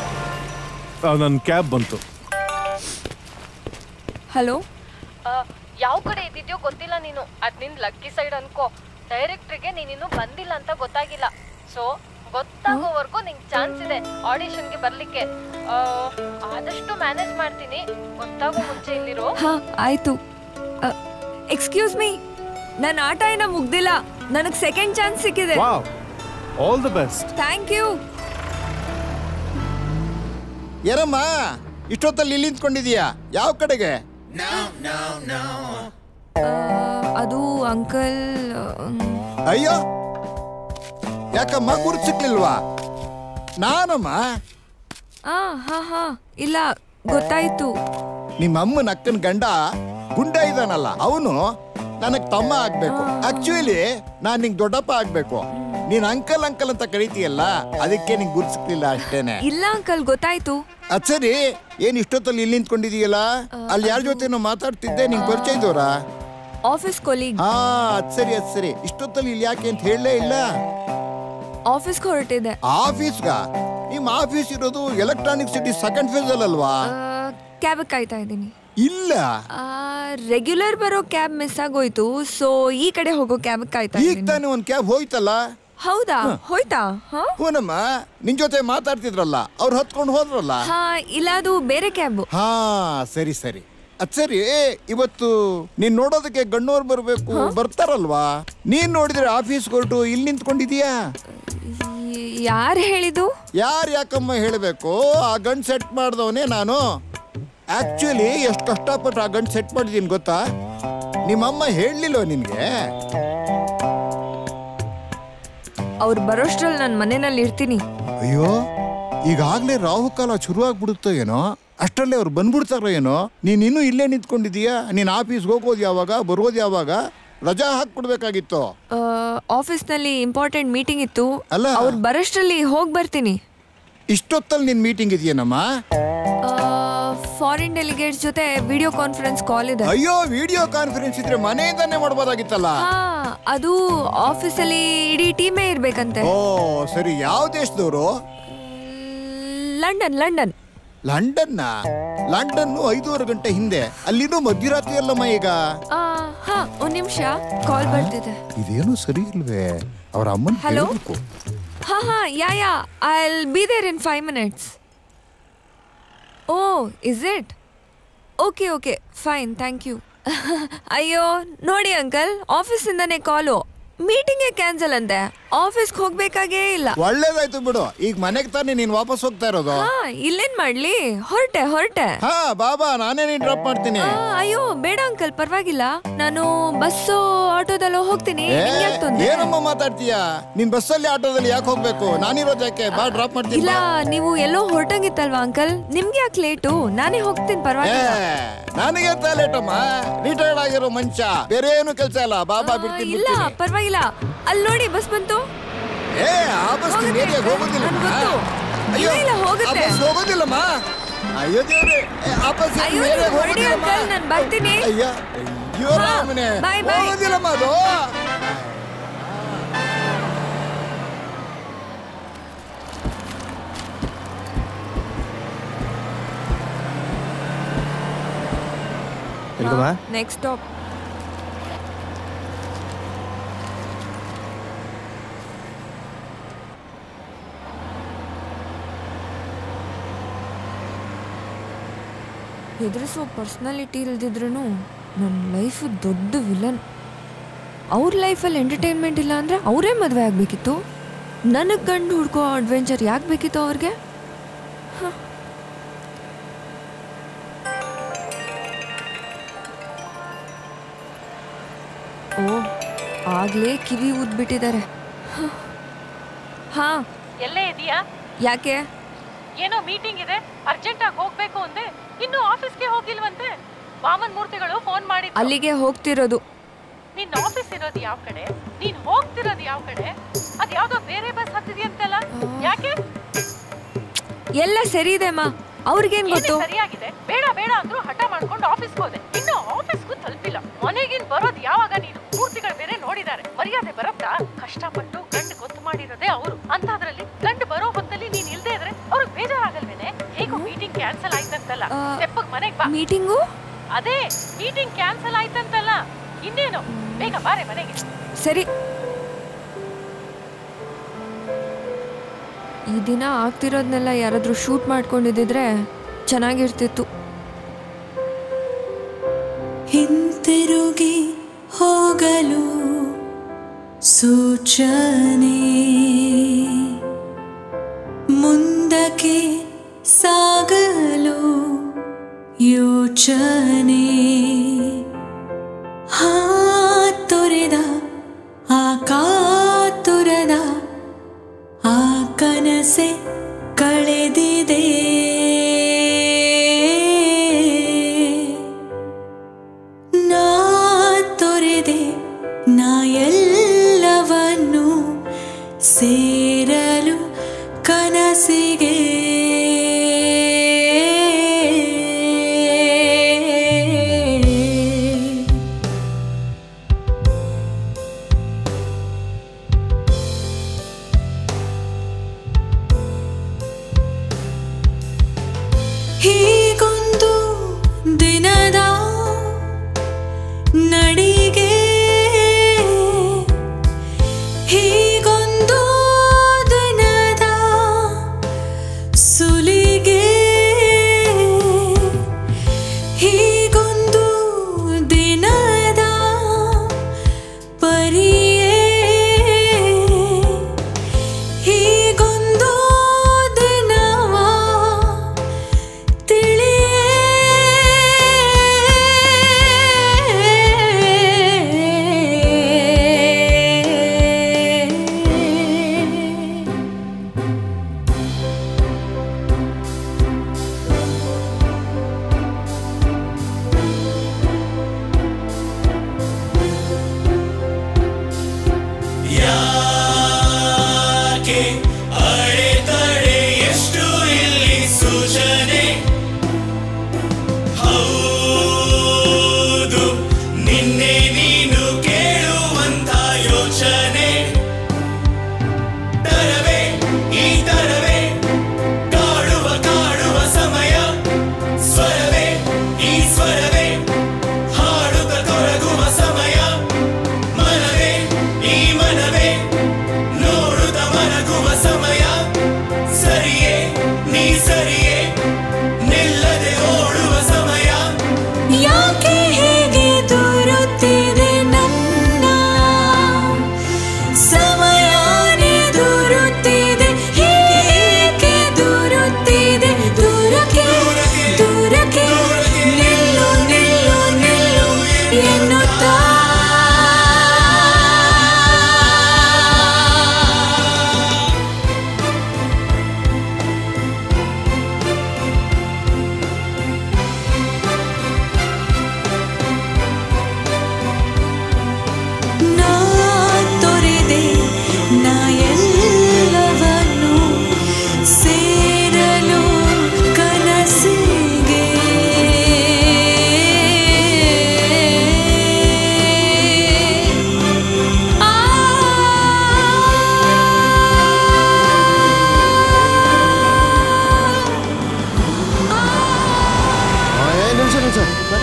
ನನ್ನ ಕ್ಯಾಬ್ ಬಂತು ಹಲೋ ಯಾವ ಕಡೆ ಇದ್ದಿದ್ಯೋ ಗೊತ್ತಿಲ್ಲ ನೀನು ಅದ್ ನಿನ್ ಲಕ್ಕಿ ಸೈಡ್ ಅನ್ಕೋ ಡೈರೆಕ್ಟ್ರಿಗೆ ನೀನಿನ್ನು ಬಂದಿಲ್ಲ ಅಂತ ಗೊತ್ತಾಗಿಲ್ಲ ಸೊ ಗೊತ್ತಾಗೋವರೆಗೂ ನಿಂಗೆ ಚಾನ್ಸ್ ಇದೆ ಆಡಿಷನ್ಗೆ ಬರ್ಲಿಕ್ಕೆ ಆ, ಆದಷ್ಟು ಮ್ಯಾನೇಜ್ ಮಾಡ್ತೀನಿ ಗೊತ್ತಾಗೋ ಮುಂಚೆ ಇಲ್ಲಿರೋ ಹಾ ಆಯ್ತು ಎಕ್ಸ್ಕ್ಯೂಸ್ ಮೀ ನನ್ನ ಆಟ ಏನೋ ಮುಗ್ದಿಲ್ಲ ನನಗೆ ಸೆಕೆಂಡ್ ಚಾನ್ಸ್ ಸಿಕ್ಕಿದೆ wow all the best thank you ಏನಮ್ಮ ಇಷ್ಟೊತ್ತಲ್ಲಿ ಇಲ್ಲಿ ನಿಂತ್ಕೊಂಡಿದೀಯಾ ಯಾವ ಕಡೆಗೆ ಅದು ಅಂಕಲ್ ಅಯ್ಯೋ ಯಾಕಮ್ಮ ಗುರುತು ಸಿಕ್ಲಿಲ್ವಾ ನಾನಮ್ಮ ಆ ಹಾ ಹಾ ಇಲ್ಲ ಗೊತ್ತಾಯ್ತು ನಿಮ್ಮ ಅಮ್ಮನ ಅಕ್ಕನ ಗಂಡ ಗುಂಡ ಇದಾನಲ್ಲ ಅವನು ನನಗ್ ತಮ್ಮ ಆಗ್ಬೇಕು ಆಕ್ಚುಲಿ ನಾನ್ ನಿಂಗ್ ದೊಡ್ಡಪ್ಪ ಆಗ್ಬೇಕು ನೀನ್ ಅಂಕಲ್ ಅಂಕಲ್ ಅಂತ ಕರೀತೀಯಲ್ಲ ಅದಕ್ಕೆ ನಿಂಗ್ ಗುರುತು ಸಿಕ್ಲಿಲ್ಲ ಅಷ್ಟೇನೆ ಇಲ್ಲ ಅಂಕಲ್ ಗೊತ್ತಾಯ್ತು ಅದ್ ಸರಿ ಏನ್ ಇಷ್ಟೊತ್ತಲ್ಲಿ ಇಲ್ಲಿ ನಿಂತ್ಕೊಂಡಿದೀಯಲ್ಲ ಅಲ್ಲಿ ಯಾರ ಜೊತೆನೋ ಮಾತಾಡ್ತಿದ್ದೆ ನಿಂಗ್ ಪರಿಚಯ ಇದ್ದೋರಾ ಆಫೀಸ್ ಕೊಲೀಗ್ ಹಾ ಅದ್ ಸರಿ ಅದ್ ಸರಿ ಇಷ್ಟೊತ್ತಲ್ಲಿ ಇಲ್ಲಿ ಯಾಕೆ ಅಂತ ಹೇಳಲೇ ಇಲ್ಲ ಆಫೀಸ್ಗೆ ಹೊರಟಿದೆ ಆಫೀಸ್ಗ ನಿಮ್ ಆಫೀಸ್ ಇರೋದು ಎಲೆಕ್ಟ್ರಾನಿಕ್ ಸಿಟಿ ಸೆಕೆಂಡ್ ಫೇಸ್ ಅಲ್ಲಲ್ವಾ ಕ್ಯಾಬ್ ಕಾಯ್ತಾ ಇದ್ದೀನಿ ಇಲ್ಲ ರೆಗ್ಯುಲರ್ ಬರೋ ಕ್ಯಾಬ್ ಮಿಸ್ ಆಗೋಯ್ತು ಸೊ ಈ ಕಡೆ ಹೋಗೋ ಕ್ಯಾಬ್ ಕಾಯ್ತಾ ಈಗ ಇದ್ದೀನಿ ತಾನೇ ಒಂದ್ ಕ್ಯಾಬ್ ಹೋಯ್ತಲ್ಲ ಹೌದಾ ಹೋಯ್ತಾ ಹಾ ಹೂನಮ್ಮ ನಿನ್ ಜೊತೆ ಮಾತಾಡ್ತಿದ್ರಲ್ಲ ಅವ್ರು ಹತ್ಕೊಂಡು ಹೋದ್ರಲ್ಲ ಹಾ ಇಲ್ಲ ಅದು ಬೇರೆ ಕ್ಯಾಬ್ ಹಾ ಸರಿ ಸರಿ ಅದ್ ಸರಿ ಇವತ್ತು ನೀನ್ ನೋಡೋದಕ್ಕೆ ಗಣ್ಣೋರ್ ಬರ್ಬೇಕು ಬರ್ತಾರಲ್ವಾ ನೀನ್ ನೋಡಿದ್ರೆ ಆಫೀಸ್ ಹೊರಟು ಇಲ್ಲಿ ನಿಂತ್ಕೊಂಡಿದೀಯಾ ಯಾರು ಹೇಳಿದ್ದು ಯಾರು ಯಾಕಮ್ಮ ಹೇಳಬೇಕು ಆ ಗಂಡ್ ಸೆಟ್ ಮಾಡ್ದವನೇ ನಾನು ಆಕ್ಚುಲಿ ಎಷ್ಟು ಕಷ್ಟಪಟ್ಟು ಆ ಗಂಡ್ ಸೆಟ್ ಮಾಡಿದೀನಿ ಗೊತ್ತಾ ನಿಮ್ಮಮ್ಮ ಹೇಳಲಿಲ್ವ ನಿನ್ಗೆ ಅವ್ರು ಬರೋಷ್ಟ್ರಲ್ಲಿ ನಾನು ಮನೆಯಲ್ಲಿ ಇರ್ತೀನಿ ಅಯ್ಯೋ ಈಗಾಗ್ಲೇ ರಾಹುಕಾಲ ಶುರು ಆಗ್ಬಿಡುತ್ತೋ ಏನೋ ಅಷ್ಟರಲ್ಲೇ ಅವ್ರು ಬಂದ್ಬಿಡ್ತಾರೋ ಏನೋ ನೀನ್ ಇನ್ನೂ ಇಲ್ಲೇ ನಿಂತ್ಕೊಂಡಿದೀಯಾ ನೀನ್ ಆಫೀಸ್ಗೆ ಹೋಗೋದು ಯಾವಾಗ ಬರೋದು ಯಾವಾಗ ರಜಾ ಹಾಕ್ಬಿಡ್ಬೇಕಾಗಿತ್ತು ಆಫೀಸ್ನಲ್ಲಿ ಇಂಪಾರ್ಟೆಂಟ್ ಮೀಟಿಂಗ್ ಇತ್ತು ಅಲ್ಲ. ಅವ್ರು ಬರೋಷ್ಟ್ರಲ್ಲಿ ಹೋಗಿ ಬರ್ತೀನಿ ಇಷ್ಟೊತ್ತಲ್ಲಿ ನಿನ್ ಮೀಟಿಂಗ್ ಇದೆಯೇನಮ್ಮ ಫಾರಿನ್ ಡೆಲಿಗೇಟ್ಸ್ ಜೊತೆ ವಿಡಿಯೋ ಕಾನ್ಫರೆನ್ಸ್ ಕಾಲ್ ಇದೆ ಅಯ್ಯೋ ವಿಡಿಯೋ ಕಾನ್ಫರೆನ್ಸ್ ಇದ್ರೆ ಮನೆಯಿಂದಾನೇ ಮಾಡ್ಬೋದಾಗಿತ್ತಲ್ಲ ಹಾ ಅದು ಆಫೀಸಲ್ಲಿ ಇಡೀ ಟೀಮೇ ಇರ್ಬೇಕಂತೆ ಓ ಸರಿ ಯಾವ ದೇಶದವರು ಲಂಡನ್ ಲಂಡನ್ ಲಂಡನ್ನ ಲಂಡನ್ ಐದೂವರೆ ಗಂಟೆ ಹಿಂದೆ ಅಲ್ಲಿನೂ ಮಧ್ಯರಾತ್ರಿ ಅಲ್ಲಮ್ಮ ಈಗ ಆ, ಹಾ ಒಂದ್ ನಿಮಿಷ ಕಾಲ್ ಬರ್ತಿದೆ ಇದೇನು ಸರಿ ಇಲ್ವೇ ಅವ್ರ ಅಮ್ಮನ್ Hello? ಕೇಳ್ಬೇಕು ಹಾ ಹಾ yeah yeah I be there in five minutes oh is it okay okay fine thank you ಅಯ್ಯೋ ನೋಡಿ ಅಂಕಲ್ ಆಫೀಸಿಂದನೇ ಕಾಲು ಮೀಟಿಂಗೇ ಕ್ಯಾನ್ಸಲ್ ಅಂತೆ ಆಫೀಸ್ಗೆ ಹೋಗ್ಬೇಕಾಗೇ ಇಲ್ಲ ಒಳ್ಳೇದಾಯ್ತು ಬಿಡು ಈಗ ಮನೆಗೆ ತಾನೇ ನೀನ್ ವಾಪಸ್ ಹೋಗ್ತಾ ಇರೋದು ಹಾ ಇಲ್ಲೇನ್ ಮಾಡ್ಲಿ ಹೊರಟೆ ಹೊರಟೆ ಹಾ ಬಾಬಾ ನಾನೇ ನೀನ್ ಡ್ರಾಪ್ ಮಾಡ್ತೀನಿ ಅಯ್ಯೋ ಬೇಡ ಅಂಕಲ್ ಪರವಾಗಿಲ್ಲ ನಾನು ಬಸ್ಸು ಆಟೋದಲ್ಲೋ ಹೋಗ್ತೀನಿ ನಿಮ್ಗೆ ಯಾಕ್ ತೊಂದ್ರೆ? ಏನಮ್ಮ ಮಾತಾಡ್ತೀಯಾ ನೀನ್ ಬಸ್ಸಲ್ಲಿ ಆಟೋದಲ್ಲಿ ಯಾಕೆ ಹೋಗ್ಬೇಕು ನಾನಿರೋದು ಯಾಕೆ ಬಾ ಡ್ರಾಪ್ ಮಾಡ್ತೀನಿ ಇಲ್ಲ ಬಾ. ನೀವು ಎಲ್ಲೋ ಹೊರಟಂಗಿತ್ತಲ್ವಾ ಅಂಕಲ್ ನಿಮ್ಗೆ ಯಾಕೆ ಲೇಟು ನಾನೇ ಹೋಗ್ತೀನಿ ಏ ಪರವಾಗಿಲ್ಲ ನನಗೆ ಅಂತ ಲೇಟಮ್ಮ ರಿಟೈರ್ಡ್ ಆಗಿರೋ ಮನುಷ್ಯ ಬೇರೆ ಏನು ಕೆಲಸ ಇಲ್ಲ ಬಾಬಾ ಬಿಡ್ತೀನಿ ಇಲ್ಲ ಬಿಡ್ತೀನಿ. ಪರವಾಗಿಲ್ಲ ಅಲ್ಲಿ ನೋಡಿ ಬಸ್ ಬಂತು ಏ ಆ ಬಸ್ ನಿನ್ ಏರಿಯಾಗ್ ಹೋಗೋದಿಲ್ಲ ಅಯ್ಯೋ ಇಲ್ಲ, ಇಲ್ಲ, ಆ ಹೋಗುತ್ತೆ. ಬಸ್ ಹೋಗೋದಿಲ್ಲಮ್ಮ ಅಯ್ಯೋ ದೇವ್ರೆ ಏ, ಆ ಬಸ್ ನಿನ್ ಅಯ್ಯೋ, ಏರಿಯಾಗ್ ನೀವು ಹೊರಡಿ ಹೋಗೋದಿಲ್ಲಮ್ಮ. ಅಂಕಲ್, ನಾನ್ ಬರ್ತೀನಿ. ಅಯ್ಯ ಅಯ್ಯೋ ಹಾ, ರಾಮನೇ bye, bye. ಹೋಗೋದಿಲ್ಲಮ್ಮ ಅದು ಎಲ್ಗಮ್ಮ ನೆಕ್ಸ್ಟ್ ಸ್ಟಾಪ್ ಹೆದರಿಸೋ ಪರ್ಸ್ನಾಲಿಟಿ ಇಲ್ದಿದ್ರು ನನ್ನ ಲೈಫ್ ದೊಡ್ಡ ವಿಲನ್ ಅವ್ರ ಲೈಫಲ್ಲಿ ಎಂಟರ್ಟೈನ್ಮೆಂಟ್ ಇಲ್ಲ ಅಂದರೆ ಅವರೇ ಮದುವೆ ಆಗಬೇಕಿತ್ತು ನನಗೆ ಗಂಡು ಹುಡ್ಕೋ ಅಡ್ವೆಂಚರ್ ಯಾಕೆ ಬೇಕಿತ್ತು ಅವ್ರಿಗೆ ಹ. ಓ ಆಗ್ಲೇ ಕಿವಿ ಊದ್ಬಿಟ್ಟಿದ್ದಾರೆ ಹ. ಹಾ ಎಲ್ಲೇ ಇದೀಯಾ ಯಾಕೆ ಏನೋ ಮೀಟಿಂಗ್ ಇದೆ ಅರ್ಜೆಂಟ್ ಆಗಿ ಹೋಗ್ಬೇಕು ಅಂದೆ ಇನ್ನು ಆಫೀಸ್ಗೆ ಹೋಗಿಲ್ವಂತೆ ವಾಮನ್ ಮೂರ್ತಿಗಳು ಫೋನ್ ಮಾಡಿ ಅಲ್ಲಿಗೆ ಹೋಗ್ತಿರೋದು ನಿನ್ ಆಫೀಸ್ ಇರೋದು ಯಾವ ಕಡೆ ನೀನ್ ಹೋಗ್ತಿರೋದು ಯಾವ ಕಡೆ ಅದ್ ಯಾವ್ದೋ ಬೇರೆ ಬಸ್ ಹತ್ತಿದ್ಯಂತಲ್ಲ ಯಾಕೆ ಎಲ್ಲ ಸರಿ ಇದೆ ಅಮ್ಮ ಅವ್ರಿಗೇನ್ ಏನೇ ಗೊತ್ತು ಸರಿಯಾಗಿದೆ ಬೇಡ ಬೇಡ ಅಂದ್ರು ಹಠ ಮಾಡ್ಕೊಂಡು ಆಫೀಸ್ಗೆ ಹೋದೆ ಇನ್ನು ಆಫೀಸ್ಗೂ ತಲುಪಿಲ್ಲ ಮನೆಗಿನ್ ಬರೋದು ಯಾವಾಗ ನೀನು ಮೂರ್ತಿಗಳು ಬೇರೆ ನೋಡಿದ್ದಾರೆ ಮರ್ಯಾದೆ ಬರತ್ತಾ ಕಷ್ಟಪಟ್ಟು ಗಂಡು ಗೊತ್ತು ಮಾಡಿರೋದೇ ಅವರು ಅಂತದ್ರಲ್ಲಿ ಗಂಡು ಬರೋ ಹೊತ್ತಲ್ಲಿ ನೀನ್ ಇಲ್ದೇ ಇದ್ರೆ ಅವ್ರಿಗೆ ಬೇಜಾರಾಗಲ್ವೇನೆ ಹೇಗೋ ಮೀಟಿಂಗ್ ಕ್ಯಾನ್ಸಲ್ ಆಯ್ತಂತಲ್ಲ ಆ, ತೆಪ್ಪಗ್ ಮನೆಗ್ ಬಾ ಮೀಟಿಂಗು ಅದೇ ಮೀಟಿಂಗ್ ಕ್ಯಾನ್ಸಲ್ ಆಯ್ತಂತಲ್ಲ ಇನ್ನೇನು ಬೇಗ ಬಾರೆ ಮನೆಗೆ ಸರಿ ಈ ದಿನ ಆಗ್ತಿರೋದ್ನೆಲ್ಲ ಯಾರಾದ್ರೂ ಶೂಟ್ ಮಾಡ್ಕೊಂಡಿದ್ದಿದ್ರೆ ಚೆನ್ನಾಗಿರ್ತಿತ್ತು ಹಿಂತಿರುಗಿ ಹೋಗಲು ಸೂಚನೆ ಮುಂದಕ್ಕೆ ಸಾಗಲು ಯೋಚನೆ ಹಾತೊರೆದ ಆ ಕಾತುರದ ಆ ಕನಸೆ ಕಳೆದಿದೆ ನಾ ತೊರೆದೆ ನಾ ಎಲ್ಲವನ್ನು ಸೇರಲು ಕನಸಿಗೆ ಹೀಗೊಂದು ದಿನದ ನಡಿಗೆ ಹೀಗೊಂದು ದಿನದ ಸುಲಿಗೆ ಹೀಗೊಂದು ದಿನದ ಪರಿಯೇ ಹೀಗೊಂದು ದಿನವ ಯಾಕೆ ಅಡೆತಡೆ ಎಷ್ಟು ಇಲ್ಲಿ ಸೂಚನೆ ಹೌದು ನಿನ್ನೆ ನೀನು ಕೇಳುವಂತ ಯೋಚನೆ ತರವೇ ಈ ತರವೇ ಕಾಡುವ ಕಾಡುವ ಸಮಯ ಸ್ವರವೇ ಈ ಸ್ವರವೇ ಹಾಡುತ್ತ ತೊರಗುವ ಸಮಯ ಮನವೇ ಈ ಮನವೇ ನೋಡುತ್ತ ಮಲಗುವ ಸಮಯ ಸರಿಯೇ ನೀ ಸರಿಯೇ ನಿಲ್ಲದೆ ಓಡುವ ಸಮಯ ಯಾಕೆ ಹೇಗೆ ದೂರುತ್ತಿದೆ ನನ್ನ ಸಮಯನೇ ದೂರುತ್ತಿದೆ ಏಕೆ ದೂರುತ್ತಿದೆ ದೂರಕ್ಕೆ ದೂರಕ್ಕೆ ನಿಲ್ಲು ನಿಲ್ಲು ನಿಲ್ಲು ಎನ್ನುತ್ತಾ ನಾ ತೊರೆದೆ ನಾ ಎಲ್ಲವನ್ನು ಸೇರಲು ಕನಸಿಗೆ ನಿಮಿಷ ನಿಮಿಷ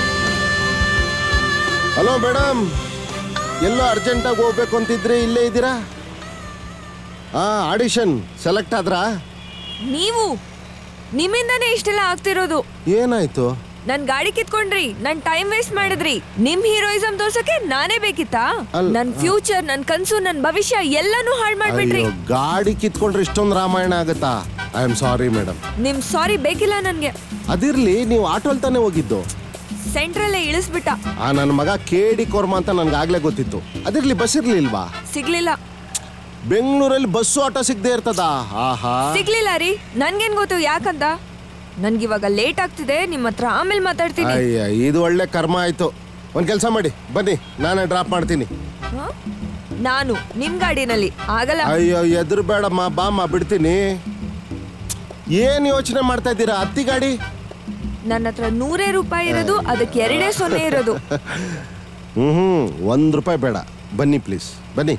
ಹಲೋ ಮೇಡಮ್ ಎಲ್ಲೋ ಅರ್ಜೆಂಟಾಗಿ ಹೋಗ್ಬೇಕು ಅಂತಿದ್ರೆ ಇಲ್ಲೇ ಇದ್ದೀರಾ ಹಾ ಆಡಿಷನ್ ಸೆಲೆಕ್ಟ್ ಆದ್ರಾ ನೀವು ನಿಮ್ಮಿಂದನೇ ಇಷ್ಟೆಲ್ಲ ಆಗ್ತಿರೋದು ಏನಾಯ್ತು ನನ್ ಗಾಡಿ ಕಿತ್ಕೊಂಡ್ರಿ ನನ್ ಟೈಮ್ ವೇಸ್ಟ್ ಮಾಡಿದ್ರಿ ನಿಮ್ ಹೀರೋಯಿಸಂ ತೋರ್ಸಕ್ಕೆ ನಾನೇ ಬೇಕಿತ್ತಾ ಅಲ್- ನನ್ ಫ್ಯೂಚರ್ ನನ್ ಕನ್ಸು ನನ್ ಭವಿಷ್ಯ ಎಲ್ಲಾನು ಹಾಳ್ ಮಾಡ್ಬಿಟ್ರಿ ಅಯ್ಯೋ ಗಾಡಿ ಕಿತ್ಕೊಂಡ್ರೆ ಇಷ್ಟೊಂದು ರಾಮಾಯಣ ಆಗತ್ತಾ ಐ ಆಮ್ ಸಾರಿ ಮೇಡಮ್ ನಿಮ್ ಸಾರಿ ಬೇಕಿಲ್ಲ ನನ್ಗೆ ಅದಿರ್ಲಿ ನೀವು ಆಟೋಲ್ ತಾನೇ ಹೋಗಿದ್ದು ಸೆಂಟ್ರಲ್ಲೇ ಇಳಿಸ್ಬಿಟ್ಟ ಆ ನನ್ನ ಮಗ ಕೇಡಿ ಕೋರ್ಮ ಅಂತ ನನ್ಗೆ ಆಗ್ಲೇ ಗೊತ್ತಿತ್ತು ಅದಿರ್ಲಿ ಬಸ್ ಇರ್ಲಿಲ್ವಾ ಸಿಗ್ಲಿಲ್ಲ ಬೆಂಗಳೂರಲ್ಲಿ ಬಸ್ಸು ಆಟೋ ಸಿಗದೆ ಇರ್ತದ ಆಹಾ ಸಿಗ್ಲಿಲ್ಲ ರೀ ನನ್ಗೇನ್ ಗೊತ್ತು ಯಾಕಂತ ನನ್ಗಿವಾಗ ಲೇಟ್ ಆಗ್ತಿದೆ ನಿಮ್ ಹತ್ರ ಆಮೇಲೆ ಮಾತಾಡ್ತೀನಿ ಅಯ್ಯ ಇದು ಒಳ್ಳೆ ಕರ್ಮ ಆಯ್ತು ಒಂದ್ ಕೆಲಸ ಮಾಡಿ ಬನ್ನಿ ನಾನೇ ಡ್ರಾಪ್ ಮಾಡ್ತೀನಿ ಹ? ನಾನು ನಿಮ್ ಗಾಡಿನಲ್ಲಿ ಆಗಲ್ಲ ಅಯ್ಯೋ ಎದುರು ಬೇಡಮ್ಮ ಬಾಮ್ಮ ಬಿಡ್ತೀನಿ ಏನ್ ಯೋಚನೆ ಮಾಡ್ತಾ ಇದ್ದೀರಾ ಹತ್ತಿ ಗಾಡಿ ನನ್ನ ಹತ್ರ ನೂರೇ ರೂಪಾಯಿ ಇರೋದು ಅದಕ್ಕೆ ಎರಡೇ ಸೊನ್ನೆ ಇರೋದು ಹ್ಮ್ ಹ್ಮ್ ಒಂದ್ ರೂಪಾಯಿ ಬೇಡ ಬನ್ನಿ ಪ್ಲೀಸ್ ಬನ್ನಿ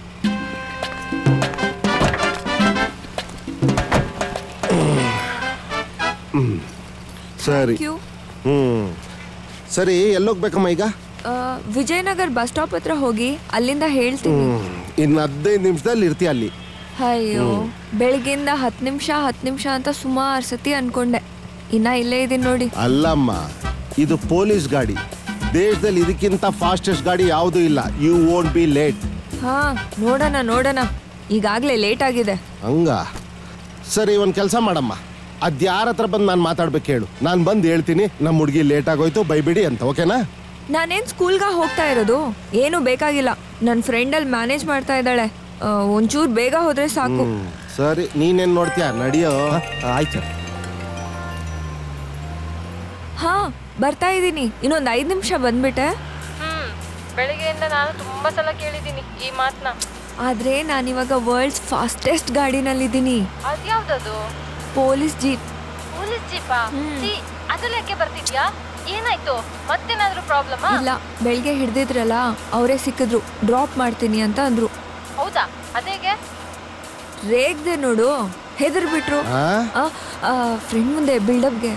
ಹ್ಮ್. ಸರಿ Thank you. ಹ್ಮ್ ಸರಿ ಎಲ್ಲೋಗ್ಬೇಕಮ್ಮ ಈಗ ಆ, ವಿಜಯನಗರ್ ಬಸ್ ಸ್ಟಾಪ್ ಹತ್ರ ಹೋಗಿ ಅಲ್ಲಿಂದ ಹೇಳ್ತೀನಿ ಹ್ಮ್ ಇನ್ನು ಹದಿನೈದು ನಿಮಿಷದಲ್ಲಿ ಇರ್ತೀಯ ಅಲ್ಲಿ ಅಯ್ಯೋ ಬೆಳಗ್ಗೆಯಿಂದ ಹತ್ತು ನಿಮಿಷ ಹತ್ತು ನಿಮಿಷ ಅಂತ ಸುಮಾರು ಸತಿ ಅನ್ಕೊಂಡೆ ಇನ್ನ ಇಲ್ಲೇ ಇದೀನಿ ನೋಡಿ ಅಲ್ಲಮ್ಮ ಇದು ಪೊಲೀಸ್ ಗಾಡಿ ದೇಶದಲ್ಲಿ ಇದಕ್ಕಿಂತ ಫಾಸ್ಟೆಸ್ಟ್ ಗಾಡಿ ಯಾವುದೂ ಇಲ್ಲ ಯು ವೋಂಟ್ ಬಿ ಲೇಟ್ ಹಾ ನೋಡೋಣ ನೋಡೋಣ ಈಗಾಗ್ಲೇ ಲೇಟ್ ಆಗಿದೆ ಹಂಗ ಸರಿ ಒಂದು ಕೆಲಸ ಮಾಡಮ್ಮ ಅದ್ ಯಾರ ಹತ್ರ ಬಂದು ನಾನು ಮಾತಾಡ್ಬೇಕು ಹೇಳು ನಾನು ಬಂದು ಹೇಳ್ತೀನಿ ನಮ್ಮ ಹುಡುಗಿ ಲೇಟ್ ಆಗೋಯ್ತು ಬೈಬಿಡಿ ಅಂತ ಓಕೆನಾ ನಾನೇನ್ ಸ್ಕೂಲ್ಗ ಹೋಗ್ತಾ ಇರೋದು ಏನು ಬೇಕಾಗಿಲ್ಲ ನನ್ನ ಫ್ರೆಂಡಲ್ಲಿ ಮ್ಯಾನೇಜ್ ಮಾಡ್ತಾ ಇದ್ದಾಳೆ ಆ, ಒಂಚೂರ್ ಬೇಗ ಹೋದ್ರೆ ಸಾಕು ಹ್ಮ್. ಸರಿ ನೀನೇನ್ ನೋಡ್ತೀಯ ನಡಿಯೋ ಆಯ್ತು ಹಾ ಬರ್ತಾ ಇದ್ದೀನಿ ಇನ್ನೊಂದ್ ಐದ್ ನಿಮಿಷ ಬಂದ್ಬಿಟ್ಟೆ ಹ್ಮ್ ಬೆಳಿಗ್ಗೆಯಿಂದ ನಾನು ತುಂಬಾ ಸಲ ಕೇಳಿದ್ದೀನಿ ಈ ಮಾತನ್ನ ಆದ್ರೆ ನಾನಿವಾಗ ವರ್ಲ್ಡ್ಸ್ ಫಾಸ್ಟೆಸ್ಟ್ ಗಾಡಿನಲ್ಲಿದ್ದೀನಿ ಅದ್ಯಾವ್ದದು ಪೊಲೀಸ್ ಜೀಪ್ ಪೊಲೀಸ್ ಜೀಪಾ ಛೀ, ಅದ್ರಲ್ಲಿ ಯಾಕೆ ಬರ್ತಿದ್ಯಾ ಏನಾಯ್ತು ಮತ್ತೇನಾದ್ರೂ ಪ್ರಾಬ್ಲಮಾ ಇಲ್ಲ ಬೆಳಿಗ್ಗೆ ಹಿಡ್ದಿದ್ರಲ್ಲ ಅವರೇ ಸಿಕ್ಕಿದ್ರು ಡ್ರಾಪ್ ಮಾಡ್ತೀನಿ ಅಂತ ಅಂದ್ರು ಹೌದಾ ಅದೇಗೆ ರೇಗ್ದೆ ನೋಡು ಹೆದರ್ ಬಿಟ್ರು ಆ? ಫ್ರೆಂಡ್ ಮುಂದೆ ಬಿಲ್ಡಪ್ಗೆ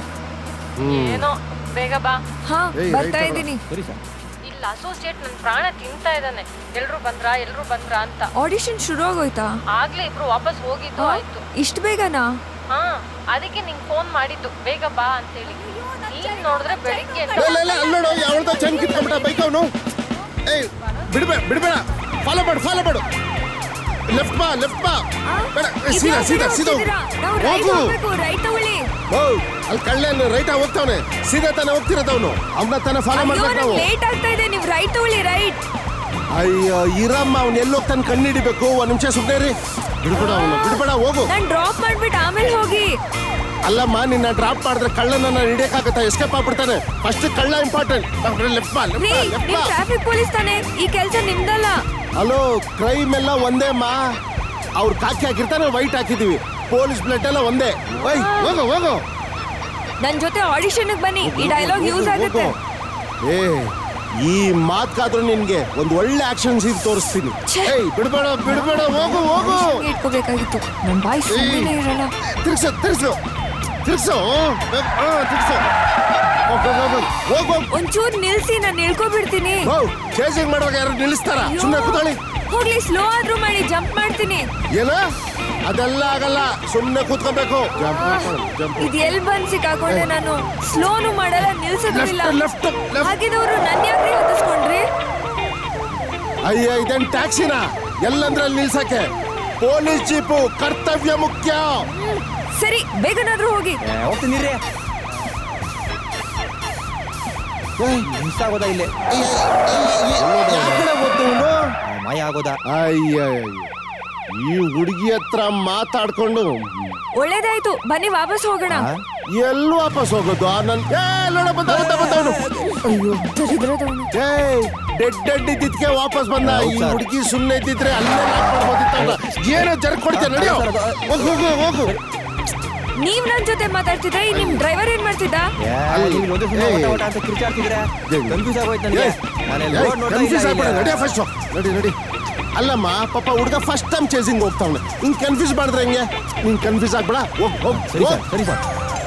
ಏನೋ ಬೇಗ ಬಾ ಹಾ ಏಯ್, ಬರ್ತಾ right ಇದ್ದೀನಿ ಇಲ್ಲ ಅಸೋಸಿಯೇಟ್ ನನ್ ಪ್ರಾಣ ತಿಂತಾ ಇದ್ದಾನೆ ಎಲ್ರು ಬಂದ್ರಾ ಎಲ್ರು ಬಂದ್ರಾ ಅಂತ ಆಡಿಷನ್ ಶುರು ಆಗೋಯ್ತಾ ಆಗ್ಲೇ ಇಬ್ರು ವಾಪಸ್ ಹೋಗಿದ್ದು ಆಯ್ತು ಇಷ್ಟು ಬೇಗನಾ ಹಾ ಅದಕ್ಕೆ ನಿಂಗ್ ಫೋನ್ ಮಾಡಿದ್ದು ಬೇಗ ಬಾ ಅಂತೇಳಿ ನೀನ್ ನೋಡಿದ್ರೆ ಬೆಳಿಗ್ಗೆ ಲೇ, ಲೇ, ಲೇ, ಅಲ್ಲ್ ನೋಡು ಯಾವಳ್ದ ಚೈನ್ ಕಿತ್ಕೊಂಡ್ಬಿಟ್ಟ ಬೈಕ್ ಅವನು ಏಯ್ ಬಿಡ್ಬೇಡ ಬಿಡ್ಬೇಡ ಫಾಲೋ ಮಾಡು ಫಾಲೋ ಮಾಡು ಲೆಫ್ಟ್ ಬಾ ಲೆಫ್ಟ್ ಬಾ ಬೇಡ ಏ, ಸೀದಾ ಸೀದಾ ಸೀದಾ ಹೋಗು ರೈಟ್ ತಗೊಳ್ಳಿ ಓ ಅಲ್ಲಿ ಕಳ್ಳೇನು ರೈಟ್ ಹೋಗ್ತಾವನೆ ಸೀದಾ ತಾನೆ ಹೋಗ್ತಿರೋದವನು ಅವನ ತಾನೆ ಫಾಲೋ ಮಾಡ್ಬೇಕು ನಾವು ಲೇಟ್ ಆಗ್ತಾ ಇದೆ ನೀವು ರೈಟ್ ತಗೊಳ್ಳಿ ರೈಟ್ ಅಯ್ಯೋ ಇರಮ್ಮ ಅವ್ನು ಎಲ್ಲೋಗ್ತಾನೆ ಕಣ್ಣಿಡಿಬೇಕು ಒಂದ್ ನಿಮಿಷ ಸುಮ್ಮನೆ ರೀ ಬಿಡ್ಬೇಡ ಅವನು ಬಿಡ್ಬೇಡ ಹೋಗು ನಾನ್ ಡ್ರಾಪ್ ಮಾಡ್ಬಿಟ್ಟು ಆಮೇಲೆ ಹೋಗಿ ಅಲ್ಲಮ್ಮ ನಿನ್ನ ಡ್ರಾಪ್ ಮಾಡಿದ್ರೆ ಕಳ್ಳನ ಹಿಡಿಯಕ್ಕಾಗತ್ತಾ ಎಸ್ಕೇಪ್ ಆಗ್ಬಿಡ್ತಾನೆ ಫಸ್ಟ್ ಕಳ್ಳ ಇಂಪಾರ್ಟೆಂಟ್ ಲೆಫ್ಟ್ ಬಾ ಲೆಫ್ಟ್ ರೀ ಬಾ ಲೆಫ್ಟ್ ನಿಮ್ ಬಾ ಟ್ರಾಫಿಕ್ ಪೊಲೀಸ್ ತಾನೆ ಈ ಕೆಲ್ಸ ನಿಮ್ದಲ್ಲ ಹಲೋ ಕ್ರೈಮ್ ಎಲ್ಲ ಒಂದೇ ಮಾ ಅವ್ರು ಕಾಕಿ ಹಾಕಿರ್ತಾನೆ ವೈಟ್ ಹಾಕಿದೀವಿ ಪೊಲೀಸ್ ಬ್ಲಡ್ ಎಲ್ಲ ಒಂದೇ ಓಯ್ ಹೋಗು ಹೋಗು ನನ್ ಜೊತೆ ಆಡಿಷನ್ ಬನ್ನಿ ಈ ಡೈಲಾಗ್ ಯೂಸ್ ಆಗುತ್ತೆ ಏ ಈ ಮಾತ್ಕಾದ್ರೂ ನಿನ್ಗೆ ಒಂದು ಒಳ್ಳೆ ಆಕ್ಷನ್ ಸೀನ್ ತೋರಿಸ್ತೀನಿ ಏಯ್ ಬಿಡ್ಬೇಡ ಬಿಡ್ಬೇಡ ಹೋಗು ಹೋಗು ಇಟ್ಕೋಬೇಕಾಗಿತ್ತು ನನ್ ಬಾಯ್ ಸುಮ್ಮನೆ ಇರಲ್ಲ ತಿರ್ಸು ತಿರ್ಸು ತಿರ್ಸು ಹಾ ತಿರ್ಸು ಹೋಗು ಹೋಗು ಹೋಗು ಒಂಚೂರ್ ನಿಲ್ಸಿ ನಾನು ಇಳ್ಕೊಬಿಡ್ತೀನಿ ಚೇಸಿಂಗ್ ಮಾಡುವಾಗ ಯಾರು ನಿಲ್ಲಿಸ್ತಾರ ಸುಮ್ಮನೆ ಕೂತಾಳಿ ಹೋಗ್ಲಿ ಸ್ಲೋ ಆದ್ರೂ ಮಾಡಿ ಜಂಪ್ ಮಾಡ್ತೀನಿ ಏನ ಅದೆಲ್ಲ ಆಗಲ್ಲ ಸುಮ್ಮನೆ ಕೂತ್ಕೋಬೇಕು ಜಂಪ್ ಜಂಪ್ ಇದು ಎಲ್ ಬಂದ್ ಸಿಕ್ಕಾಕೊಂಡೆ ನಾನು ಸ್ಲೋನು ಮಾಡಲ್ಲ ನಿಲ್ಸೋದು ಇಲ್ಲ ಲೆಫ್ಟ್ ಹಾಗಿದವರು ನನ್ ಯಾಕ್ರಿ ಹತ್ತಿಸ್ಕೊಂಡ್ರಿ ಅಯ್ಯ ಇದೇನ್ ಟ್ಯಾಕ್ಸಿನ ಎಲ್ಲಂದ್ರಲ್ಲಿ ನಿಲ್ಸಕ್ಕೆ ಪೊಲೀಸ್ ಜೀಪು ಕರ್ತವ್ಯ ಮುಖ್ಯ ಸರಿ ಬೇಗನಾದ್ರೂ ಹೋಗಿ ಹೋಗ್ತೀನಿ ರೀ ಮಿಸ್ ಆಗೋದಾ ಇಲ್ಲಿ ಮಾಯ ಆಗೋದಾ ಅಯ್ಯ ಈ ಹುಡುಗಿ ಹತ್ರ ಮಾತಾಡ್ಕೊಂಡು ಒಳ್ಳೇದಾಯ್ತು ಬನ್ನಿ ವಾಪಸ್ ಹೋಗೋಣ ಎಲ್ಲಿ ವಾಪಸ್ ಹೋಗೋದು ಆ ನನ್ ಏ ನೋಡ ಬಂದ ಬಂದ ಬಂದವನು ಅಯ್ಯೋ ದರಿದ್ರದವನು ಏಯ್ ಡೆಡ್ ಡೆಡ್ ಇದ್ದಿದ್ಕೆ ವಾಪಸ್ ಬಂದ ಈ ಹುಡುಗಿ ಸುಮ್ಮನೆ ಇದ್ದಿದ್ರೆ ಅಲ್ಲೇ ಲಾಕ್ ಮಾಡ್ಬೋದಿತ್ತಲ್ಲ ಏನೋ ಜರ್ಕ್ ಕೊಡ್ತೇನೆ ನಡಿಯೋ ಹೋಗು ಹೋಗು ಹೋಗು ನೀವ್ ನನ್ ಜೊತೆ ಮಾತಾಡ್ತಿದ್ರೆ ಈ ನಿಮ್ ಡ್ರೈವರ್ ಏನ್ ಮಾಡ್ತಿದ್ದ ನೀವು ಒಂದೇ ಸುಮ್ಮನೆ ಓಟ ಓಟ ಅಂತ ಕಿರ್ಚಾಡ್ತಿದ್ರೆ ಕನ್ಫ್ಯೂಸ್ ಆಗೋಯ್ತು ನನಗೆ ನಾನೆಲ್ಲ ರೋಡ್ ನೋಡ್ತಾ ಕನ್ಫ್ಯೂಸ್ ಇಲ್ಲ ಆಗ್ಬೇಡ ಇಲ್ಲಿ. ನಡಿಯ ಫಸ್ಟ್ ನಡಿ ನಡಿ ಅಲ್ಲಮ್ಮ ಪಾಪ ಹುಡುಗ ಫಸ್ಟ್ ಟೈಮ್ ಚೇಸಿಂಗ್ ಹೋಗ್ತಾವನೆ ಹಿಂಗ್ ಕನ್ಫ್ಯೂಸ್ ಮಾಡಿದ್ರೆ ಹೆಂಗೆ ನೀನ್ ಕನ್ಫ್ಯೂಸ್ ಆಗ್ಬೇಡ ಹೋಗ್ ಹೋಗ್ ಸರಿ ಹೋಗ್. ಸರ್ ಸರಿ ಸರ್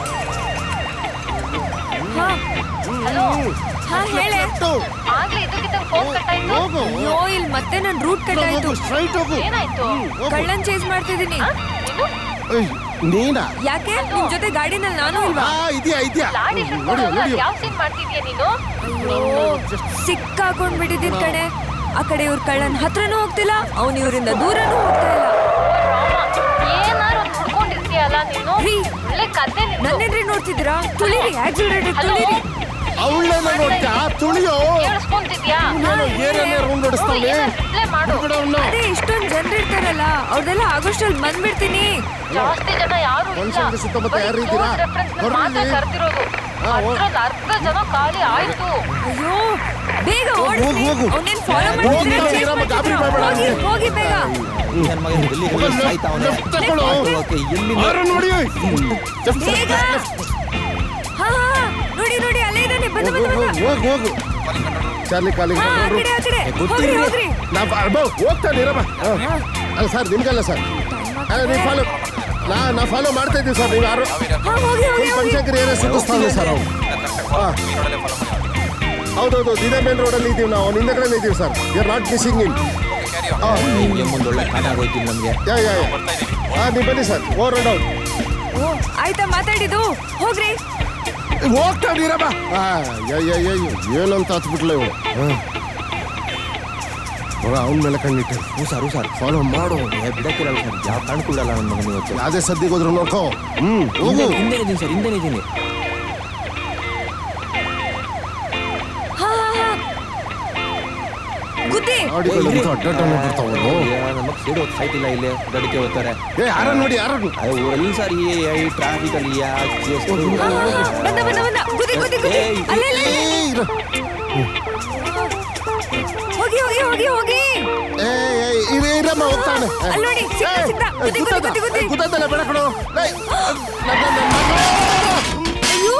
ಹಾ ಹಲೋ ಹಾ ಹೇಳೆ ಆಗ್ಲೇ ಇದಕ್ಕಿದ್ದ ಫೋನ್ ಕಟ್ಟಾಯ್ತು ಅಯ್ಯೋ ಇಲ್ಲಿ ಮತ್ತೆ ನನ್ ರೂಟ್ ಕಟ್ ಆಯ್ತು ಸ್ಟ್ರೈಟ್ ಹೋಗು ಏನಾಯ್ತು ಕಳ್ಳನ್ ಚೇಸ್ ಮಾಡ್ತಿದೀನಿ ಏಯ್, ನೀನಾ ಯಾಕೆ ನಿಮ್ ಜೊತೆ ಗಾಡಿನಲ್ಲಿ ನಾನು ಇಲ್ವಾ ಆ ಇದೆಯಾ ಇದೆಯಾ ಲಾಡಿ ನಡಿಯೋ ನಡಿಯೋ ಯಾವ ಸೀನ್ ಮಾಡ್ತಿದ್ಯಾ ನೀನು ಅಯ್ಯೋ ಸಿಕ್ಕಾಕೊಂಡ್ ಬಿಟ್ಟಿದ್ದೀನಿ ಕಣೆ ಆ ಕಡೆ ಇವ್ರ ಕಳ್ಳನ್ ಹತ್ರನೂ ಹೋಗ್ತಿಲ್ಲ ಅವ್ನ್ ಇವ್ರಿಂದ ದೂರನೂ ಹೋಗ್ತಾ ಇಲ್ಲ ಏನಾರು ಒಂದ್ ಹುಡ್ಕೊಂಡಿರ್ತೀಯಲ್ಲ ನೀನು ರೀ ಒಳ್ಳೆ ಕತೆ ನಿಂದು. ನನ್ನೇನ್ರಿ ನೋಡ್ತಿದ್ದೀರಾ ತುಳಿರಿ ಆಕ್ಸಿಲೇಟರ್ ತುಳಿರಿ ಅವಳನ್ನ ನೋಡ್ತಾ ತುಳಿಯೋ ಕೇಳಿಸ್ಕೊಂತಿದ್ಯಾ ನಾನು ಏನೇನೇ ರೌಂಡ್ ಹೊಡಿಸ್ತಾನೆ ಡಿಸ್ಪ್ಲೇ ಮಾಡು ಅದೇ ಇಷ್ಟೊಂದ್ ಜನರು ಇರ್ತಾರಲ್ಲ ಅವ್ರದೆಲ್ಲ ಆಗೋಷ್ಟಲ್ಲಿ ಬಂದ್ಬಿಡ್ತೀನಿ ಜಾಸ್ತಿ ಜನ ಯಾರು ಇಲ್ಲ ಫಂಕ್ಷನ್ಗೆ ಸುತ್ತಮುತ್ತ ಯಾರು ಇದ್ದೀರಾ ಮಾತ್ರ ಕರ್ತಿರೋದು ಅದ್ರಲ್ಲಿ ಅರ್ಧ ಜನ ಖಾಲಿ ಆಯ್ತು ಅಯ್ಯೋ ಬೇಗ ಹೋಗು, ಓಡಿಸಿ ಹೋಗು. ಅವನೇನ್ ಫಾಲೋ ಹೋಗ್ತಾ ಮಾಡ್ತಿದ್ರೆ ಇದ್ದೀರಾ, ಗಾಬರಿ ಮಾಡ್ಬೇಡ ಹೋಗಿ ಅವ್ನಿಗೆ. ಹೋಗಿ ಬೇಗ ಈ ನನ್ನ ಮಗ ಎಲ್ಲಿ ಎಲ್ಲಿ ಸಾಯ್ತಾವನೆ ತಗೊಳ್ಳೋ ಓಕೆ ಎಲ್ಲಿ ಆರು ನೋಡಿ ಬೇಗ ಹಾ ಹಾ ಹಾ. ನೋಡಿ ನೋಡಿ ಅಲ್ಲೇ ಇದ್ದಾನೆ ಬಂದ ಬಂದ ಬಂದ ಹೋಗು ಹೋಗು ಚಾರ್ಲಿ ಕಾಲಿಗೆ ಹಾ ಆ ಕಡೆ ಆ ಕಡೆ ಹೋಗ್ರಿ ಹೋಗ್ರಿ ನಾ ಹೋಗ್ತಾನೆ ಇರಮ್ಮ ಅಲ್ಲ ಸರ್ ನಿಮ್ಗಲ್ಲ ಸರ್ ನೀವು ಫಾಲೋ ನಾ ನಾ ಫಾಲೋ ಮಾಡ್ತಾ ಇದ್ದೀವಿ ಸರ್ ನೀವು ಯಾರು ಹಾ ಹೋಗಿ ಹೋಗಿ ಹೋಗಿ ಪಂಚಾಗ್ರಿ ಏನೇ ಸುತ್ತಿಸ್ತಾನೆ ಸರ್ ಅವ್ನು ಹೌದೌದು ಇದೇ ಮೇನ್ ರೋಡಲ್ಲಿ ಇದ್ದೀವಿ ನಾವು ಹಿಂದೆಗಡೆ ಇದ್ದೀವಿ sir you are not missing in ನಿಮ್ಗೆ ಮುಂದೊಳ್ಳೆ ಖಾನ ಆಗೋಯ್ತಿಲ್ಲ ನಮಗೆ ಯಾ ಯಾ ಯಾ ಹಾಂ ನೀವು ಬನ್ನಿ ಸರ್ ಓವರ್ ರೋಡ್ ಔಟ್ ಓ ಆಯ್ತಾ ಮಾತಾಡಿದ್ದು ಹೋಗ್ರಿ ಹೋಗ್ತಾ ಇರಮ್ಮ ಏನಂತ ಹತ್ಬಿಟ್ಲೆ ಇವಳು ಬರ ಅವನ ಮೇಲೆ ಕಣ್ಣಿಟ್ಟೆ ಹ್ಞೂ ಸರ್ ಹ್ಞೂ ಸರ್ ಫಾಲೋ ಮಾಡು ಏ, ಬಿಡಕ್ಕಿಲ್ಲ ಸರ್ ಯಾವ ಕಾರಣಕ್ಕೂ ಬಿಡಲ್ಲ ನನ್ನ ಮಗನ ಇವತ್ತು ಯಾವುದೇ ಸದ್ದಿಗೆ ಹೋದ್ರು ನೋಡ್ಕೋ ಹ್ಮ್ ಹೋಗು ಹಿಂದೆ ಇದ್ದೀನಿ ಸರ್ ಹಿಂದೆ ಇದ್ದೀನಿ ಹಾ ಹಾ ಹಾ ಗುದ್ದಿ ಗಾಡಿಗಳಂತೂ ಅಡ್ಡಾಟನೆ ಬರ್ತಾವ ನಮಗೆ ಸೈಡ್ ಹೋಗಿ ಸೈಟ್ ಇಲ್ಲ ಇಲ್ಲಿ ಗಡಿಕೆ ಹೋಗ್ತಾರೆ ಏ ಯಾರ ನೋಡಿ ಯಾರು ಊರಲ್ಲಿ ಸರ್ ಈ ಈ ಟ್ರಾಫಿಕ್ ಅಲ್ಲಿ ಯಾಕೆ ಹಾ, ಹಾ, ಹಾ. ಬಂದ ಬಂದ ಬಂದ ಗುದ್ದಿ ಗುದ್ದಿ ಗುದ್ದಿ ಏಯ್, ಅಲ್ಲೇ ಅಲ್ಲೇ, ಅಲ್ಲೇ. ಹೋಗಿ ಹೋಗಿ ಹೋಗಿ ಹೋಗಿ ಏ ಏ, ಇರ ಇರಮ್ಮ ಹೋಗ್ತಾನೆ ಅಲ್ಲಿ ನೋಡಿ ಸಿಕ್ತ ಸಿಕ್ತ ಗುದ್ದಿ ಗುದ್ದಿ ಗುದ್ದಿ ಗುದ್ದಿ ಕೂತಲ್ಲ ಬೇಡ ಕಣೋ ಲೇ, ಅಯ್ಯೋ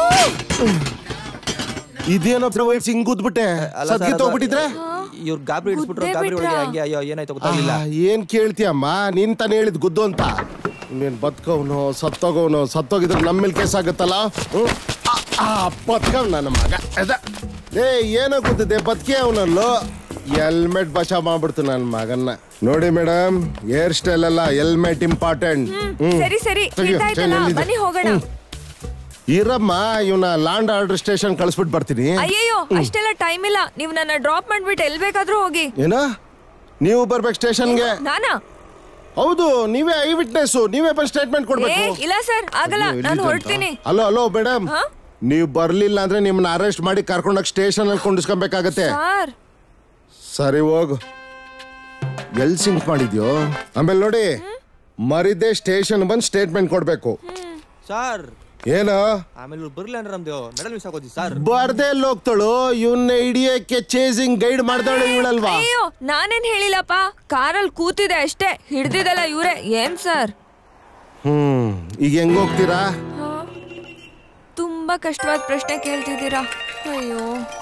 ಇದೇನೋ ವಯಸ್ಸು ಹಿಂಗ್ ಕೂತ್ಬಿಟ್ಟೆ ಸದ್ಗಿತ್ ಹೋಗ್ಬಿಟ್ಟಿದ್ರೆ ಇವ್ರು ಗಾಬರಿ ಹಿಡಿಸ್ಬಿಟ್ರು ಗುದ್ದೇ ಗಾಬರಿ ಒಳಗೆ ಬಿಟ್ರಾ? ಹಂಗೆ ಅಯ್ಯೋ ಏನಾಯ್ತು ಗೊತ್ತಾಗಿಲ್ಲ ಆ, ಏನ್ ಕೇಳ್ತೀಯಮ್ಮ ನೀನ್ ತಾನೇ ಹೇಳಿದ್ ಗುದ್ದು ಅಂತ ನೀನ್ ಬದುಕವನು ಸತ್ತೋಗವನು ಸತ್ತೋಗಿದ್ರೆ ನಮ್ಮ ಮೇಲೆ ಕೇಸ್ ಆಗುತ್ತಲ್ಲ ಹ್ಮ್? ಆ, ಆ, ಬದುಕವ್ ನನ್ನ ಮಗ ಅದ ಏ ಏನೋ ಗೊತ್ತಿದೆ ಬದುಕಿ ಅವನಲ್ಲೋ ಹೆಲ್ಮೆಟ್ ಬಚಾವ್ ಮಾಡ್ಬಿಡ್ತು ನನ್ನ ಮಗನ್ನ ನೋಡಿ ಮೇಡಮ್ ಹೇರ್ ಸ್ಟೈಲ್ ಅಲ್ಲ ಹೆಲ್ಮೆಟ್ ಇಂಪಾರ್ಟೆಂಟ್ ಸರಿ ಸರಿ ನಿಂತಾಯ್ತಲ್ಲ ಬನ್ನಿ ಹೋಗೋಣ ಇರಮ್ಮ ಇವನ ಲ್ಯಾಂಡ್ ಆರ್ಡರ್ ಸ್ಟೇಷನ್ ಕಳಿಸ್ಬಿಟ್ಟು ಬರ್ತೀನಿ ಅಯ್ಯಯ್ಯೋ ಅಷ್ಟೆಲ್ಲ ಟೈಮ್ ಇಲ್ಲ ನೀವು ನನ್ನ ಡ್ರಾಪ್ ಮಾಡ್ಬಿಟ್ಟು ಎಲ್ ಬೇಕಾದ್ರೂ ಹೋಗಿ ಏನ ನೀವು ಬರ್ಬೇಕು ಸ್ಟೇಷನ್ಗೆ ನಾನಾ ಹೌದು ನೀವೇ ಐ ವಿಟ್ನೆಸ್ ನೀವೇ ಬಂದು ಸ್ಟೇಟ್ಮೆಂಟ್ ಏ ಕೊಡ್ಬೇಕು ಇಲ್ಲ ಸರ್ ಆಗಲ್ಲ ಅಯ್ಯೋ, ನಾನು ಎಲ್ಲಿದೆ ಅಂತ? ಹೊರಡ್ತೀನಿ ಹಲೋ ಹಲೋ ಮೇಡಮ್ ಹಾ? ನೀವು ಬರ್ಲಿಲ್ಲ ಅಂದ್ರೆ ನಿಮ್ಮನ್ನ ಅರೆಸ್ಟ್ ಮಾಡಿ ಕರ್ಕೊಂಡೋಗಿ ಸ್ಟೇಷನ್ ಅಲ್ಲಿ ಕೊಂಡಿಸ್ಕೊಬೇಕಾಗತ್ತೆ ಸರ್ ಸರಿ ಹೋಗು ಎಲ್ ಸಿಂಕ್ ಮಾಡಿದ್ಯೋ ಆಮೇಲೆ ನೋಡಿ ಮರಿದೆ ಸ್ಟೇಷನ್ ಬಂದು ಸ್ಟೇಟ್ಮೆಂಟ್ ಕೊಡ್ಬೇಕು ಸರ್ ಏನೋ ಆಮೇಲೆ ಇವ್ರು ಬರ್ಲಿಲ್ಲ ಅಂದ್ರೆ ನಮ್ದು ಮೆಡಲ್ ಮಿಸ್ ಆಗೋದಿ ಸರ್ ಬರ್ದೇ ಎಲ್ಲಿ ಹೋಗ್ತಾಳು ಇವನ್ನ ಹಿಡಿಯಕ್ಕೆ ಚೇಸಿಂಗ್ ಗೈಡ್ ಮಾಡ್ದಾಳೆ ಇವಳಲ್ವಾ ಅಯ್ಯೋ ನಾನೇನ್ ಹೇಳಿಲ್ಲಪ್ಪ ಕಾರಲ್ಲಿ ಕೂತಿದೆ ಅಷ್ಟೇ ಹಿಡ್ದಿದಲ್ಲ ಇವ್ರೆ ಏನ್ ಸರ್ ಹ್ಮ್ ಈಗ ಹೆಂಗ್ ಹೋಗ್ತೀರಾ ತುಂಬಾ ಕಷ್ಟವಾದ ಪ್ರಶ್ನೆ ಕೇಳ್ತಿದ್ದೀರಾ ಅಯ್ಯೋ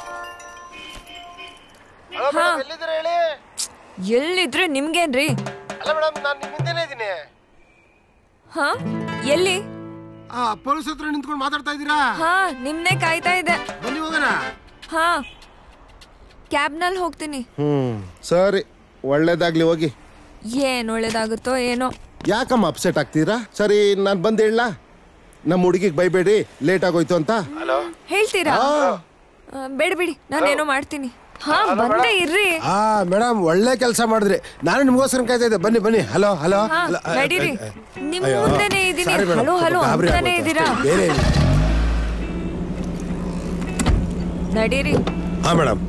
ಹಾ. ಎಲ್ಲಿದ್ರೆ ನಿಮ್ಗೇನ್ರಿ ಅಲ್ಲ ಮೇಡಮ್ ನಾನು ನಿಮ್ಮ ಹಿಂದೆನೇ ಇದ್ದೀನಿ ಹಾ ಎಲ್ಲಿ ಆ ಪೊಲೀಸ್ ಹತ್ರ ನಿಂತ್ಕೊಂಡು ಮಾತಾಡ್ತಾ ಇದ್ದೀರಾ ಹಾ ನಿಮ್ನೆ ಕಾಯ್ತಾ ಇದೆ ಬನ್ನಿ ಹೋಗೋಣ ಹಾ ಕ್ಯಾಬ್ನಲ್ಲಿ ಹೋಗ್ತೀನಿ ಹ್ಮ್ ಸರಿ ಒಳ್ಳೇದಾಗ್ಲಿ ಹೋಗಿ ಏನ್ ಒಳ್ಳೇದಾಗುತ್ತೋ ಏನೋ ಯಾಕಮ್ಮ ಅಪ್ಸೆಟ್ ಆಗ್ತೀರಾ ಸರಿ ನಾನು ಬಂದು ಹೇಳ ನಮ್ಮ ಹುಡುಗಿಗೆ ಬೈಬೇಡಿ ಲೇಟ್ ಆಗೋಯ್ತು ಅಂತ ಹೇಳ್ತೀರಾ ಆ, ಬೇಡ ಬಿಡಿ ನಾನೇನೋ ಮಾಡ್ತೀನಿ ಹಾ ಬಂದೆ ಇರ್ರಿ ಆ ಮೇಡಮ್ ಒಳ್ಳೆ ಕೆಲಸ ಮಾಡಿದ್ರಿ ನಾನು ನಿಮ್ಗೋಸ್ಕರ ಕಾಯ್ತಾ ಇದ್ದೆ ಬನ್ನಿ ಬನ್ನಿ ಹಲೋ ಹಲೋ ಹಾ ಹಲೋ, ಆ, ನಡೀರಿ ಆ, ನಿಮ್ ಅಯ್ಯೋ, ಮುಂದೆನೆ ಇದೀನಿ sorry madam, ಹಲೋ ಹಲೋ ಸ್ವಲ್ಪ ಗಾಬರಿ ಅಂತಾನೆ ಆಗೋಯ್ತು ಇದೀರಾ ಅಷ್ಟೇ, ಬೇರೆ ಏನಿಲ್ಲ. ನಡೀರಿ ಹಾ ಮೇಡಮ್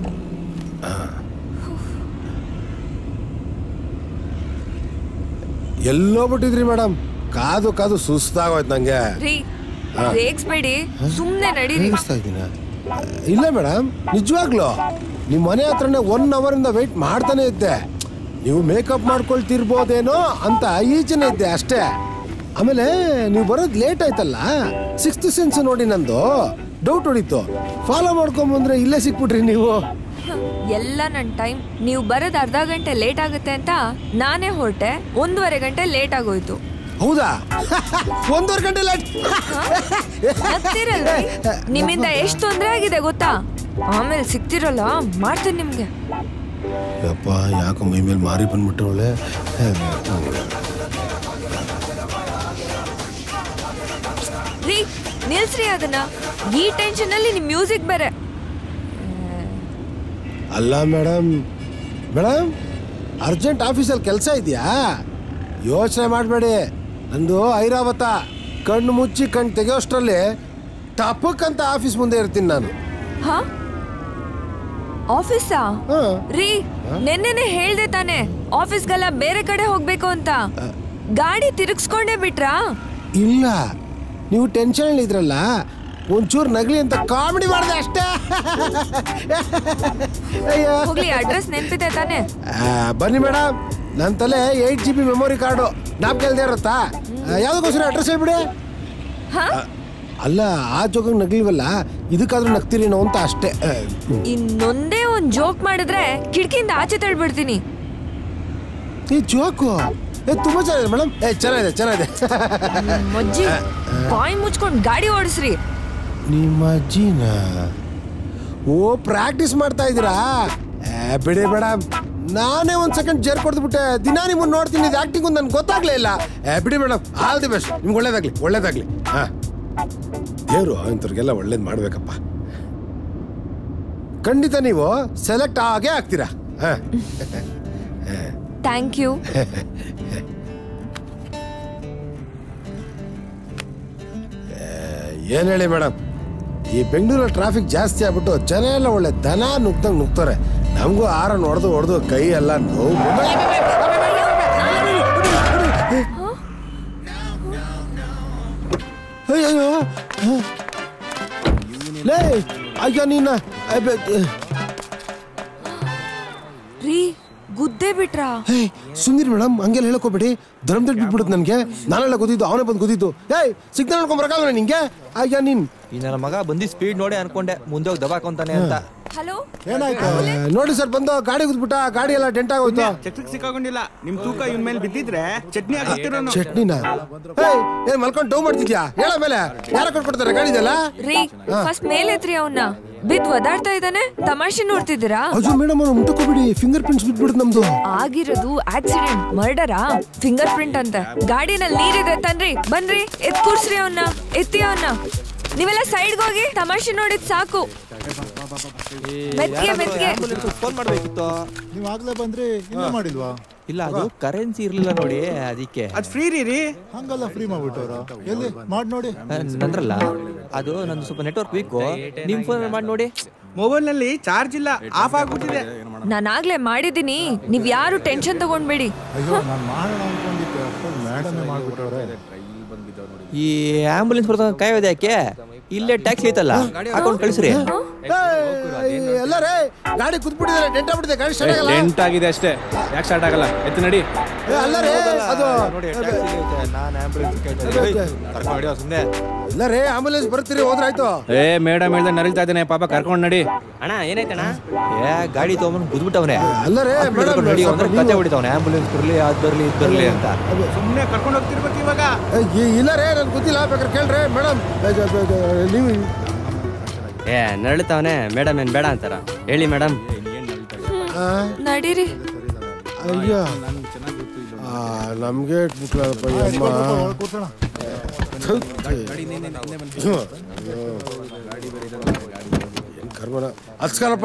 ಎಲ್ಲೋ ಬಿಟ್ಟಿದ್ರಿ ಮೇಡಮ್ ಕಾದು ಕಾದು ಸುಸ್ತಾಗೋಯ್ತು ನಂಗೆ ರೀ ಹಾ. ರೇಗ್ಸ್ಬೇಡಿ ಸುಮ್ನೆ ನಡೀರಿ ರೇಗಿಸ್ತಾ ಇದ್ದೀನ ಇಲ್ಲ ಮೇಡಮ್ ನಿಜವಾಗ್ಲು ನಿಮ್ಮ ಮನೆ ಹತ್ರನೇ ಒನ್ ಅವರಿಂದ ವೆಯ್ಟ್ ಮಾಡ್ತಾನೆ ಇದ್ದೆ ನೀವು ಮೇಕಪ್ ಮಾಡ್ಕೊಳ್ತಿರ್ಬೋದೇನೋ ಅಂತ ಈಚೆನೆ ಇದ್ದೆ ಅಷ್ಟೇ ಆಮೇಲೆ ನೀವು ಬರೋದು ಲೇಟ್ ಆಯ್ತಲ್ಲ ಸಿಕ್ಸ್ತ್ ಸೆನ್ಸ್ ನೋಡಿ ನಂದು ಡೌಟ್ ಹೊಡಿತು ಫಾಲೋ ಮಾಡ್ಕೊಂಬಂದ್ರೆ ಇಲ್ಲೇ ಸಿಕ್ಬಿಟ್ರಿ ನೀವು ಎಲ್ಲ ನನ್ನ ಟೈಮ್ ನೀವು ಬರೋದ್ ಅರ್ಧ ಗಂಟೆ ಲೇಟ್ ಆಗುತ್ತೆ ಅಂತ ನಾನೇ ಹೊರಟೆ ಒಂದೂವರೆ ಗಂಟೆ ಲೇಟ್ ಆಗೋಯ್ತು ಹೌದಾ ಒಂದೂವರೆ ಗಂಟೆ ಲೇಟ್ ನಗ್ತಿರಲ್ರಿ? ನಿಮ್ಮಿಂದ ಎಷ್ಟು ತೊಂದರೆ ಆಗಿದೆ ಗೊತ್ತಾ ಆಮೇಲೆ ಸಿಗ್ತಿರಲ್ಲ ಮಾಡ್ತೀನಿ ನಿಮ್ಗೆ ಯಪ್ಪ ಯಾಕೋ ಮೈ ಮೇಲೆ ಮಾರಿ ಬಂದ್ಬಿಟ್ಟವಳೆ ರೀ ನಿಲ್ಸ್ರಿ ಅದನ್ನ ಈ ಟೆನ್ಷನ್ ಅಲ್ಲಿ ನಿಮ್ ಮ್ಯೂಸಿಕ್ ಬೇರೆ ಅಲ್ಲ ಮೇಡಮ್ ಮೇಡಮ್ ಅರ್ಜೆಂಟ್ ಆಫೀಸಲ್ಲಿ ಕೆಲಸ ಇದೆಯಾ ಯೋಚನೆ ಮಾಡಬೇಡಿ ನಂದು ಐರಾವತ ಕಣ್ಣು ಮುಚ್ಚಿ ಕಣ್ಣು ತೆಗೆಯೋಷ್ಟರಲ್ಲಿ ಟಪಕ್ ಅಂತ ಆಫೀಸ್ ಮುಂದೆ ಇರ್ತೀನಿ ನಾನು ಹಾ ಆಫೀಸಾ ರೀ ನೆನ್ನೆನೆ ಹೇಳ್ದೆ ತಾನೆ ಆಫೀಸ್ಗೆಲ್ಲ ಬೇರೆ ಕಡೆ ಹೋಗ್ಬೇಕು ಅಂತ ಗಾಡಿ ತಿರುಗಿಸ್ಕೊಂಡೇ ಬಿಟ್ರಾ ಇಲ್ಲ ನೀವು ಟೆನ್ಷನ್ ಇದ್ರಲ್ಲ ಒಂಚೂರು ನಗಲಿ ಅಂತ ಕಾಮಿಡಿ ಮಾಡಿದೆ ಅಷ್ಟೇ ಅಯ್ಯೋ ಹೋಗ್ಲಿ ಅಡ್ರೆಸ್ ನೆನ್ಪಿದೆ ತಾನೆ ಆ, ಬನ್ನಿ ಮೇಡಮ್ ನನ್ನ ತಲೆ eight G B memory card ನಾಪ್ ಇಲ್ದೇ ಇರುತ್ತಾ ಯಾವುದಕ್ಕೋಸ್ಕರ ಅಡ್ರೆಸ್ ಹೇಳ್ಬಿಡಿ ಹಾ ಆ, ಅಲ್ಲ ಆ ಜೋಗಂಗ್ ನಗ್ಲಿವಲ್ಲ ಇದಕ್ಕಾದ್ರೂ ನಗ್ತೀರೇನೋ ಅಂತ ಅಷ್ಟೇ ಆ, ಹ್ಮ್. ಇನ್ನೊಂದೇ ಒಂದ್ ಜೋಕ್ ಮಾಡಿದ್ರೆ ಕಿಟಕಿಯಿಂದ ಆಚೆ ತಳ್ಬಿಡ್ತೀನಿ ಈ ಜೋಕು ಏ ತುಂಬಾ ಚೆನ್ನಾಗಿದೆ ಮೇಡಮ್ ಏ ಚೆನ್ನಾಗಿದೆ ಚೆನ್ನಾಗಿದೆ ಮಜ್ಜಿ ಬಾಯಿ ಮುಚ್ಕೊಂಡ್ ಗಾಡಿ ಓಡಿಸ್ರಿ ನಿಮ್ಮ ಅಜ್ಜಿನ ಓ ಪ್ರಾಕ್ಟೀಸ್ ಮಾಡ್ತಾ ಇದ್ದೀರಾ ಏ, ಬಿಡಿ ಮೇಡಮ್ ನಾನೇ ಒಂದ್ ಸೆಕೆಂಡ್ ಜೇರ್ ಕೊಡ್ದ್ಬಿಟ್ಟೆ ದಿನ ನಿಮ್ಮನ್ನ ನೋಡ್ತೀನಿ ಇದು ಆಕ್ಟಿಂಗ್ ನನ್ಗೆ ಗೊತ್ತಾಗ್ಲೇ ಇಲ್ಲ ಏ, ಬಿಡಿ ಮೇಡಮ್ ಆಲ್ ದಿ ಬೆಸ್ಟ್ ನಿಮ್ಗೆ ಒಳ್ಳೇದಾಗ್ಲಿ ಒಳ್ಳೇದಾಗ್ಲಿ ಹಾ ದೇವ್ರು ಇಂಥವ್ರಿಗೆಲ್ಲ ಒಳ್ಳೇದು ಮಾಡ್ಬೇಕಪ್ಪ ಖಂಡಿತ ನೀವು ಸೆಲೆಕ್ಟ್ ಆಗೇ ಆಗ್ತೀರಾ ಹಾ ಥ್ಯಾಂಕ್ ಯು ಏನ್ ಹೇಳಿ ಮೇಡಮ್ ಈ ಬೆಂಗಳೂರಲ್ಲಿ ಟ್ರಾಫಿಕ್ ಜಾಸ್ತಿ ಆಗ್ಬಿಟ್ಟು ಜನ ಎಲ್ಲ ಒಳ್ಳೆ ದನ ನುಗ್ದಂಗ್ ನುಗ್ತಾರೆ ನಮಗೂ ಆರನ್ ಹೊಡೆದು ಹೊಡೆದು ಕೈ ಎಲ್ಲ ನೋವು ಅಯ್ಯೋ ಲೇ ಅಯ್ಯೋ ನೀನ ಅಬ್ಬೆ, ರೀ ಗುದ್ದೆ ಬಿಟ್ರಾ ಏಯ್ ಸುಂದಿರಿ ಮೇಡಮ್ ಹಂಗೆಲ್ಲ ಹೇಳಕೋಬೇಡಿ ಧರ್ಮ ದಡ್ ಬಿಟ್ಬಿಡುತ್ತೆ ನನಗೆ ನಾನೆಲ್ಲ ಗೊತ್ತಿದ್ದು ಅವನೇ ಬಂದು ಗೊತ್ತಿದ್ದು ಏಯ್ ಸಿಗ್ನಲ್ ನೋಡ್ಕೊಂಡ್ ಬರಕಾಗಲ್ಲ ನಿಂಗೆ ಅಯ್ಯ ನೀನ್ ಈ ನನ್ನ ಮಗ ಬಂದು ಸ್ಪೀಡ್ ನೋಡಿ ಅನ್ಕೊಂಡೆ ಮುಂದೆ ಹೋಗಿ ದಬಾಕೊಂತಾನೆ ಅಂತ ಹಲೋ ಏನಾಯ್ತು ನೋಡಿ ಸರ್ ಬಂದು ಗಾಡಿ ಗುದ್ಬಿಟ್ಟ ಗಾಡಿ ಎಲ್ಲ ಡೆಂಟ್ ಆಗೋಯ್ತು ಚಕ್ರಕ್ಕೆ ಸಿಕ್ಕಾಕೊಂಡಿಲ್ಲ ನಿಮ್ ತೂಕ ಇವನ್ ಮೇಲೆ ಬಿದ್ದಿದ್ರೆ ಚಟ್ನಿ ಹಾಕಿರೋನು ಚಟ್ನಿನ ಏಯ್ ಏನ್ ಮಲ್ಕೊಂಡು ಡೌ ಮಾಡ್ತಿದ್ಯಾ ಹೇಳ ಮೇಲೆ ಯಾರ ಕೊಟ್ಕೊಡ್ತಾರೆ ಗಾಡಿ ಇದೆಲ್ಲ ರೀ ಫಸ್ಟ್ ಮೇಲೆತ್ರಿ ಅವನ್ನ ಬಿದ್ ಒದಾಡ್ತಾ ಇದ್ದಾನೆ ತಮಾಷೆ ನೋಡ್ತಿದ್ದೀರಾ ಅಯ್ಯೋ ಮೇಡಮ್ ಅವ್ನು ಮುಟ್ಟಕೋಬಿಡಿ ಫಿಂಗರ್ ಪ್ರಿಂಟ್ಸ್ ಬಿಟ್ಬಿಡುತ್ತೆ ನಮ್ದು ಆಗಿರೋದು ಆಕ್ಸಿಡೆಂಟ್ ಮರ್ಡರಾ ಫಿಂಗರ್ ಪ್ರಿಂಟ್ ಅಂತ ಗಾಡಿನಲ್ಲಿ ನೀರಿದೆ ತನ್ರಿ ಬನ್ರಿ ಎತ್ ಕೂರ್ಸ್ರಿ ಅವನ್ನ ಎತ್ತಿ ಅವನ್ನ ನೀವೆಲ್ಲ ಸೈಡ್ಗೆ ಹೋಗಿ ತಮಾಷೆ ನೋಡಿದ್ ಸಾಕು ಮೆತ್ಗೆ ಮೆತ್ಗೆ ಫೋನ್ ಮಾಡ್ಬೇಕಿತ್ತು ನೀವು ಆಗ್ಲೇ ಬಂದ್ರಿ ಇನ್ನೂ ಮಾಡಿಲ್ವಾ ಇಲ್ಲ ಅದು ಕರೆನ್ಸಿ ಇರ್ಲಿಲ್ಲ ನೋಡಿ ಅದಕ್ಕೆ ಅದ್ ಫ್ರೀ ರೀ ರೀ ಹಂಗಲ್ಲ ಫ್ರೀ ಮಾಡ್ಬಿಟ್ಟವ್ರು ಎಲ್ಲಿ ಮಾಡಿ ನೋಡಿ ನಂದ್ರಲ್ಲ ಅದು ನಂದು ಸ್ವಲ್ಪ ನೆಟ್ವರ್ಕ್ ವೀಕು ನಿಮ್ ಫೋನ್ ಮಾಡಿ ನೋಡಿ ಮೊಬೈಲ್ ನಲ್ಲಿ ಚಾರ್ಜ್ ಇಲ್ಲ ಆಫ್ ಆಗ್ಬಿಟ್ಟಿದೆ ನಾನಾಗ್ಲೇ ಮಾಡಿದ್ದೀನಿ ನೀವ್ ಯಾರು ಟೆನ್ಷನ್ ತಗೊಂಡ್ಬೇಡಿ ಅಯ್ಯೋ ನಾನು ಮಾಡೋಣ ಅನ್ಕೊಂಡಿದ್ದೆ ಮೇಡಮೇ ಮಾಡ್ಬಿಟ್ಟವ್ರೆ ಈ ಆಂಬುಲೆನ್ಸ್ ಬರ್ತಾ ಕಾಯೋದು ಯಾಕೆ ಇಲ್ಲೇ ಟ್ಯಾಕ್ಸಿ ಐತಲ್ಲ ಹಾಕೊಂಡು ಕಳಿಸ್ರಿ ಎಲ್ಲ ರೇ ಗಾಡಿ ಕುದ್ಬಿಟ್ಟಿದ್ದಾರೆ ಡೆಂಟ್ ಆಗ್ಬಿಟ್ಟಿದೆ ಗಾಡಿ ಸ್ಟಾರ್ಟ್ ಆಗಲ್ಲ ಡೆಂಟ್ ಆಗಿದೆ ಅಷ್ಟೇ ಯಾಕೆ ಸ್ಟಾರ್ಟ್ ಆಗಲ್ಲ ಎತ್ತು ನಡಿ ಏ, ಅಲ್ಲ ರೇ ಅದು ನೋಡಿ ಟ್ಯಾಕ್ಸಿ ನಾನು ಆಂಬುಲೆನ್ಸ್ ಕರ್ಕೊಂಡು ಸುಮ್ಮನೆ ಇಲ್ಲ ರೇ ಆಂಬುಲೆನ್ಸ್ ಬರ್ತೀರಿ ಹೋದ್ರಾಯ್ತು ಏ ಮೇಡಮ್ ಹೇಳ್ದೆ ನರಗ್ತಾ ಇದ್ದಾನೆ ಪಾಪ ಕರ್ಕೊಂಡು ನಡಿ ಅಣ್ಣ ಏನಾಯ್ತಣ್ಣ ಏ ಗಾಡಿ ತಗೊಂಬಂದು ಗುದ್ಬಿಟ್ಟವ್ನೆ ಅಲ್ಲ ರೇ ಮೇಡಮ್ ನಡಿ ಅಂದ್ರೆ ಕತೆ ಹೊಡಿತಾವನೆ ಆಂಬುಲೆನ್ಸ್ ಬರ್ಲಿ ಅದ್ ಬರ್ಲಿ ಇದ್ ಬರ್ಲಿ ಅಂತ ಸುಮ್ನೆ ಕರ್ಕೊಂಡು ಹೋಗ್ತಿರ್ಬೇಕು ಇವಾಗ ಇಲ್ಲ ರೇ ನನ್ಗೆ ಗೊತ್ತಿಲ್ಲ ಬೇಕಾದ್ರೆ ಕೇಳ್ರಿ ಮೇಡಮ್ ನೀವು ಏ ನರಳುತ್ತವನೆ ಮೇಡಮ್ ಏನ್ ಬೇಡ ಅಂತಾರ ಹೇಳಿ ಮೇಡಮ್ ಆ, ನಡೀರಿ ಅಯ್ಯೋ ಆ, ನಮ್ಗೆ ಇಟ್ಬಿಟ್ಲಪ್ಪ ಈ ಅಮ್ಮ ಕೂರ್ಸೋಣ ಥು, ಅಯ್ಯೋ. ಏನ್ ಕರ್ಮನ ಹಚ್ಕರಪ್ಪ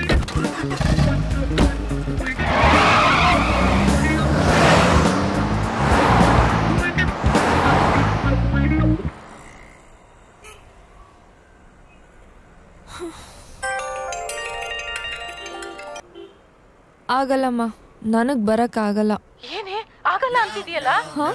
ಆಗಲ್ಲಮ್ಮ ನನಗ್ ಬರಕ್ ಆಗಲ್ಲ ಏನೇ ಆಗಲ್ಲ ಅಂತಿದ್ಯಲ್ಲ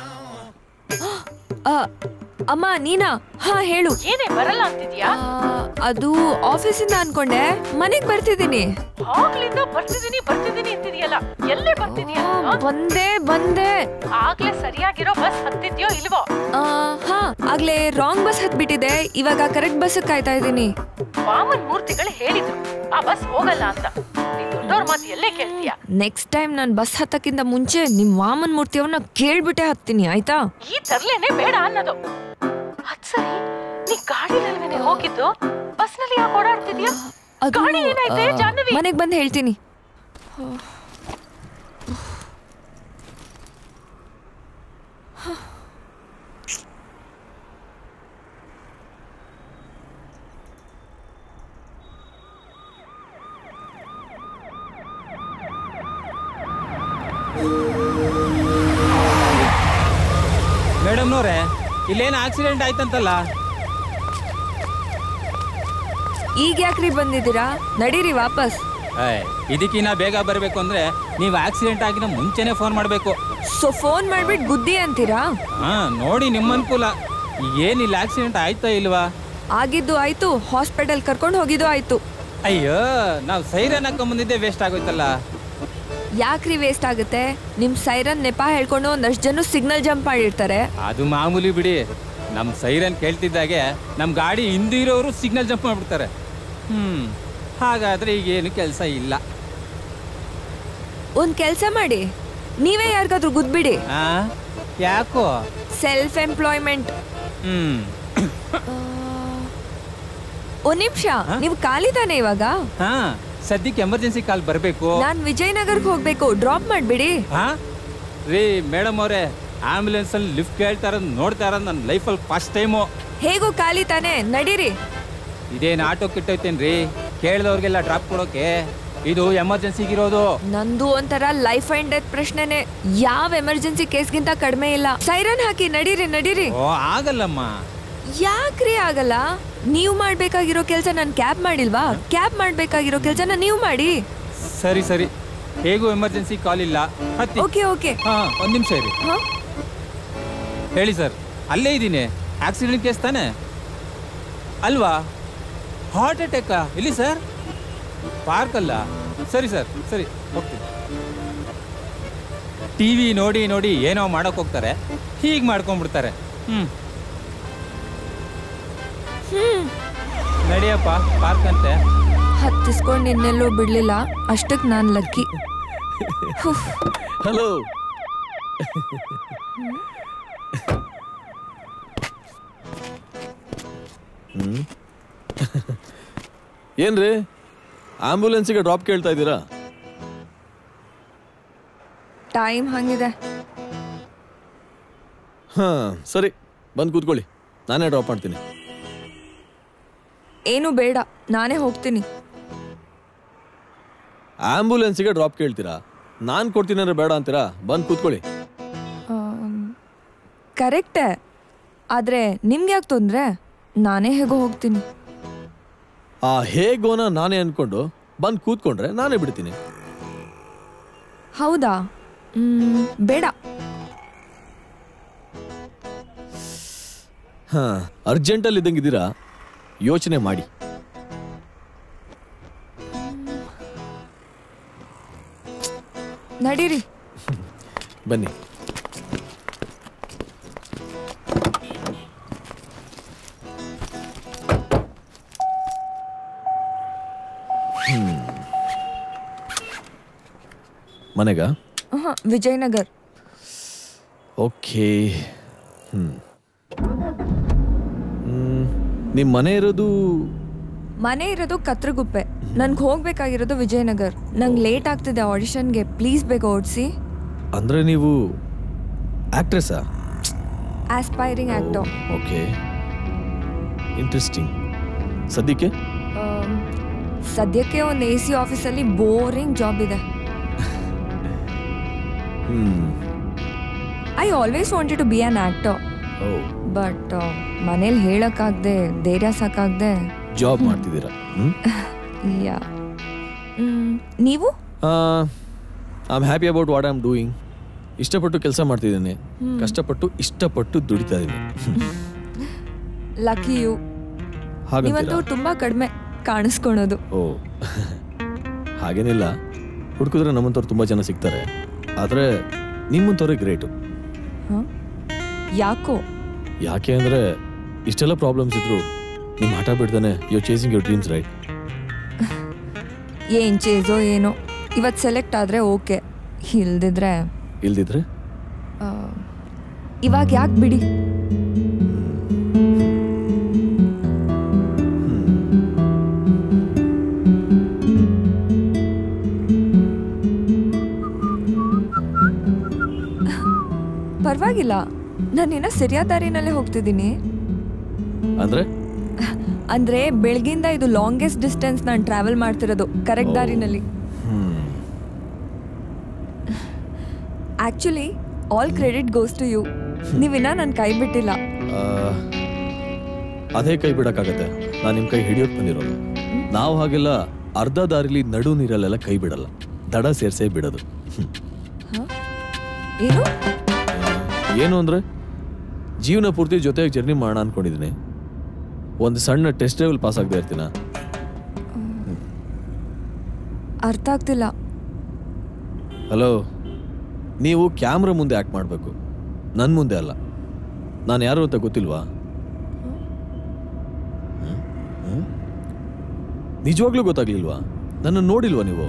ಆ, ಅಮ್ಮ ನೀನಾ ಹಾ ಹೇಳು ಏನೇ ಬರಲ್ಲ ಅಂತಿದ್ಯಾ ಆ, ಅದು ಆಫೀಸಿಂದ ಅನ್ಕೊಂಡೆ ಮನೆಗ್ ಬರ್ತಿದ್ದೀನಿ ಆಗ್ಲಿಂದ ಬರ್ತಿದೀನಿ ಬರ್ತಿದೀನಿ ಅಂತಿದ್ಯಲ್ಲ ಎಲ್ಲೇ ಬರ್ತಿದ್ಯಾ ಬಂದೆ ಬಂದೆ ಆಗ್ಲೇ ಸರಿಯಾಗಿರೋ ಬಸ್ ಹತ್ತಿದ್ಯೋ ಇಲ್ವೋ ಆ, ಹಾ ಆಗ್ಲೇ ರಾಂಗ್ ಬಸ್ ಹತ್ಬಿಟ್ಟಿದೆ ಇವಾಗ ಕರೆಕ್ಟ್ ಬಸ್ ಕಾಯ್ತಾ ಇದ್ದೀನಿ ವಾಮನ್ ಮೂರ್ತಿಗಳು ಹೇಳಿದ್ರು ಆ ಬಸ್ ಹೋಗಲ್ಲ ಅಂತ ನೀನ್ ದೊಡ್ಡವ್ರ ಮಾತು ಎಲ್ಲೇ ಕೇಳ್ತೀಯ ನೆಕ್ಸ್ಟ್ ಟೈಮ್ ನಾನು ಬಸ್ ಹತ್ತಕ್ಕಿಂತ ಮುಂಚೆ ನಿಮ್ ವಾಮನ್ ಮೂರ್ತಿಯವ್ರನ್ನ ಕೇಳ್ಬಿಟ್ಟೆ ಹತ್ತೀನಿ ಆಯ್ತಾ ಈ ತರ್ಲೇನೆ ಬೇಡ ಅನ್ನೋದು ಅದ್ ಸರಿ ನೀ ಗಾಡಿನಲ್ವೇನೆ ಹೋಗಿದ್ದು ಬಸ್ನಲ್ಲಿ ಯಾಕೆ ಓಡಾಡ್ತಿದ್ಯಾ ಅದು ಗಾಡಿ ಏನಾಯ್ತೆ ಜಾಹ್ನವಿ ಮನೆಗೆ ಬಂದು ಹೇಳ್ತೀನಿ ಮೇಡಮ್ನವ್ರೆ ಇಲ್ಲೇನು ಆಕ್ಸಿಡೆಂಟ್ ಆಯ್ತಂತಲ್ಲ ಈಗ ಯಾಕ್ರಿ ಬಂದಿದ್ದೀರಾ ನಡೀರಿ ವಾಪಸ್ ಏಯ್, ಇದಕ್ಕಿನ್ನ ಬೇಗ ಬರಬೇಕು ಅಂದ್ರೆ ನೀವು ಆಕ್ಸಿಡೆಂಟ್ ಆಗಿನ ಮುಂಚೆನೆ ಫೋನ್ ಮಾಡಬೇಕು ಸೊ ಫೋನ್ ಮಾಡ್ಬಿಟ್ಟು ಗುದ್ದಿ ಅಂತೀರಾ ಹಾ ನೋಡಿ ನಿಮ್ಮ ಅನುಕೂಲ ಏನಿಲ್ಲ ಆಕ್ಸಿಡೆಂಟ್ ಆಯ್ತಾ ಇಲ್ವಾ ಆಗಿದ್ದು ಆಯ್ತು ಹಾಸ್ಪಿಟಲ್ ಕರ್ಕೊಂಡು ಹೋಗಿದ್ದು ಆಯ್ತು ಅಯ್ಯೋ ನಾವು ಸೈರನ್ ಹಾಕೊಂಬಂದಿದ್ದೆ ವೇಸ್ಟ್ ಆಗೋಯ್ತಲ್ಲ ಯಾಕ್ರಿ ವೇಸ್ಟ್ ಆಗುತ್ತೆ ನಿಮ್ ಸೈರನ್ ನೆಪ ಹೇಳ್ಕೊಂಡು ಒಂದಷ್ಟು ಜನ ಸಿಗ್ನಲ್ ಜಂಪ್ ಮಾಡಿರ್ತಾರೆ ಅದು ಮಾಮೂಲಿ ಬಿಡಿ ನಮ್ಮ ಸೈರನ್ ಕೇಳ್ತಿದ್ದಾಗೆ ನಮ್ಮ ಗಾಡಿ ಹಿಂದಿರೋರು ಸಿಗ್ನಲ್ ಜಂಪ್ ಮಾಡ್ಬಿಡ್ತಾರೆ ಹ್ಮ್ ಹಾಗಾದ್ರೆ ಈಗೇನು ಕೆಲಸ ಇಲ್ಲ ಒಂದ್ ಕೆಲ್ಸ ಮಾಡಿ ನೀವೇ ಯಾರಿಗಾದ್ರೂ ಗುದ್ಬಿಡಿ ಆ ಯಾಕೋ ಸೆಲ್ಫ್ ಎಂಪ್ಲಾಯ್ಮೆಂಟ್ ಹ್ಮ್ ಒಂದ್ ನಿಮಿಷ ನೀವು ಖಾಲಿದಾನೆ ಇವಾಗ ಹಾ ಸದ್ಯಕ್ಕೆ ಎಮರ್ಜೆನ್ಸಿ ಕಾಲ್ ಬರಬೇಕು ನಾನ್ ವಿಜಯನಗರ್ಗೆ ಹೋಗ್ಬೇಕು ಡ್ರಾಪ್ ಮಾಡ್ಬಿಡಿ ಹಾ ರೀ ಮೇಡಮ್ ಅವರೇ ಆಂಬ್ಯುಲೆನ್ಸ್ ಅಲ್ಲಿ ಲಿಫ್ಟ್ ಕೇಳ್ತಾ ಇರೋದು ನೋಡ್ತಾ ಇರೋದು ನನ್ನ ಲೈಫಲ್ಲಿ ಫಸ್ಟ್ ಟೈಮು ಹೇಗೂ ಖಾಲಿ ತಾನೆ ನಡೀರಿ ಇದೇನು ಆಟೋ ಕಿಟ್ಟೈತೇನ್ರಿ ಕೇಳಿದವ್ರಿಗೆಲ್ಲ ಡ್ರಾಪ್ ಕೊಡೋಕೆ ಇದು ಎಮರ್ಜೆನ್ಸಿಗಿರೋದು ನಂದು ಒಂಥರ ಲೈಫ್ ಅಂಡ್ ಡೆತ್ ಪ್ರಶ್ನೆನೆ ಯಾವ ಎಮರ್ಜೆನ್ಸಿ ಕೇಸ್ಗಿಂತ ಕಡಿಮೆ ಇಲ್ಲ ಸೈರನ್ ಹಾಕಿ ನಡೀರಿ ನಡೀರಿ ಓ ಆಗಲ್ಲಮ್ಮ ಯಾಕ್ರಿ ಆಗಲ್ಲ ನೀವು ಮಾಡ್ಬೇಕಾಗಿರೋ ಕೆಲಸ ನಾನು ಕ್ಯಾಬ್ ಮಾಡಿಲ್ವಾ ಕ್ಯಾಬ್ ಮಾಡ್ಬೇಕಾಗಿರೋ ಕೆಲಸನ ನೀವು ಮಾಡಿ ಸರಿ ಸರಿ ಹೇಗೂ ಎಮರ್ಜೆನ್ಸಿ ಕಾಲ್ ಇಲ್ಲ ಹತ್ತಿ ಓಕೆ ಓಕೆ ಹಾ ಒಂದ್ ನಿಮಿಷ ಇರಿ ಹೇಳಿ ಸರ್ ಅಲ್ಲೇ ಇದ್ದೀನಿ ಆಕ್ಸಿಡೆಂಟ್ ಕೇಸ್ ತಾನೆ ಅಲ್ವಾ ಹಾರ್ಟ್ ಅಟ್ಯಾಕಾ ಎಲ್ಲಿ ಸರ್ ಪಾರ್ಕ್ ಅಲ್ಲ ಸರಿ ಸರ್ ಸರಿ ಹೋಗ್ತೀನಿ ಟಿವಿ ನೋಡಿ ನೋಡಿ ಏನೋ ಮಾಡಕ್ ಹೋಗ್ತಾರೆ ಹೀಗೆ ಮಾಡ್ಕೊಂಡ್ಬಿಡ್ತಾರೆ ಹ್ಮ್ ಹ್ಮ್ ನಡಿಯಪ್ಪ ಪಾರ್ಕ್ ಅಂತೆ ಹತ್ತಿಸ್ಕೊಂಡು ಇನ್ನೆಲ್ಲೂ ಬಿಡ್ಲಿಲ್ಲ ಅಷ್ಟಕ್ ನಾನ್ ಲಕ್ಕಿ ಹಲೋ ಹ್ಮ್ ಏನ್ರಿ ಆಂಬ್ಯುಲೆನ್ಸಿಗೆ ಡ್ರಾಪ್ ಕೇಳ್ತಾ ಇದ್ದೀರಾ ಟೈಮ್ ಹಂಗಿದೆ ಹಾ ಸರಿ ಬಂದು ಕೂತ್ಕೊಳ್ಳಿ ನಾನೇ ಡ್ರಾಪ್ ಮಾಡ್ತೀನಿ ಏನು ಬೇಡ ನಾನೇ ಹೋಗ್ತೀನಿ ಆಂಬ್ಯುಲೆನ್ಸಿಗೆ ಡ್ರಾಪ್ ಕೇಳ್ತೀರಾ ನಾನು ಕೊಡ್ತೀನಿ ಅಂದ್ರೆ ಬೇಡ ಅಂತೀರಾ ಬಂದು ಕೂತ್ಕೊಳ್ಳಿ ಕರೆಕ್ಟೇ ಆದ್ರೆ ನಿಮ್ಗೆ ಯಾಕೆ ತೊಂದ್ರೆ ನಾನೇ ಹೇಗೋ ಹೋಗ್ತೀನಿ ಆ ಹೇಗೋನ ನಾನೇ ಅನ್ಕೊಂಡು ಬಂದು ಕೂತ್ಕೊಂಡ್ರೆ ನಾನೇ ಬಿಡ್ತೀನಿ ಹೌದಾ ಮ್, ಬೇಡ ಹಾ ಅರ್ಜೆಂಟಲ್ಲಿ ಇದ್ದಂಗಿದ್ದೀರಾ ಯೋಚನೆ ಮಾಡಿ ನಡೀರಿ ಬನ್ನಿ ಹ್ಮ್. ಮನೆಗ ಆಹಾ, ವಿಜಯನಗರ್ ಓಕೆ ಹ್ಮ್ ಹ್ಮ್. ನಿಮ್ ಮನೆ ಇರೋದು ಮನೆ ಇರೋದು ಕತ್ರಗುಪ್ಪೆ ನನ್ಗೆ ಹೋಗ್ಬೇಕಾಗಿರೋದು ವಿಜಯನಗರ್ ನಂಗೆ ಲೇಟ್ ಆಗ್ತಿದೆ ಆಡಿಷನ್ಗೆ ಪ್ಲೀಸ್ ಬೇಗ ಓಡಿಸಿ ಅಂದ್ರೆ ನೀವು ಆಕ್ಟ್ರೆಸ್ಸಾ ಆಸ್ಪೈರಿಂಗ್ ಆಕ್ಟರ್ ಓಕೆ ಇಂಟ್ರೆಸ್ಟಿಂಗ್ ಸದ್ಯಕ್ಕೆ ಸದ್ಯಕ್ಕೆ ಒಂದು ಎ ಸಿ ಆಫೀಸಲ್ಲಿ ಬೋರಿಂಗ್ ಜಾಬ್ ಇದೆ hmm I always wanted to be an actor oh but ಮನೇಲಿ ಹೇಳಕ್ಕಾಗ್ದೆ ಧೈರ್ಯ ಸಾಕಾಗ್ದೆ ಜಾಬ್ ಮಾಡ್ತಿದ್ದೀರಾ ಹ್ಮ್ ಯಾ ನೀವು I am happy about what I am doing ಇಷ್ಟಪಟ್ಟು ಕೆಲಸ ಮಾಡ್ತಿದ್ದೀನಿ ಹ್ಮ್. ಕಷ್ಟಪಟ್ಟು ಇಷ್ಟಪಟ್ಟು ದುಡಿತಾ ಇದ್ದೀನಿ ಲಕ್ಕಿ ಯು ಹಾಗಂತೀರಾ ನೀವಂತೂ ತುಂಬಾ ಕಡಿಮೆ ಕಾಣಿಸ್ಕೊಳೋದು ಓ ಹಾಗೇನಿಲ್ಲ ಹುಡುಕಿದ್ರೆ ನಮ್ಮಂಥವ್ರು ತುಂಬ ಜನ ಸಿಗ್ತಾರೆ ಆದರೆ ನಿಮ್ಮಂಥವ್ರೆ ಗ್ರೇಟು ಹ? ಯಾಕೋ ಯಾಕೆ ಅಂದರೆ ಇಷ್ಟೆಲ್ಲ ಪ್ರಾಬ್ಲಮ್ಸ್ ಇದ್ರು ನಿಮ್ಮ ಹಠ ಬಿಡ್ದಾನೆ you chasing your dreams right ಏನ್ ಚೇಸೋ ಏನೋ ಇವತ್ತು ಸೆಲೆಕ್ಟ್ ಆದ್ರೆ ಓಕೆ ಇಲ್ದಿದ್ರೆ ಇಲ್ದಿದ್ರೆ ಆ, ಇವಾಗ ಯಾಕೆ ಬಿಡಿ ಪರವಾಗಿಲ್ಲ ನಾನಿನ್ನ ಸರಿಯಾದ ದಾರಿನಲ್ಲೇ ಹೋಗ್ತಿದ್ದೀನಿ ಅಂದರೆ ಅಂದ್ರೆ ಬೆಳಗಿಂದ ಇದು ಲಾಂಗೆಸ್ಟ್ ಡಿಸ್ಟೆನ್ಸ್ ನಾನು ಟ್ರಾವೆಲ್ ಮಾಡ್ತಿರೋದು ಕರೆಕ್ಟ್ ದಾರಿನಲ್ಲಿ actually all credit goes to you ನೀವಿನ್ನ ನನ್ನ ಕೈ ಬಿಟ್ಟಿಲ್ಲ ಅದೇ ಕೈ ಬಿಡಕ್ಕಾಗತ್ತೆ ನಾನು ನಿಮ್ಮ ಕೈ ಹಿಡಿಯೋಕ್ ಬಂದಿರೋದು ನಾವು ಹಾಗೆಲ್ಲ ಅರ್ಧ ದಾರಿಲಿ ನಡು ನೀರಲ್ಲೆಲ್ಲ ಕೈ ಬಿಡಲ್ಲ ದಡ ಸೇರ್ಸೇ ಬಿಡೋದು ಹ್ಮ್. ಏನು ಏನು ಅಂದ್ರೆ ಜೀವನ ಪೂರ್ತಿ ಜೊತೆಗೆ ಜರ್ನಿ ಮಾಡೋಣ ಅನ್ಕೊಂಡಿದ್ದೀನಿ ಒಂದು ಸಣ್ಣ ಟೆಸ್ಟ್ ಡ್ರೈವಲ್ ಪಾಸ್ ಆಗದೆ ಇರ್ತೀನ ಅರ್ಥ ಆಗ್ತಿಲ್ಲ ಹಲೋ ನೀವು ಕ್ಯಾಮ್ರಾ ಮುಂದೆ ಆ್ಯಕ್ಟ್ ಮಾಡಬೇಕು ನನ್ನ ಮುಂದೆ ಅಲ್ಲ ನಾನು ಯಾರು ಅಂತ ಗೊತ್ತಿಲ್ವಾ ಹ್ಮ್? ಹ್ಮ್? ನಿಜವಾಗ್ಲೂ ಗೊತ್ತಾಗ್ಲಿಲ್ವಾ ನನ್ನ ನೋಡಿಲ್ವಾ ನೀವು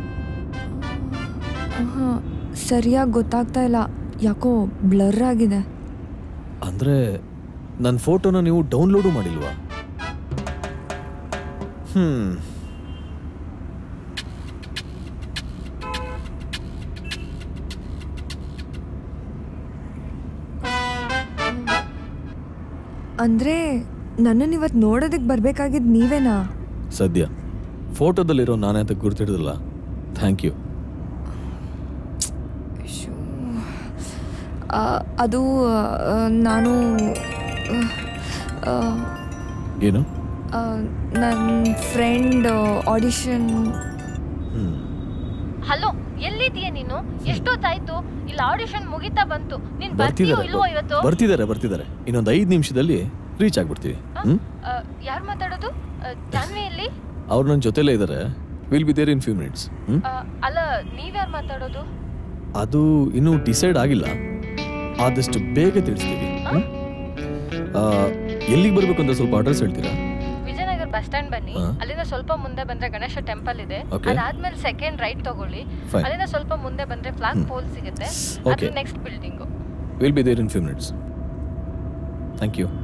ಆಹಾ, ಸರಿಯಾಗಿ ಗೊತ್ತಾಗ್ತಾ ಇಲ್ಲ ಯಾಕೋ ಬ್ಲರ್ ಆಗಿದೆ ಅಂದ್ರೆ ನನ್ನ ಫೋಟೋನ ನೀವು ಡೌನ್ಲೋಡು ಮಾಡಿಲ್ವಾ ಹ್ಮ್ ಅಂದ್ರೆ ನನ್ನನ್ನು ಇವತ್ತು ನೋಡೋದಕ್ಕೆ ಬರ್ಬೇಕಾಗಿದ್ ನೀವೇನಾ ಸದ್ಯ ಫೋಟೋದಲ್ಲಿರೋ ನಾನೇ ಅಂತ ಗುರ್ತಿಡಿದಿಲ್ಲ ಥ್ಯಾಂಕ್ ಯು ಆ, ಅದು ಆ, ನಾನು ಏನು ನನ್ನ ಫ್ರೆಂಡ್ ಆಡಿಷನ್ ಹಲೋ ಎಲ್ಲಿದೀಯ ನೀನು ಎಷ್ಟೊತ್ತಾಯ್ತು ಇಲ್ಲಿ ಆಡಿಷನ್ ಮುಗಿತಾ ಬಂತು ನೀನ್ ಬರ್ತೀಯೋ ಬರ್ತಿದ್ದಾರೆ ಇಲ್ವೋ ಇವತ್ತು ಬರ್ತಿದ್ದಾರೆ ಬರ್ತಿದ್ದಾರೆ ಇನ್ನೊಂದು ಐದು ನಿಮಿಷದಲ್ಲಿ ರೀಚ್ ಆಗ್ಬಿಡ್ತೀವಿ ಹ್ಮ್ ಯಾರು ಮಾತಾಡೋದು ಆ, ಜಾನ್ವಿ ಎಲ್ಲಿ ಅವ್ರು ನನ್ನ ಜೊತೆಲೇ ಇದ್ದಾರೆ will be there in few minutes hmm ಆ, ಅಲ್ಲ ನೀವ್ಯಾರು ಮಾತಾಡೋದು ಅದು ಇನ್ನೂ ಡಿಸೈಡ್ ಆಗಿಲ್ಲ ಆದಷ್ಟು ಬೇಗ ತಿಳಿಸ್ತೀವಿ ಹ್ಮ್? ಆ, ಎಲ್ಲಿಗೆ ಬರಬೇಕು ಅಂತ ಸ್ವಲ್ಪ ಅಡ್ರೆಸ್ ಹೇಳ್ತೀರಾ ವಿಜಯನಗರ ಬಸ್ ಸ್ಟ್ಯಾಂಡ್ ಬನ್ನಿ ಹಾ. ಅಲ್ಲಿಂದ ಸ್ವಲ್ಪ ಮುಂದೆ ಬಂದ್ರೆ ಗಣೇಶ ಟೆಂಪಲ್ ಇದೆ Okay. ಅದಾದ್ಮೇಲೆ ಸೆಕೆಂಡ್ ರೈಟ್ ತಗೊಳ್ಳಿ Fine. ಅಲ್ಲಿಂದ ಸ್ವಲ್ಪ ಮುಂದೆ ಬಂದ್ರೆ ಫ್ಲಾಗ್ ಪೋಲ್ ಸಿಗುತ್ತೆ Okay. ಅದು next building will be there in few minutes thank you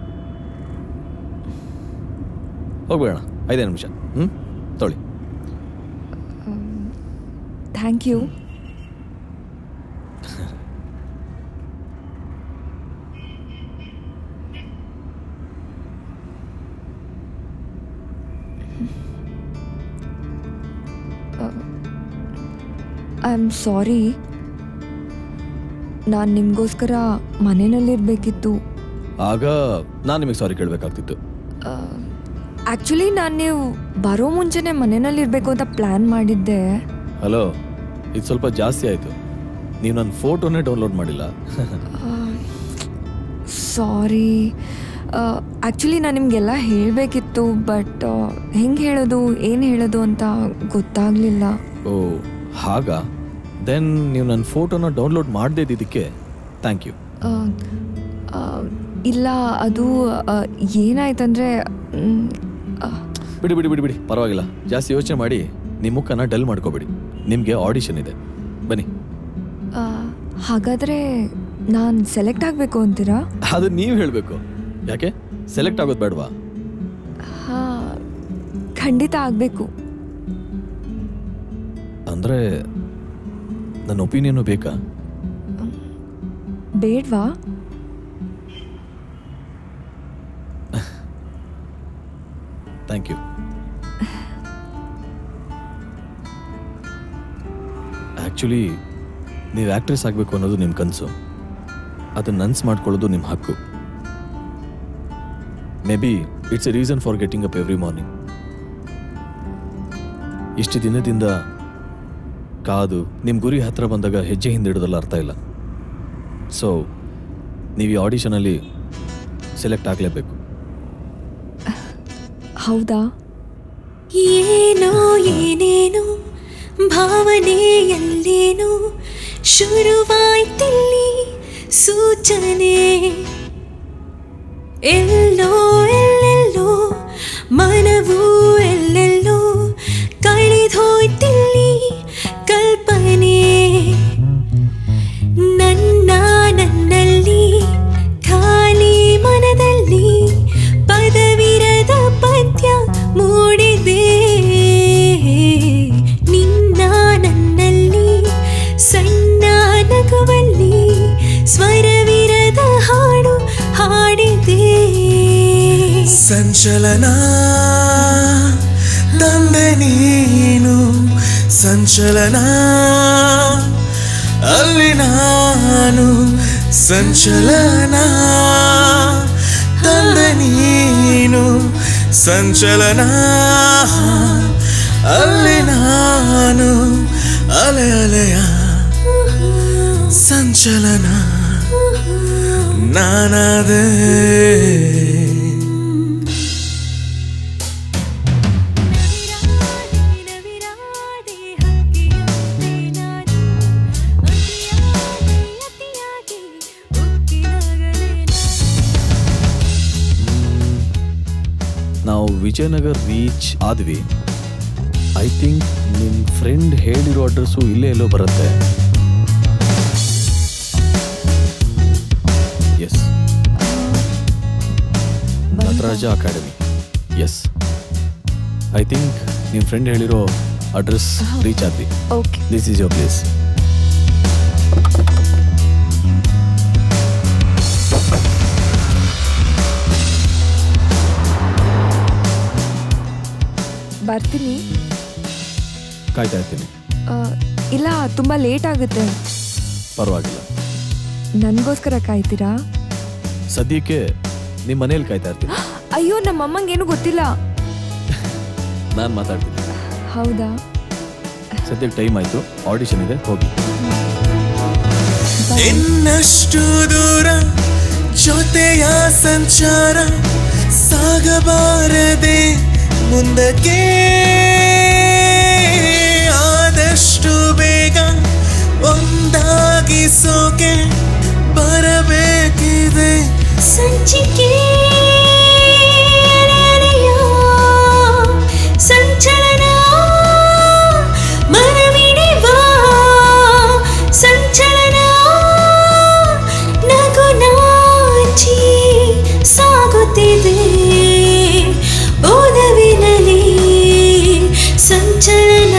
ಹೋಗ್ಬೇಡ ಐದೇ ನಿಮಿಷ ಹ್ಞೂ ತೊಳಿ thank you I am sorry ನಾನು ನಿಮಗೋಸ್ಕರ ಮನೆಯಲ್ಲಿರಬೇಕಿತ್ತು ಆಗ ನಾನು ನಿಮಗೆ ಸಾರಿ ಕೇಳಬೇಕಾಗ್ತಿತ್ತು ಆ್ಯಕ್ಚುಲಿ ನಾನು ನೀವು ಬರೋ ಮುಂಚೆನೆ ಮನೆಯಲ್ಲಿರಬೇಕು ಅಂತ ಪ್ಲ್ಯಾನ್ ಮಾಡಿದ್ದೆ ಹಲೋ ಇದು ಸ್ವಲ್ಪ ಜಾಸ್ತಿ ಆಯಿತು ನೀವು ನನ್ನ ಫೋಟೋನೇ ಡೌನ್ಲೋಡ್ ಮಾಡಿಲ್ಲ ಸಾರಿ ಆ್ಯಕ್ಚುಲಿ ನಾನು ನಿಮಗೆಲ್ಲ ಹೇಳಬೇಕಿತ್ತು ಬಟ್ ಹೆಂಗೆ ಹೇಳೋದು ಏನು ಹೇಳೋದು ಅಂತ ಗೊತ್ತಾಗಲಿಲ್ಲ ಓ ಹಾಗ ದೆನ್ ನೀವು ನನ್ನ ಫೋಟೋನ ಡೌನ್ಲೋಡ್ ಮಾಡದೇ ಇದ್ದಿದ್ದಕ್ಕೆ ಥ್ಯಾಂಕ್ ಯು ಇಲ್ಲ ಅದು ಆ, ಏನಾಯ್ತಂದ್ರೆ ಮ್, ಬಿಡಿ ಬಿಡಿ ಬಿಡಿ ಬಿಡಿ ಪರವಾಗಿಲ್ಲ ಜಾಸ್ತಿ ಯೋಚನೆ ಮಾಡಿ ನಿಮ್ಮ ಮುಖನ ಡಲ್ ಮಾಡ್ಕೋಬೇಡಿ ನಿಮಗೆ ಆಡಿಷನ್ ಇದೆ ಬನ್ನಿ ಆ, ಹಾಗಾದರೆ ನಾನು ಸೆಲೆಕ್ಟ್ ಆಗಬೇಕು ಅಂತೀರಾ ಅದು ನೀವು ಹೇಳಬೇಕು ಯಾಕೆ ಸೆಲೆಕ್ಟ್ ಆಗೋದು ಬೇಡವಾ ಹಾಂ ಖಂಡಿತ ಆಗಬೇಕು ಅಂದರೆ ನನ್ನ ಒಪಿನಿಯನು ಬೇಕಾ ಬೇಡವಾ ಥ್ಯಾಂಕ್ ಯು ಆ್ಯಕ್ಚುಲಿ ನೀವು ಆ್ಯಕ್ಟ್ರೆಸ್ ಆಗಬೇಕು ಅನ್ನೋದು ನಿಮ್ಮ ಕನಸು ಅದನ್ನ ನನ್ಸ್ ಮಾಡ್ಕೊಳ್ಳೋದು ನಿಮ್ಮ ಹಕ್ಕು maybe it's a reason for getting up every morning ಇಷ್ಟು ದಿನದಿಂದ ಕಾದು ನಿಮ್ಮ ಗುರಿ ಹತ್ರ ಬಂದಾಗ ಹೆಜ್ಜೆ ಹಿಂದಿಡೋದಲ್ಲ ಅರ್ಥ ಇಲ್ಲ ಸೊ ನೀವು ಈ ಆಡಿಷನಲ್ಲಿ ಸೆಲೆಕ್ಟ್ ಆಗಲೇಬೇಕು ಹೌದಾ ಏನೋ ಏನೇನೋ ಭಾವನೆ ಎಲ್ಲೇನೋ ಶುರುವಾಯ್ತಿಲ್ಲಿ ಸೂಚನೆ ಎಲ್ಲೋ ಎಲ್ಲೆಲ್ಲೋ ಮನವು ಎಲ್ಲೆಲ್ಲೋ ಕಳೆದೋಯ್ತಿಲ್ಲಿ ಕಲ್ಪನೆ ನನ್ನ ನನ್ನಲ್ಲಿ ಖಾಲಿ ಮನದಲ್ಲಿ ಪದವಿರದ ಪದ್ಯ ಮೂಡಿದೆ ನಿನ್ನ ನನ್ನಲ್ಲಿ ಸಣ್ಣ ನಗುವಲ್ಲಿ ಸ್ವರವಿರದ ಹಾಡು ಹಾಡಿದೆ ಸಂಚಲನ ತಂದೆ ನೀನು ಸಂಚಲನ ಅಲ್ಲಿ ನಾನು ಸಂಚಲನ ತಂದೆ ನೀನು ಸಂಚಲನ ಅಲ್ಲಿ ನಾನು ಅಲೆ ಅಲೆಯ ಸಂಚಲನ ನಾನಾದೆ ನಾವು ವಿಜಯನಗರ್ ರೀಚ್ ಆದ್ವಿ ಐ ಥಿಂಕ್ ನಿಮ್ಮ ಫ್ರೆಂಡ್ ಹೇಳಿರೋ ಅಡ್ರೆಸ್ಸು ಇಲ್ಲೇ ಎಲ್ಲೋ ಬರುತ್ತೆ yes Nataraja Academy yes I think ನಿಮ್ಮ ಫ್ರೆಂಡ್ ಹೇಳಿರೋ ಅಡ್ರೆಸ್ ರೀಚ್ ಆದ್ವಿ okay this is your place ಬರ್ತೀನಿ ಕಾಯ್ತಾ ಇರ್ತೀನಿ ಆ, ಇಲ್ಲ ತುಂಬ ಲೇಟ್ ಆಗುತ್ತೆ ಪರವಾಗಿಲ್ಲ ನನಗೋಸ್ಕರ ಕಾಯ್ತೀರಾ ಸದ್ಯಕ್ಕೆ ನಿಮ್ಮ ಮನೇಲಿ ಕಾಯ್ತಾ ಇರ್ತೀನಿ ಅಯ್ಯೋ ನಮ್ಮ ಅಮ್ಮಂಗೇನು ಗೊತ್ತಿಲ್ಲ ನಾನು ಮಾತಾಡ್ತೀನಿ ಹೌದಾ ಸದ್ಯಕ್ಕೆ ಟೈಮ್ ಆಯಿತು ಆಡಿಷನ್ ಇದೆ ಹೋಗಿ ಇನ್ನಷ್ಟು ದೂರ ಜೊತೆಯ ಸಂಚಾರ ಸಾಗಬಾರದೆ ಮುಂದಕ್ಕೆ ಆದಷ್ಟು ಬೇಗ ಒಂದಾಗಿಸೋಕೆ ಬರಬೇಕಿದೆ ಸಂಚಿಕೆ ಸಂಚಲನ ಮನವಿಡಿವ ಸಂಚಲನ ನಗು ನಾಚಿ ಸಾಗುತ್ತಿದೆ ಓದವಿನಲ್ಲಿ ಸಂಚಲನ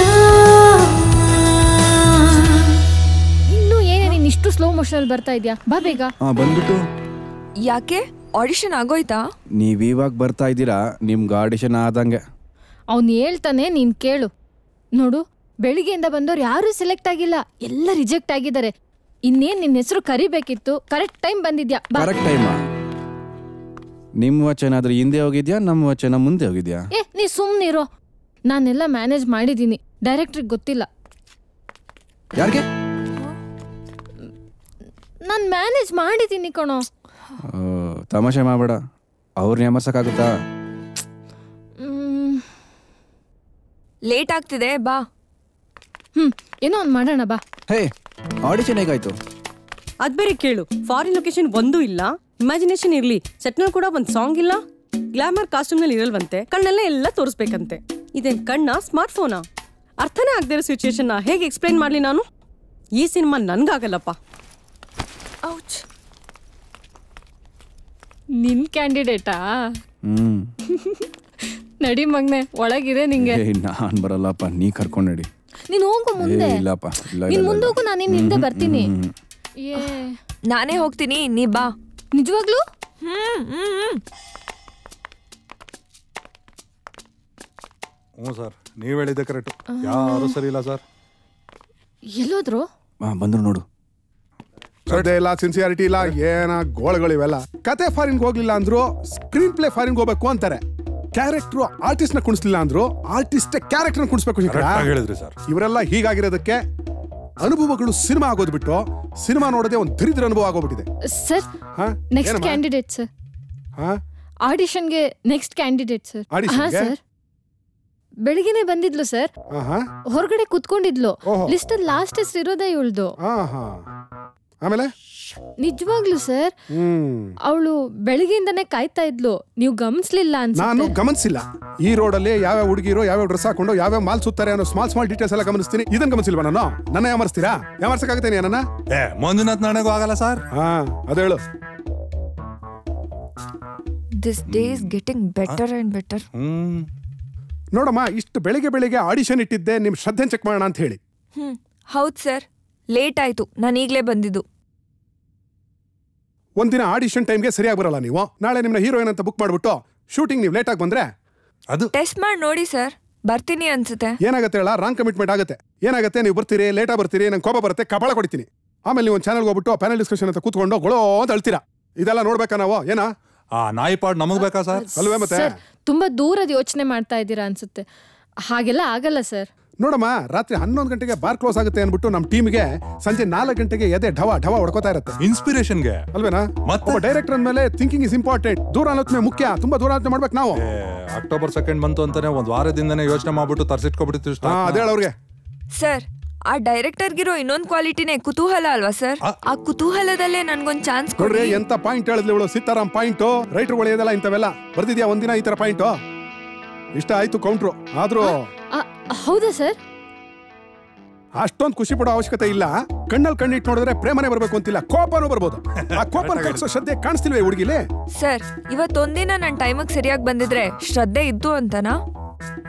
ಇನ್ನು ಏನೇ ನೀನ್ ಇಷ್ಟು ಸ್ಲೋ ಮೋಷನ್ ಅಲ್ಲಿ ಬರ್ತಾ ಇದ್ಯಾ ಬಾ ಬೇಗ ಹಾಂ ಬಂದ್ಬಿಟ್ಟು ಯಾಕೆ ಆಡಿಷನ್ ಆಗೋಯ್ತಾ ನೀವು ಇವಾಗ ಬರ್ತಾ ಇದ್ದೀರಾ ನಿಮ್ಗೆ ಆಡಿಷನ್ ಆದಂಗೆ ಅವ್ನು ಹೇಳ್ತಾನೆ ನೀನ್ ಕೇಳು ನೋಡು ಬೆಳಿಗ್ಗೆಯಿಂದ ಬಂದವ್ರು ಯಾರೂ ಸೆಲೆಕ್ಟ್ ಆಗಿಲ್ಲ ಎಲ್ಲ ರಿಜೆಕ್ಟ್ ಆಗಿದ್ದಾರೆ ಇನ್ನೇನ್ ನಿನ್ನ ಹೆಸರು ಕರಿಬೇಕಿತ್ತು ಕರೆಕ್ಟ್ ಟೈಮ್ ಬಂದಿದ್ಯಾ ಬಾ ಕರೆಕ್ಟ್ ಟೈಮಾ ನಿಮ್ಮ ವಚನ ಆದ್ರೆ ಹಿಂದೆ ಹೋಗಿದ್ಯಾ ನಮ್ಮ ವಚನ ಮುಂದೆ ಹೋಗಿದ್ಯಾ ಏ ನೀ ಸುಮ್ನಿರೋ ನಾನೆಲ್ಲ ಮ್ಯಾನೇಜ್ ಮಾಡಿದ್ದೀನಿ ಡೈರೆಕ್ಟ್ರಿಗೆ ಗೊತ್ತಿಲ್ಲ ಯಾರಿಗೆ ನಾನು ಮ್ಯಾನೇಜ್ ಮಾಡಿದ್ದೀನಿ ಕಣೋ ತಮಾಷೆ ಮಾಡಬೇಡ ಅವ್ರನ್ನ ಯಾಮರ್ಸಕ್ಕಾಗುತ್ತಾ ಮ್, ಲೇಟ್ ಆಗ್ತಿದೆ ಬಾ ಹ್ಮ್ ಏನೋ ಒಂದು ಮಾಡೋಣ ಬಾ ಹೇ ಆಡಿಷನ್ ಹೇಗಾಯ್ತು ಅದ್ ಬೇರೆ ಕೇಳು ಫಾರಿನ್ ಲೊಕೇಶನ್ ಒಂದೂ ಇಲ್ಲ ಇಮ್ಯಾಜಿನೇಷನ್ ಇರ್ಲಿ ಸೆಟ್ನಲ್ಲಿ ಕೂಡ ಒಂದ್ ಸಾಂಗ್ ಇಲ್ಲ ಗ್ಲಾಮರ್ ಕಾಸ್ಟ್ಯೂಮ್ ನಲ್ಲಿ ಇರಲ್ವಂತೆ ಕಣ್ಣೆಲ್ಲ ಎಲ್ಲ ತೋರಿಸ್ಬೇಕಂತೆ ಇದೇನ್ ಕಣ್ಣ ಸ್ಮಾರ್ಟ್ ಫೋನಾ ಅರ್ಥನೇ ಆಗದೆ ಇರೋ ಸಿಚುಯೇಷನ್ ಹೇಗೆ ಎಕ್ಸ್ಪ್ಲೈನ್ ಮಾಡ್ಲಿ ನಾನು ಈ ಸಿನಿಮಾ ನನ್ಗಾಗಲ್ಲಪ್ಪ ನಿನ್ ಕ್ಯಾಂಡಿಡೇಟಾ ಹ್ಮ್ ನಡಿ ಮಗ್ನೆ ಒಳಗಿದೆ ನಿಂಗೆ ಏ ನಾನ್ ಬರಲ್ಲಪ್ಪ ನೀ ಕರ್ಕೊಂಡ್ ನಡಿ ನೀನ್ ಹೋಗು ಏ ಮುಂದೆ ಇಲ್ಲಪ್ಪ ಇಲ್ಲ ನೀನ್ ಇಲ್ಲ, ಮುಂದೆ ಇಲ್ಲ ಹೋಗು ನಾನು ನಿನ್ ಹಿಂದೆ ಹ್ಮ್, ಬರ್ತೀನಿ ಹ್ಮ್, ಹ್ಮ್. ಏ ನಾನೇ ಹೋಗ್ತೀನಿ ನೀ ಬಾ ನಿಜವಾಗ್ಲೂ ಹ್ಮ್ ಹ್ಮ್ ಹ್ಮ್ ಹ್ಞೂ ಸರ್ ನೀವು ಹೇಳಿದ್ದೆ ಕರೆಕ್ಟ್ ಯಾರು ಸರಿ ಇಲ್ಲ ಸರ್ ಎಲ್ಲೋದ್ರು ಹಾ ಬಂದ್ರು ನೋಡು ಶ್ರದ್ಧೆ ಇಲ್ಲ ಸಿನ್ಸಿಯಾರಿಟಿ ಇಲ್ಲ ಏನ ಗೋಳಗಳಿವೆಲ್ಲ ಕತೆ ಫಾರಿನ್ಗೆ ಹೋಗ್ಲಿಲ್ಲ ಅಂದ್ರು ಸ್ಕ್ರೀನ್ ಪ್ಲೇ ಫಾರಿನ್ಗೆ ಹೋಗ್ಬೇಕು ಅಂತಾರೆ ಕ್ಯಾರೆಕ್ಟ್ರು ಆರ್ಟಿಸ್ಟ್ ನ ಕುಣಿಸ್ಲಿಲ್ಲ ಅಂದ್ರು ಆರ್ಟಿಸ್ಟ್ ಕ್ಯಾರೆಕ್ಟರ್ ಕುಣಿಸ್ಬೇಕು ಶಂಕರ. Correct ಆಗಿ ಹೇಳಿದ್ರಿ ಸರ್. ಇವರೆಲ್ಲ ಹೀಗಾಗಿರೋದಕ್ಕೆ ಅನುಭವಗಳು ಸಿನಿಮಾ ಆಗೋದ್ಬಿಟ್ಟು ಸಿನಿಮಾ ನೋಡೋದೇ ಒಂದು ದರಿದ್ರ ಅನುಭವ ಆಗೋಗ್ಬಿಟ್ಟಿದೆ ಸರ್ ಹಾ? ನೆಕ್ಸ್ಟ್ ಏನಮ್ಮ? ಕ್ಯಾಂಡಿಡೇಟ್ ಸರ್ ಹಾ? ಆಡಿಷನ್ಗೆ ನೆಕ್ಸ್ಟ್ ಕ್ಯಾಂಡಿಡೇಟ್ ಸರ್ Audition ಹಾ ಗೆ? ಸರ್ ಬೆಳಿಗ್ಗೆನೆ ಬಂದಿದ್ಲು ಸರ್ ಆಹಾ. ಹೊರಗಡೆ ಕುತ್ಕೊಂಡಿದ್ಲು ಓಹೋ. ಲಿಸ್ಟ್ ಲಾಸ್ಟ್ ಹೆಸರು ಇರೋದೇ ಇವಳ್ದು ಆಹಾ. ಆಮೇಲೆ ನಿಜವಾಗ್ಲು ಸರ್ ಹ್ಮ್ ಅವಳು ಬೆಳಿಗ್ಗೆಯಿಂದನೇ ಕಾಯ್ತಾ ಇದ್ಲು ನೀವು ಗಮನಿಸ್ಲಿಲ್ಲ ನಾನು ಅನ್ಸುತ್ತೆ ಗಮನಿಸಿಲ್ಲ ಈ ರೋಡಲ್ಲಿ ಯಾವ್ಯಾವ ಹುಡುಗಿರು ಯಾವ್ಯಾವ ಡ್ರೆಸ್ ಹಾಕೊಂಡು ಯಾವ್ಯಾವ ಮಾಲ್ ಸುತ್ತಾರೆ ಅನ್ನೋ ಸ್ಮಾಲ್ ಸ್ಮಾಲ್ ಡೀಟೇಲ್ಸ್ ಎಲ್ಲ ಗಮನಿಸ್ತೀನಿ ಇದನ್ನ ಗಮನಿಸಿಲ್ವಾ ನಾನು ನನ್ನ ಯಾಮರ್ಸ್ತೀರಾ ಯಾಮರ್ಸಕ್ಕಾಗತ್ತೆ ನನ್ನ ಏ ಮಂಜುನಾಥ್ ನಾಣೆಗೂ ಆಗಲ್ಲ ಸರ್ ಹಾ ಅದೇ ಹೇಳು this day is getting better and better hmm ನೋಡಮ್ಮ ಇಷ್ಟು ಬೆಳಿಗ್ಗೆ ಬೆಳಿಗ್ಗೆ ಆಡಿಷನ್ ಇಟ್ಟಿದ್ದೆ ನಿಮ್ ಶ್ರದ್ಧೆ ಚೆಕ್ ಮಾಡೋಣ ಅಂತ ಹೇಳಿ ಹ್ಮ್ ಹೌದ್ ಸರ್ ಲೇಟ್ ಆಯ್ತು ನಾನು ಈಗಲೇ ಬಂದಿದ್ದು ಒಂದಿನ ಆಡಿಷನ್ ಟೈಮ್ಗೆ ಸರಿಯಾಗಿ ಬರಲ್ಲ ನೀವು ನಾಳೆ ನಿಮ್ನ ಹೀರೋಯಿನ್ ಅಂತ ಬುಕ್ ಮಾಡ್ಬಿಟ್ಟು ಶೂಟಿಂಗ್ ನೀವು ಲೇಟ್ ಆಗಿ ಬಂದ್ರೆ ಅದು ಟೆಸ್ಟ್ ಮಾಡಿ ನೋಡಿ ಸರ್ ಬರ್ತೀನಿ ಅನ್ಸುತ್ತೆ ಏನಾಗುತ್ತೆ ಹೇಳ ರಾಂಗ್ ಕಮಿಟ್ಮೆಂಟ್ ಆಗುತ್ತೆ ಏನಾಗುತ್ತೆ ನೀವು ಬರ್ತೀರಿ ಲೇಟಾಗಿ ಬರ್ತೀರಿ ನಂಗೆ ಕೋಪ ಬರುತ್ತೆ ಕಪಾಳ ಕೊಡ್ತೀನಿ ಆಮೇಲೆ ನೀವು ಒಂದು ಚಾನಲ್ಗೆ ಹೋಗ್ಬಿಟ್ಟು ಪ್ಯಾನಲ್ ಡಿಸ್ಕಷನ್ ಅಂತ ಕೂತ್ಕೊಂಡು ಗೊಳೋ ಅಂತ ಅಳ್ತೀರಾ ಇದೆಲ್ಲ ನೋಡ್ಬೇಕಾ ನಾವು ಏನಾ ಆ ನಾಯಿ ಪಾಡ್ ನಮಗ್ ಬೇಕಾ ಸರ್ ಅಲ್ವೇ ಮತ್ತೆ ಸರ್ ತುಂಬಾ ದೂರದ ಯೋಚನೆ ಮಾಡ್ತಾ ಇದ್ದೀರಾ ಅನ್ಸುತ್ತೆ ಹಾಗೆಲ್ಲ ಆಗಲ್ಲ ಸರ್ ನೋಡಮ್ಮ ರಾತ್ರಿ ಹನ್ನೊಂದು ಗಂಟೆಗೆ ಬಾರ್ ಕ್ಲೋಸ್ ಆಗುತ್ತೆ ಅನ್ಬಿಟ್ಟು ನಮ್ಮ ಟೀಮ್ಗೆ ಸಂಜೆ ನಾಲ್ಕು ಗಂಟೆಗೆ ಎದೆ ಢವ ಢವ ಹೊಡ್ಕೋತಾ ಇರುತ್ತೆ ಇನ್ಸ್ಪಿರೇಷನ್ಗೆ ಅಲ್ವೇನಾ ಒಬ್ಬ ಡೈರೆಕ್ಟರ್ ಅಂದ್ಮೇಲೆ ಥಿಂಕಿಂಗ್ ಇಸ್ ಇಂಪಾರ್ಟೆಂಟ್ ದೂರ ಆಲೋಚನೆ ಮುಖ್ಯ ತುಂಬಾ ದೂರ ಆಲೋಚನೆ ಮಾಡ್ಬೇಕು ನಾವು ಅಕ್ಟೋಬರ್ ಸೆಕೆಂಡ್ ಬಂತು ಅಂತಾನೆ ಒಂದ್ ವಾರದಿಂದನೇ ಯೋಚನೆ ಮಾಡ್ಬಿಟ್ಟು ತರ್ಸಿಟ್ಕೊಬಿಡ್ತೀವಿ ಹಾ ಅದೇ ಅವ್ರಿಗೆ ಸರ್ ಆ ಡೈರೆಕ್ಟರ್ಗಿರೋ ಇನ್ನೊಂದು ಕ್ವಾಲಿಟಿನೇ ಕುತೂಹಲ ಅಲ್ವಾ ಸರ್ ಆ ಕುತೂಹಲದಲ್ಲೇ ನನ್ಗೊಂದ್ ಚಾನ್ಸ್ ನೋಡ್ರಿ ಕೊಡ್ರಿ ಎಂತ ಪಾಯಿಂಟ್ ಹೇಳಿದ್ಲಿ ಇವಳು ಸೀತಾರಾಮ್ ಪಾಯಿಂಟ್ ರೈಟರ್ಗಳು ಇದೆಲ್ಲ ಇಂಥವೆಲ್ಲ ಬರ್ದಿದ್ಯಾ ಒಂದಿನ ಈ ತರ ಪಾಯಿಂಟ್ ಇಷ್ಟ ಆಯ್ತು ಕೌಂಟ್ರು ಆದ್ರೂ ಆ, ಹೌದಾ ಸರ್ ಅಷ್ಟೊಂದು ಖುಷಿ ಪಡೋ ಅವಶ್ಯಕತೆ ಇಲ್ಲ ಕಣ್ಣಲ್ಲಿ ಕಣ್ಣಿಟ್ಟು ನೋಡಿದ್ರೆ ಪ್ರೇಮನೆ ಬರ್ಬೇಕು ಅಂತಿಲ್ಲ ಕೋಪನೂ ಬರ್ಬೋದು ಆ ಕೋಪನ ಕಳ್ಸೋ ಶ್ರದ್ಧೆ ಕಾಣಿಸ್ತಿಲ್ವೇ ಹುಡುಗಿಲಿ ಸರ್ ಇವತ್ತೊಂದಿನ ನನ್ನ ಟೈಮಿಗೆ ಸರಿಯಾಗಿ ಬಂದಿದ್ರೆ ಶ್ರದ್ಧೆ ಇದ್ದು ಅಂತನಾ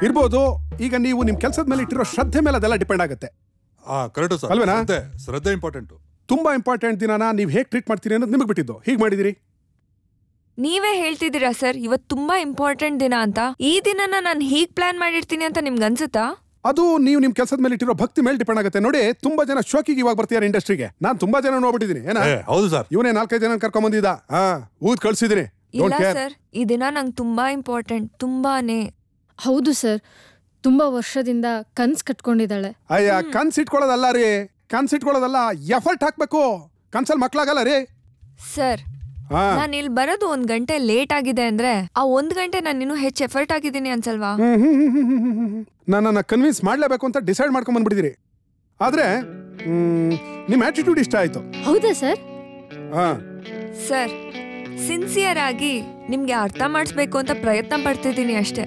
ಇರ್ಬೋದು ಈಗ ನೀವು ನಿಮ್ ಕೆಲಸದ ಮೇಲೆ ಇಟ್ಟಿರೋ ಶ್ರದ್ಧೆ ಮೇಲೆ ಅದೆಲ್ಲ ಡಿಪೆಂಡ್ ಆಗುತ್ತೆ ಆ ಕರೆಕ್ಟು ಸರ್ ಅಲ್ವೇನಾ? ಶ್ರದ್ಧೆ ಶ್ರದ್ಧೆ ಇಂಪಾರ್ಟೆಂಟು ತುಂಬಾ ಇಂಪಾರ್ಟೆಂಟ್ ದಿನಾನ ನೀವು ಹೇಗೆ ಟ್ರೀಟ್ ಮಾಡ್ತೀರಿ ಅನ್ನೋದು ನಿಮಗೆ ಬಿಟ್ಟಿದ್ದು ಹೀಗೆ ಮಾಡಿದಿರಿ ನೀವೇ ಹೇಳ್ತಿದ್ದೀರಾ ಸರ್ ಇವತ್ತು ತುಂಬಾ ಇಂಪಾರ್ಟೆಂಟ್ ದಿನ ಅಂತ ಈ ದಿನನ ನಾನು ಹೀಗ್ ಪ್ಲಾನ್ ಮಾಡಿರ್ತೀನಿ ಅಂತ ನಿಮ್ಗೆ ಅನ್ಸುತ್ತಾ ಅದು ನೀವು ನಿಮ್ ಕೆಲಸದ ಮೇಲೆ ಇಟ್ಟಿರೋ ಭಕ್ತಿ ಮೇಲೆ ಡಿಪೆಂಡ್ ಆಗುತ್ತೆ ನೋಡಿ ತುಂಬಾ ಜನ ಶೋಕಿಗೆ ಇವಾಗ ಬರ್ತಿದ್ದಾರೆ ಇಂಡಸ್ಟ್ರಿಗೆ ನಾನು ತುಂಬಾ ಜನ ನೋಡ್ಬಿಟ್ಟಿದ್ದೀನಿ ಏನ ಏ, ಹೌದು ಸರ್ ಇವನೇ ನಾಲ್ಕೈದು ಜನ ಕರ್ಕೊಂಡ್ ಬಂದಿದ್ದ ಹಾ ಊದ್ ಕಳ್ಸಿದೀನಿ ಇಲ್ಲ ಡೋಂಟ್ ಕೇರ್ ಸರ್ ಈ ದಿನ ನಂಗೆ ತುಂಬಾ ಇಂಪಾರ್ಟೆಂಟ್ ತುಂಬಾನೇ ಹೌದು ಸರ್ ತುಂಬಾ ವರ್ಷದಿಂದ ಕನ್ಸ್ ಕಟ್ಕೊಂಡಿದ್ದಾಳೆ ಅಯ್ಯ ಕನ್ಸ್ ಇಟ್ಕೊಳ್ಳೋದಲ್ಲ ರೀ ಕನ್ಸ್ ಇಟ್ಕೊಳ್ಳೋದಲ್ಲ ಎಫರ್ಟ್ ಹಾಕ್ಬೇಕು ಕನ್ಸಲ್ಲಿ ಮಕ್ಳಾಗಲ್ಲ ರೀ ಸರ್ ಹಾ ನಾನು ಇಲ್ಲಿ ಬರೋದು ಒಂದ್ ಗಂಟೆ ಲೇಟ್ ಆಗಿದೆ ಅಂದ್ರೆ ಆ ಒಂದ್ ಗಂಟೆ ನಾನು ಇನ್ನೂ ಹೆಚ್ಚು ಎಫರ್ಟ್ ಆಗಿದ್ದೀನಿ ಅನ್ಸಲ್ವಾ ಹ್ಮ್, hmm, hmm, hmm, hmm, hmm, ಹ್ಮ್. ನನ್ನನ್ನ ಕನ್ವಿನ್ಸ್ ಮಾಡ್ಲೇಬೇಕು ಅಂತ ಡಿಸೈಡ್ ಮಾಡ್ಕೊಂಡ್ ಬಂದ್ಬಿಟ್ಟಿದ್ದೀರಿ ಆದ್ರೆ ಮ್, ನಿಮ್ ಆಟಿಟ್ಯೂಡ್ ಇಷ್ಟ ಆಯ್ತು ಹೌದಾ ಸರ್ ಹಾ ಸರ್ ಸಿನ್ಸಿಯರ್ ಆಗಿ ನಿಮ್ಗೆ ಅರ್ಥ ಮಾಡಿಸ್ಬೇಕು ಅಂತ ಪ್ರಯತ್ನ ಪಡ್ತಿದ್ದೀನಿ ಅಷ್ಟೇ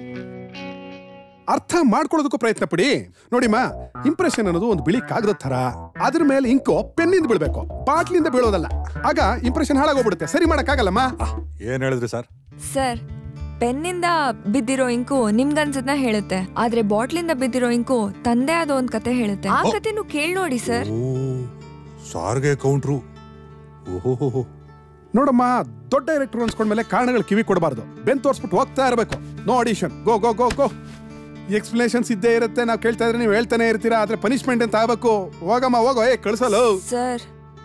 ಅರ್ಥ ಮಾಡ್ಕೊಳ್ಳೋದಕ್ಕೂ ಪ್ರಯತ್ನ ಪಡಿ ನೋಡಿಮ್ಮ ಇಂಪ್ರೆಷನ್ ಅನ್ನೋದು ಒಂದು ಬಿಳಿ ಕಾಗದ ತರ ಅದ್ರ ಮೇಲೆ ಇಂಕು ಪೆನ್ನಿಂದ ಬೀಳ್ಬೇಕು ಬಾಟ್ಲಿಂದ ಬೀಳೋದಲ್ಲ ಆಗ ಇಂಪ್ರೆಷನ್ ಹಾಳಾಗೋಗ್ಬಿಡುತ್ತೆ ಸರಿ ಮಾಡಕ್ಕಾಗಲ್ಲಮ್ಮ ಏನ್ ಹೇಳಿದ್ರಿ ಸರ್ ಸರ್ ಪೆನ್ನಿಂದ ಬಿದ್ದಿರೋ ಇಂಕು ನಿಮ್ಗನ್ಸದ್ನ ಹೇಳುತ್ತೆ ಆದ್ರೆ ಬಾಟ್ಲಿಂದ ಬಿದ್ದಿರೋ ಇಂಕು ತಂದೆ ಆದ ಒಂದ್ ಕತೆ ಹೇಳುತ್ತೆ ಆ ಕತೆನು ಕೇಳ್ ನೋಡಿ ಸರ್ ಸಾರ್ಗೆ ಕೌಂಟ್ರು ಓಹೋ ನೋಡಮ್ಮ ದೊಡ್ಡ ಡೈರೆಕ್ಟರ್ ಅನ್ಸ್ಕೊಂಡ್ಮೇಲೆ ಕಾರಣಗಳು ಕಿವಿ ಕೊಡಬಾರ್ದು ಬೆನ್ ತೋರ್ಸ್ಬಿಟ್ಟು ಹೋಗ್ತಾ ಇರಬೇಕು no audition go go go go explanations ಇದ್ದೇ ಇರುತ್ತೆ ನಾವು ಕೇಳ್ತಾ ಇದ್ರೆ ನೀವು ಹೇಳ್ತಾನೆ ಇರ್ತೀರಾ ಆದ್ರೆ ಪನಿಷ್ಮೆಂಟ್ ಅಂತ ಆಗ್ಬೇಕು ಹೋಗಮ್ಮ ಹೋಗೋ ಏ ಕಳ್ಸಲ್ಲ ಸರ್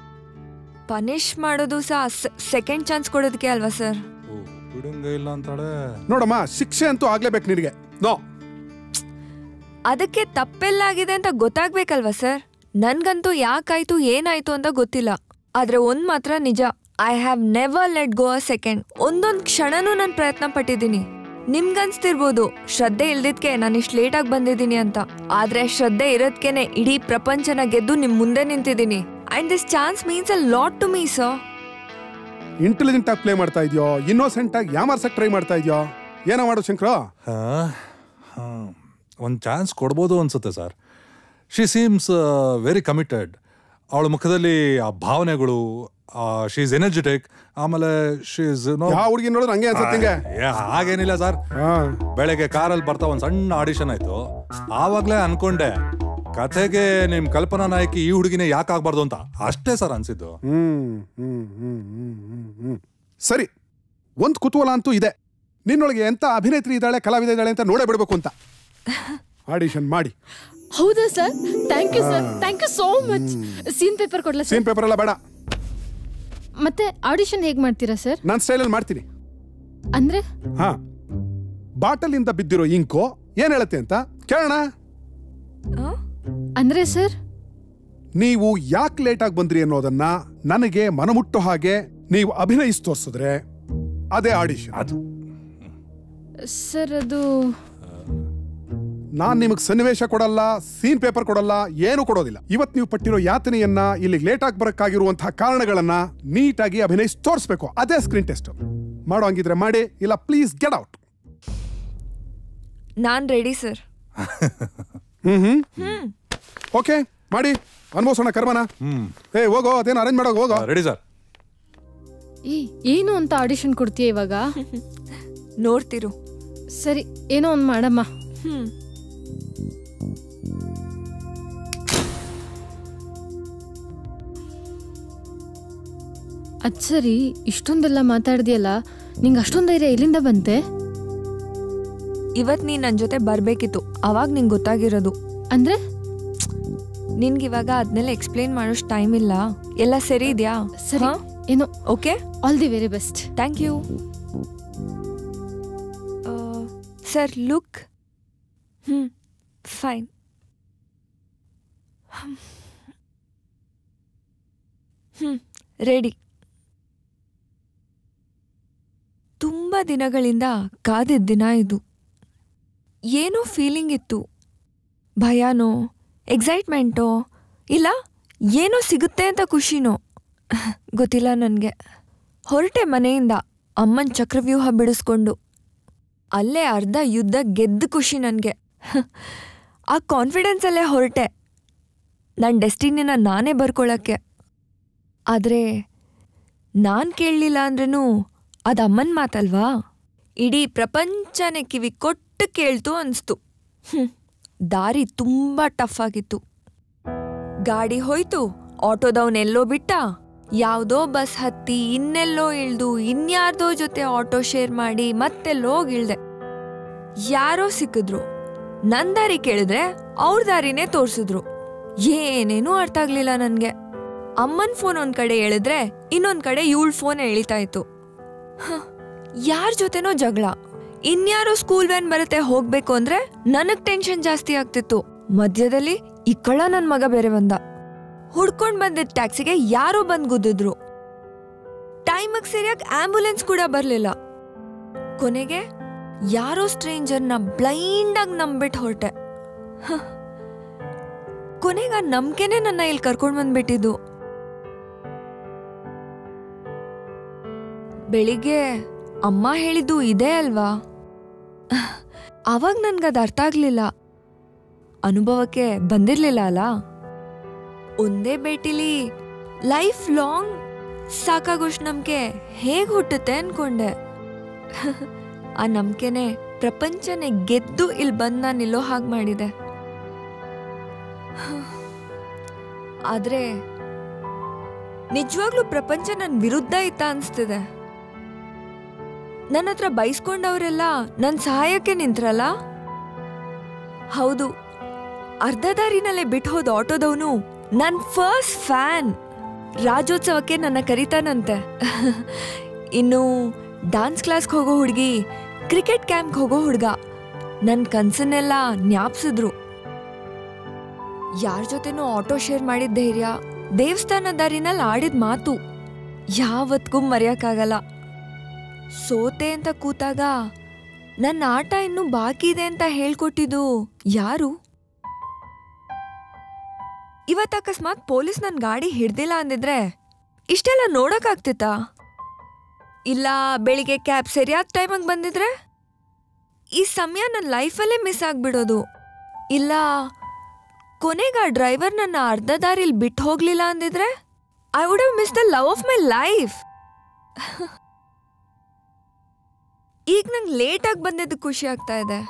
ಪನಿಷ್ ಮಾಡೋದು ಸಹ ಸೆಕೆಂಡ್ ಚಾನ್ಸ್ ಕೊಡೋದಕ್ಕೆ ಅಲ್ವಾ ಸರ್ ಬಿಡಂಗ ಇಲ್ಲ ಅಂತಾಳೆ ನೋಡಮ್ಮ ಶಿಕ್ಷೆ ಅಂತೂ ಆಗ್ಲೇಬೇಕು ನಿನಗೆ ನೋ ಅದಕ್ಕೆ ತಪ್ಪೆಲ್ಲಾಗಿದೆ ಅಂತ ಗೊತ್ತಾಗ್ಬೇಕಲ್ವಾ ಸರ್ ನನ್ಗಂತೂ ಯಾಕಾಯ್ತು ಏನಾಯ್ತು ಅಂತ ಗೊತ್ತಿಲ್ಲ ಆದ್ರೆ ಒಂದ್ ಮಾತ್ರ ನಿಜ I have never let go a second ಒಂದೊಂದ್ ಕ್ಷಣನೂ ನಾನು ಪ್ರಯತ್ನ ಪಟ್ಟಿದ್ದೀನಿ ನಿಮ್ಗನ್ಸ್ತಿರ್ಬೋದು ಶ್ರದ್ಧೆ ಇಲ್ದಿದ್ಕೆ ನಾನು ಇಷ್ಟು ಲೇಟಾಗಿ ಬಂದಿದ್ದೀನಿ ಅಂತ ಆದ್ರೆ ಶ್ರದ್ಧೆ ಇರೋದ್ಕೆನೆ ಇಡೀ ಪ್ರಪಂಚನ ಗೆದ್ದು ನಿಮ್ ಮುಂದೆ ನಿಂತಿದ್ದೀನಿ and this chance means a lot to me sir intelligent ಆಗಿ ಪ್ಲೇ ಮಾಡ್ತಾ ಇದೆಯೋ ಇನ್ನೋಸೆಂಟ್ ಆಗಿ ಯಾಮಾರ್ಸಕ್ ಟ್ರೈ ಮಾಡ್ತಾ ಇದೆಯೋ ಏನೋ ಮಾಡು ಶಂಕರ ಒಂದು ಚಾನ್ಸ್ ಕೊಡ್ಬೋದು ಅನ್ಸುತ್ತೆ sir she seems very committed ಅವಳ ಮುಖದಲ್ಲಿ ಆ ಭಾವನೆಗಳು ಶಿ ಇಸ್ ಎನರ್ಜೆಟಿಕ್ ಆಮೇಲೆ ಶಿ ಇಸ್ ಯಾವ ಹುಡುಗಿ ನೋಡಿದ್ರೆ ಹಂಗೆ ಅನ್ಸುತ್ತೆ ಹಿಂಗೆ ಹಾಗೇನಿಲ್ಲ ಸರ್ ಬೆಳಗ್ಗೆ ಕಾರಲ್ಲಿ ಬರ್ತಾ ಒಂದು ಸಣ್ಣ ಆಡಿಷನ್ ಆಯ್ತು ಆವಾಗಲೇ ಅನ್ಕೊಂಡೆ ಕಥೆಗೆ ನಿಮ್ ಕಲ್ಪನಾ ನಾಯಕಿ ಈ ಹುಡುಗಿನೇ ಯಾಕೆ ಆಗ್ಬಾರ್ದು ಅಂತ ಅಷ್ಟೇ ಸರ್ ಅನ್ಸಿದ್ದು ಹ್ಮ್ ಹ್ಮ್ ಹ್ಮ್ ಹ್ಮ್ ಹ್ಮ್ ಹ್ಮ್ ಸರಿ ಒಂದ್ ಕುತೂಹಲ ಅಂತೂ ಇದೆ ನಿನ್ನೊಳಗೆ ಎಂತ ಅಭಿನೇತ್ರಿ ಇದ್ದಾಳೆ ಕಲಾವಿದ ಇದ್ದಾಳೆ ಅಂತ ನೋಡೇ ಬಿಡ್ಬೇಕು ಅಂತ ಆಡಿಷನ್ ಮಾಡಿ ಹೌದಾ sir thank you sir thank you so much scene paper ಕೊಡ್ಲಾ ಸೀನ್ ಸರ್ ಪೇಪರ್ ಎಲ್ಲ ಬೇಡ ಮತ್ತೆ ಆಡಿಷನ್ ಹೇಗ್ ಮಾಡ್ತೀರಾ ಸರ್ ನಾನು ಸ್ಟೈಲಲ್ಲಿ ಮಾಡ್ತೀನಿ ಅಂದ್ರೆ ಹಾ ಬಾಟಲ್ ಇಂದ ಬಿದ್ದಿರೋ ಇಂಕು ಏನ್ ಹೇಳುತ್ತೆ ಅಂತ ಕೇಳೋಣ ಅಂದ್ರೆ ಸರ್ ನೀವು ಯಾಕೆ ಲೇಟಾಗಿ ಬಂದ್ರಿ ಅನ್ನೋದನ್ನ ನನಗೆ ಮನಮುಟ್ಟೋ ಹಾಗೆ ನೀವು ಅಭಿನಯಿಸಿ ತೋರಿಸಿದ್ರೆ ಅದೇ ಆಡಿಷನ್ ಅದು ಸರ್ ಅದು ನಾನ್ ನಿಮಗೆ ಸನ್ನಿವೇಶ ಕೊಡಲ್ಲ ಸೀನ್ ಪೇಪರ್ ಕೊಡಲ್ಲ ಏನು ಕೊಡೋದಿಲ್ಲ ಇವತ್ತು ನೀವು ಪಟ್ಟಿರೋ ಯಾತನೆಯನ್ನ ಇಲ್ಲಿ ಲೇಟ್ ಆಗಿ ಬರಕ್ಕಾಗಿರುವಂತಹ ಕಾರಣಗಳನ್ನ ನೀಟಾಗಿ ಅಭಿನಯಿಸಿ ತೋರಿಸ್ಬೇಕು ಅದೇ ಸ್ಕ್ರೀನ್ ಟೆಸ್ಟ್ ಮಾಡೋ ಹಂಗಿದ್ರೆ ಮಾಡಿ ಇಲ್ಲ ಪ್ಲೀಸ್ ಗೆಟ್ ಔಟ್ ನಾನ್ ready sir hmm hmm hmm okay ಮಾಡಿ ಅನ್ಭವಿಸೋಣ ಕರ್ಮನ ಏ ಹೋಗೋ ಅದೇನು ಅರೇಂಜ್ ಮಾಡೋ ಹೋಗೋ ರೆಡಿ ಸರ್ ಏ ಏನು ಅಂತ ಆಡಿಷನ್ ಕೊಡ್ತೀಯ ಇವಾಗ ನೋಡ್ತಿರು ಸರಿ ಏನೋ ಒಂದ್ ಮಾಡಮ್ಮ ಹ್ಮ್ ಅದ್ ಸರಿ ಇಷ್ಟೊಂದೆಲ್ಲ ಮಾತಾಡ್ದಿಯಲ್ಲ ನಿಂಗೆ ಅಷ್ಟೊಂದು ಧೈರ್ಯ ಎಲ್ಲಿಂದ ಬಂತೆ ಇವತ್ ನೀನ್ ನನ್ ಜೊತೆ ಬರ್ಬೇಕಿತ್ತು ಅವಾಗ ನಿಂಗೆ ಗೊತ್ತಾಗಿರೋದು ಅಂದ್ರೆ ನಿನ್ಗೆ ಇವಾಗ ಅದನ್ನೆಲ್ಲ ಎಕ್ಸ್ಪ್ಲೇನ್ ಮಾಡೋಷ್ಟು ಟೈಮ್ ಇಲ್ಲ ಎಲ್ಲ ಸರಿ ಇದೆಯಾ ಸರಿ ಏನೋ okay all the very best thank you sir look hmm fine hmm ready ತುಂಬ ದಿನಗಳಿಂದ ಕಾದಿದ್ದ ದಿನ ಇದು ಏನೋ ಫೀಲಿಂಗ್ ಇತ್ತು ಭಯನೋ ಎಕ್ಸೈಟ್ಮೆಂಟೋ ಇಲ್ಲ ಏನೋ ಸಿಗುತ್ತೆ ಅಂತ ಖುಷಿನೋ ಗೊತ್ತಿಲ್ಲ ನನಗೆ ಹೊರಟೆ ಮನೆಯಿಂದ ಅಮ್ಮನ ಚಕ್ರವ್ಯೂಹ ಬಿಡಿಸ್ಕೊಂಡು ಅಲ್ಲೇ ಅರ್ಧ ಯುದ್ಧ ಗೆದ್ದ ಖುಷಿ ನನಗೆ ಆ ಕಾನ್ಫಿಡೆನ್ಸಲ್ಲೇ ಹೊರಟೆ ನನ್ನ ಡೆಸ್ಟಿನಿನ ನಾನೇ ಬರ್ಕೊಳಕ್ಕೆ ಆದರೆ ನಾನು ಕೇಳಲಿಲ್ಲ ಅಂದ್ರೂ ಅದು ಅಮ್ಮನ ಮಾತಲ್ವಾ ಇಡೀ ಪ್ರಪಂಚನೇ ಕಿವಿ ಕೊಟ್ಟು ಕೇಳ್ತು ಅನಿಸ್ತು ಹ್ಮ್. ದಾರಿ ತುಂಬಾ ಟಫ್ ಆಗಿತ್ತು ಗಾಡಿ ಹೋಯ್ತು ಆಟೋದವನೆಲ್ಲೋ ಬಿಟ್ಟ ಯಾವ್ದೋ ಬಸ್ ಹತ್ತಿ ಇನ್ನೆಲ್ಲೋ ಇಳ್ದು ಇನ್ಯಾರ್ದೋ ಜೊತೆ ಆಟೋ ಶೇರ್ ಮಾಡಿ ಮತ್ತೆಲ್ಲೋ ಇಳ್ದೆ ಯಾರೋ ಸಿಕ್ಕಿದ್ರು ನನ್ ದಾರಿ ಕೇಳಿದ್ರೆ ಅವ್ರ ದಾರಿನೇ ತೋರ್ಸಿದ್ರು ಏನೇನೂ ಅರ್ಥ ಆಗ್ಲಿಲ್ಲ ನನ್ಗೆ ಅಮ್ಮನ್ ಫೋನ್ ಒಂದ್ ಕಡೆ ಹೇಳಿದ್ರೆ ಇನ್ನೊಂದ್ ಕಡೆ ಇವಳ ಫೋನ್ ಎಳಿತಾ ಇತ್ತು ಯಾರ ಜೊತೆನೋ ಜಗಳ ಇನ್ಯಾರೋ ಸ್ಕೂಲ್ ವ್ಯಾನ್ ಬರುತ್ತೆ ಹೋಗ್ಬೇಕು ಅಂದ್ರೆ ನನಗ್ ಟೆನ್ಷನ್ ಜಾಸ್ತಿ ಆಗ್ತಿತ್ತು ಮಧ್ಯದಲ್ಲಿ ಈ ಕಳ್ಳ ನನ್ ಮಗ ಬೇರೆ ಬಂದ ಹುಡ್ಕೊಂಡ್ ಬಂದಿದ್ದ ಟ್ಯಾಕ್ಸಿಗೆ ಯಾರೋ ಬಂದ್ ಗುದ್ದಿದ್ರು ಟೈಮಿಗೆ ಸರಿಯಾಗಿ ಆಂಬ್ಯುಲೆನ್ಸ್ ಕೂಡ ಬರ್ಲಿಲ್ಲ ಕೊನೆಗೆ ಯಾರೋ ಸ್ಟ್ರೇಂಜರ್ನ ಬ್ಲೈಂಡ್ ಆಗಿ ನಂಬಿಟ್ಟು ಹೊರಟೆ ಕೊನೆಗೆ ಆ ನಂಬಿಕೆನೆ ನನ್ನ ಇಲ್ಲಿ ಕರ್ಕೊಂಡ್ ಬಂದ್ಬಿಟ್ಟಿದ್ದು ಬೆಳಿಗ್ಗೆ ಅಮ್ಮ ಹೇಳಿದ್ದು ಇದೇ ಅಲ್ವಾ ಅವಾಗ ನನ್ಗದು ಅರ್ಥ ಆಗ್ಲಿಲ್ಲ ಅನುಭವಕ್ಕೆ ಬಂದಿರ್ಲಿಲ್ಲ ಅಲ್ಲ ಒಂದೇ ಭೇಟಿಲಿ ಲೈಫ್ ಲಾಂಗ್ ಸಾಕಾಗೋಷ್ಟು ನಂಬಿಕೆ ಹೇಗ್ ಹುಟ್ಟುತ್ತೆ ಅನ್ಕೊಂಡೆ ಆ ನಂಬಿಕೆನೆ ಪ್ರಪಂಚನೇ ಗೆದ್ದು ಇಲ್ಲಿ ಬಂದ ನಿಲ್ಲೋ ಹಾಗೆ ಮಾಡಿದೆ ಆದ್ರೆ ನಿಜವಾಗ್ಲೂ ಪ್ರಪಂಚ ನನ್ನ ವಿರುದ್ಧ ಇತ್ತ ಅನ್ಸ್ತಿದೆ ನನ್ನ ಹತ್ರ ಬೈಸ್ಕೊಂಡವರೆಲ್ಲ ನನ್ನ ಸಹಾಯಕ್ಕೆ ನಿಂತ್ರಲ್ಲ ಹೌದು ಅರ್ಧ ದಾರಿನಲ್ಲೇ ಬಿಟ್ಟು ಹೋದ ಆಟೋದವನು ನನ್ನ ಫಸ್ಟ್ ಫ್ಯಾನ್ ರಾಜ್ಯೋತ್ಸವಕ್ಕೆ ನನ್ನ ಕರಿತಾನಂತೆ ಇನ್ನು ಡಾನ್ಸ್ ಕ್ಲಾಸ್ಗೆ ಹೋಗೋ ಹುಡುಗಿ ಕ್ರಿಕೆಟ್ ಕ್ಯಾಂಪ್ಗೆ ಹೋಗೋ ಹುಡುಗ ನನ್ನ ಕನ್ಸನ್ನೆಲ್ಲ ಜ್ಞಾಪಿಸಿದ್ರು ಯಾರ ಜೊತೆನೂ ಆಟೋ ಶೇರ್ ಮಾಡಿದ ಧೈರ್ಯ ದೇವಸ್ಥಾನ ದಾರಿನಲ್ಲಿ ಆಡಿದ ಮಾತು ಯಾವತ್ಗೂ ಮರೆಯಕ್ಕಾಗಲ್ಲ ಸೋತೆ ಅಂತ ಕೂತಾಗ ನನ್ನ ಆಟ ಇನ್ನೂ ಬಾಕಿ ಇದೆ ಅಂತ ಹೇಳ್ಕೊಟ್ಟಿದ್ದು ಯಾರು ಇವತ್ತು ಅಕಸ್ಮಾತ್ ಪೊಲೀಸ್ ನನ್ನ ಗಾಡಿ ಹಿಡ್ದಿಲ್ಲ ಅಂದಿದ್ರೆ ಇಷ್ಟೆಲ್ಲ ನೋಡೋಕ್ಕಾಗ್ತಿತ್ತಾ ಇಲ್ಲ ಬೆಳಿಗ್ಗೆ ಕ್ಯಾಬ್ ಸರಿಯಾದ ಟೈಮಿಗೆ ಬಂದಿದ್ರೆ ಈ ಸಮಯ ನನ್ನ ಲೈಫಲ್ಲೇ ಮಿಸ್ ಆಗ್ಬಿಡೋದು ಇಲ್ಲ ಕೊನೆಗೆ ಆ ಡ್ರೈವರ್ ನನ್ನ ಅರ್ಧ ದಾರಿಲಿ ಬಿಟ್ಟು ಹೋಗ್ಲಿಲ್ಲ ಅಂದಿದ್ರೆ I would have miss the love of my life ಈಗ ನಂಗೆ ಲೇಟಾಗಿ ಬಂದಿದ್ದು ಖುಷಿ ಆಗ್ತಾ ಇದೆ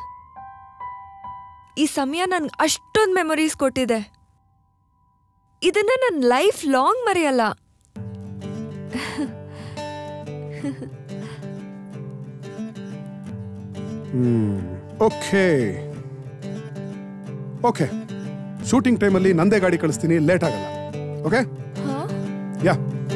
ಈ ಸಮಯ ನನ್ಗೆ ಅಷ್ಟೊಂದು ಮೆಮೊರೀಸ್ ಕೊಟ್ಟಿದೆ ಇದನ್ನ ನನ್ನ ಲೈಫ್ ಲಾಂಗ್ ಮರೆಯಲ್ಲ ಹ್ಮ್ ಓಕೆ ಓಕೆ ಶೂಟಿಂಗ್ ಟೈಮಲ್ಲಿ ನಂದೇ ಗಾಡಿ ಕಳಿಸ್ತೀನಿ ಲೇಟ್ ಆಗಲ್ಲ ಓಕೆ ಯಾ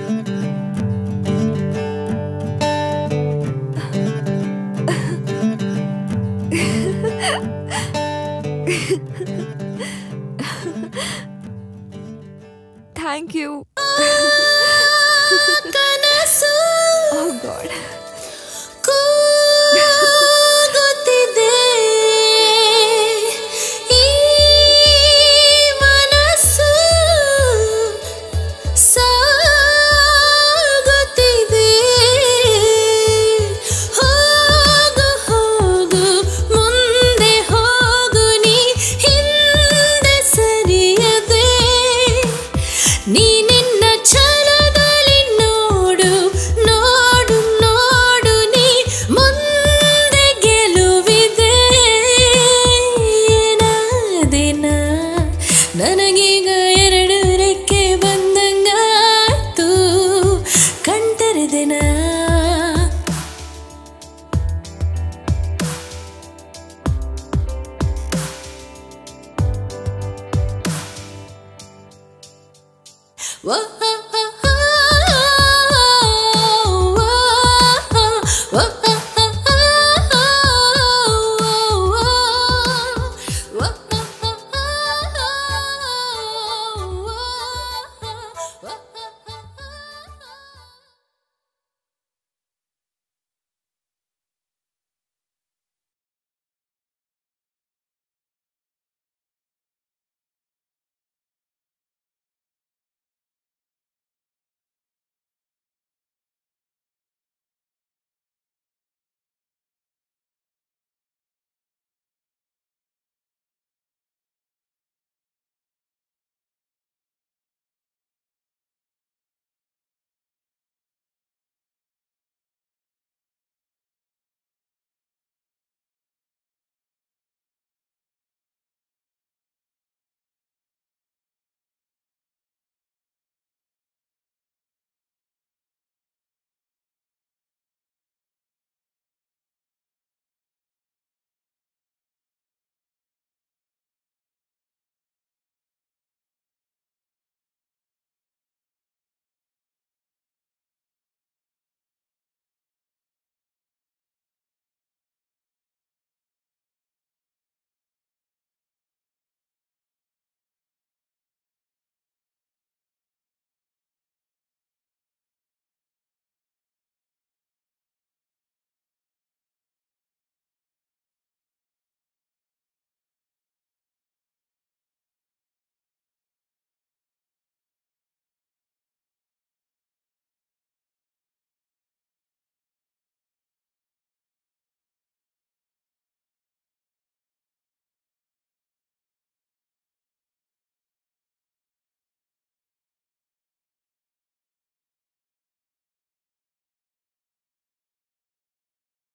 ಥ್ಯಾಂಕ್ ಯು ಕನಸು ಓ ಗಾಡ್ ಕೂಗುತ್ತಿದೆ ಈ ಮನಸ್ಸು ಸಾಗುತ್ತಿದೆ ಹೋಗು ಹೋಗು ಮುಂದೆ ಹೋಗು ನೀ ಹಿಂದೆ ಸರಿಯದೆ ನೀ ನಿನ್ನ ಛಲದಲ್ಲಿ ನೋಡು ನೋಡು ನೋಡು ನೀ ಮುಂದೆ ಗೆಲುವಿದೆ ಏನಾದಿನ ನನಗೀಗ ಎರಡು ರೆಕ್ಕೆ ಬಂದಂಗಾತು ಕಣ್ತೆರೆದೆನಾ Whoa.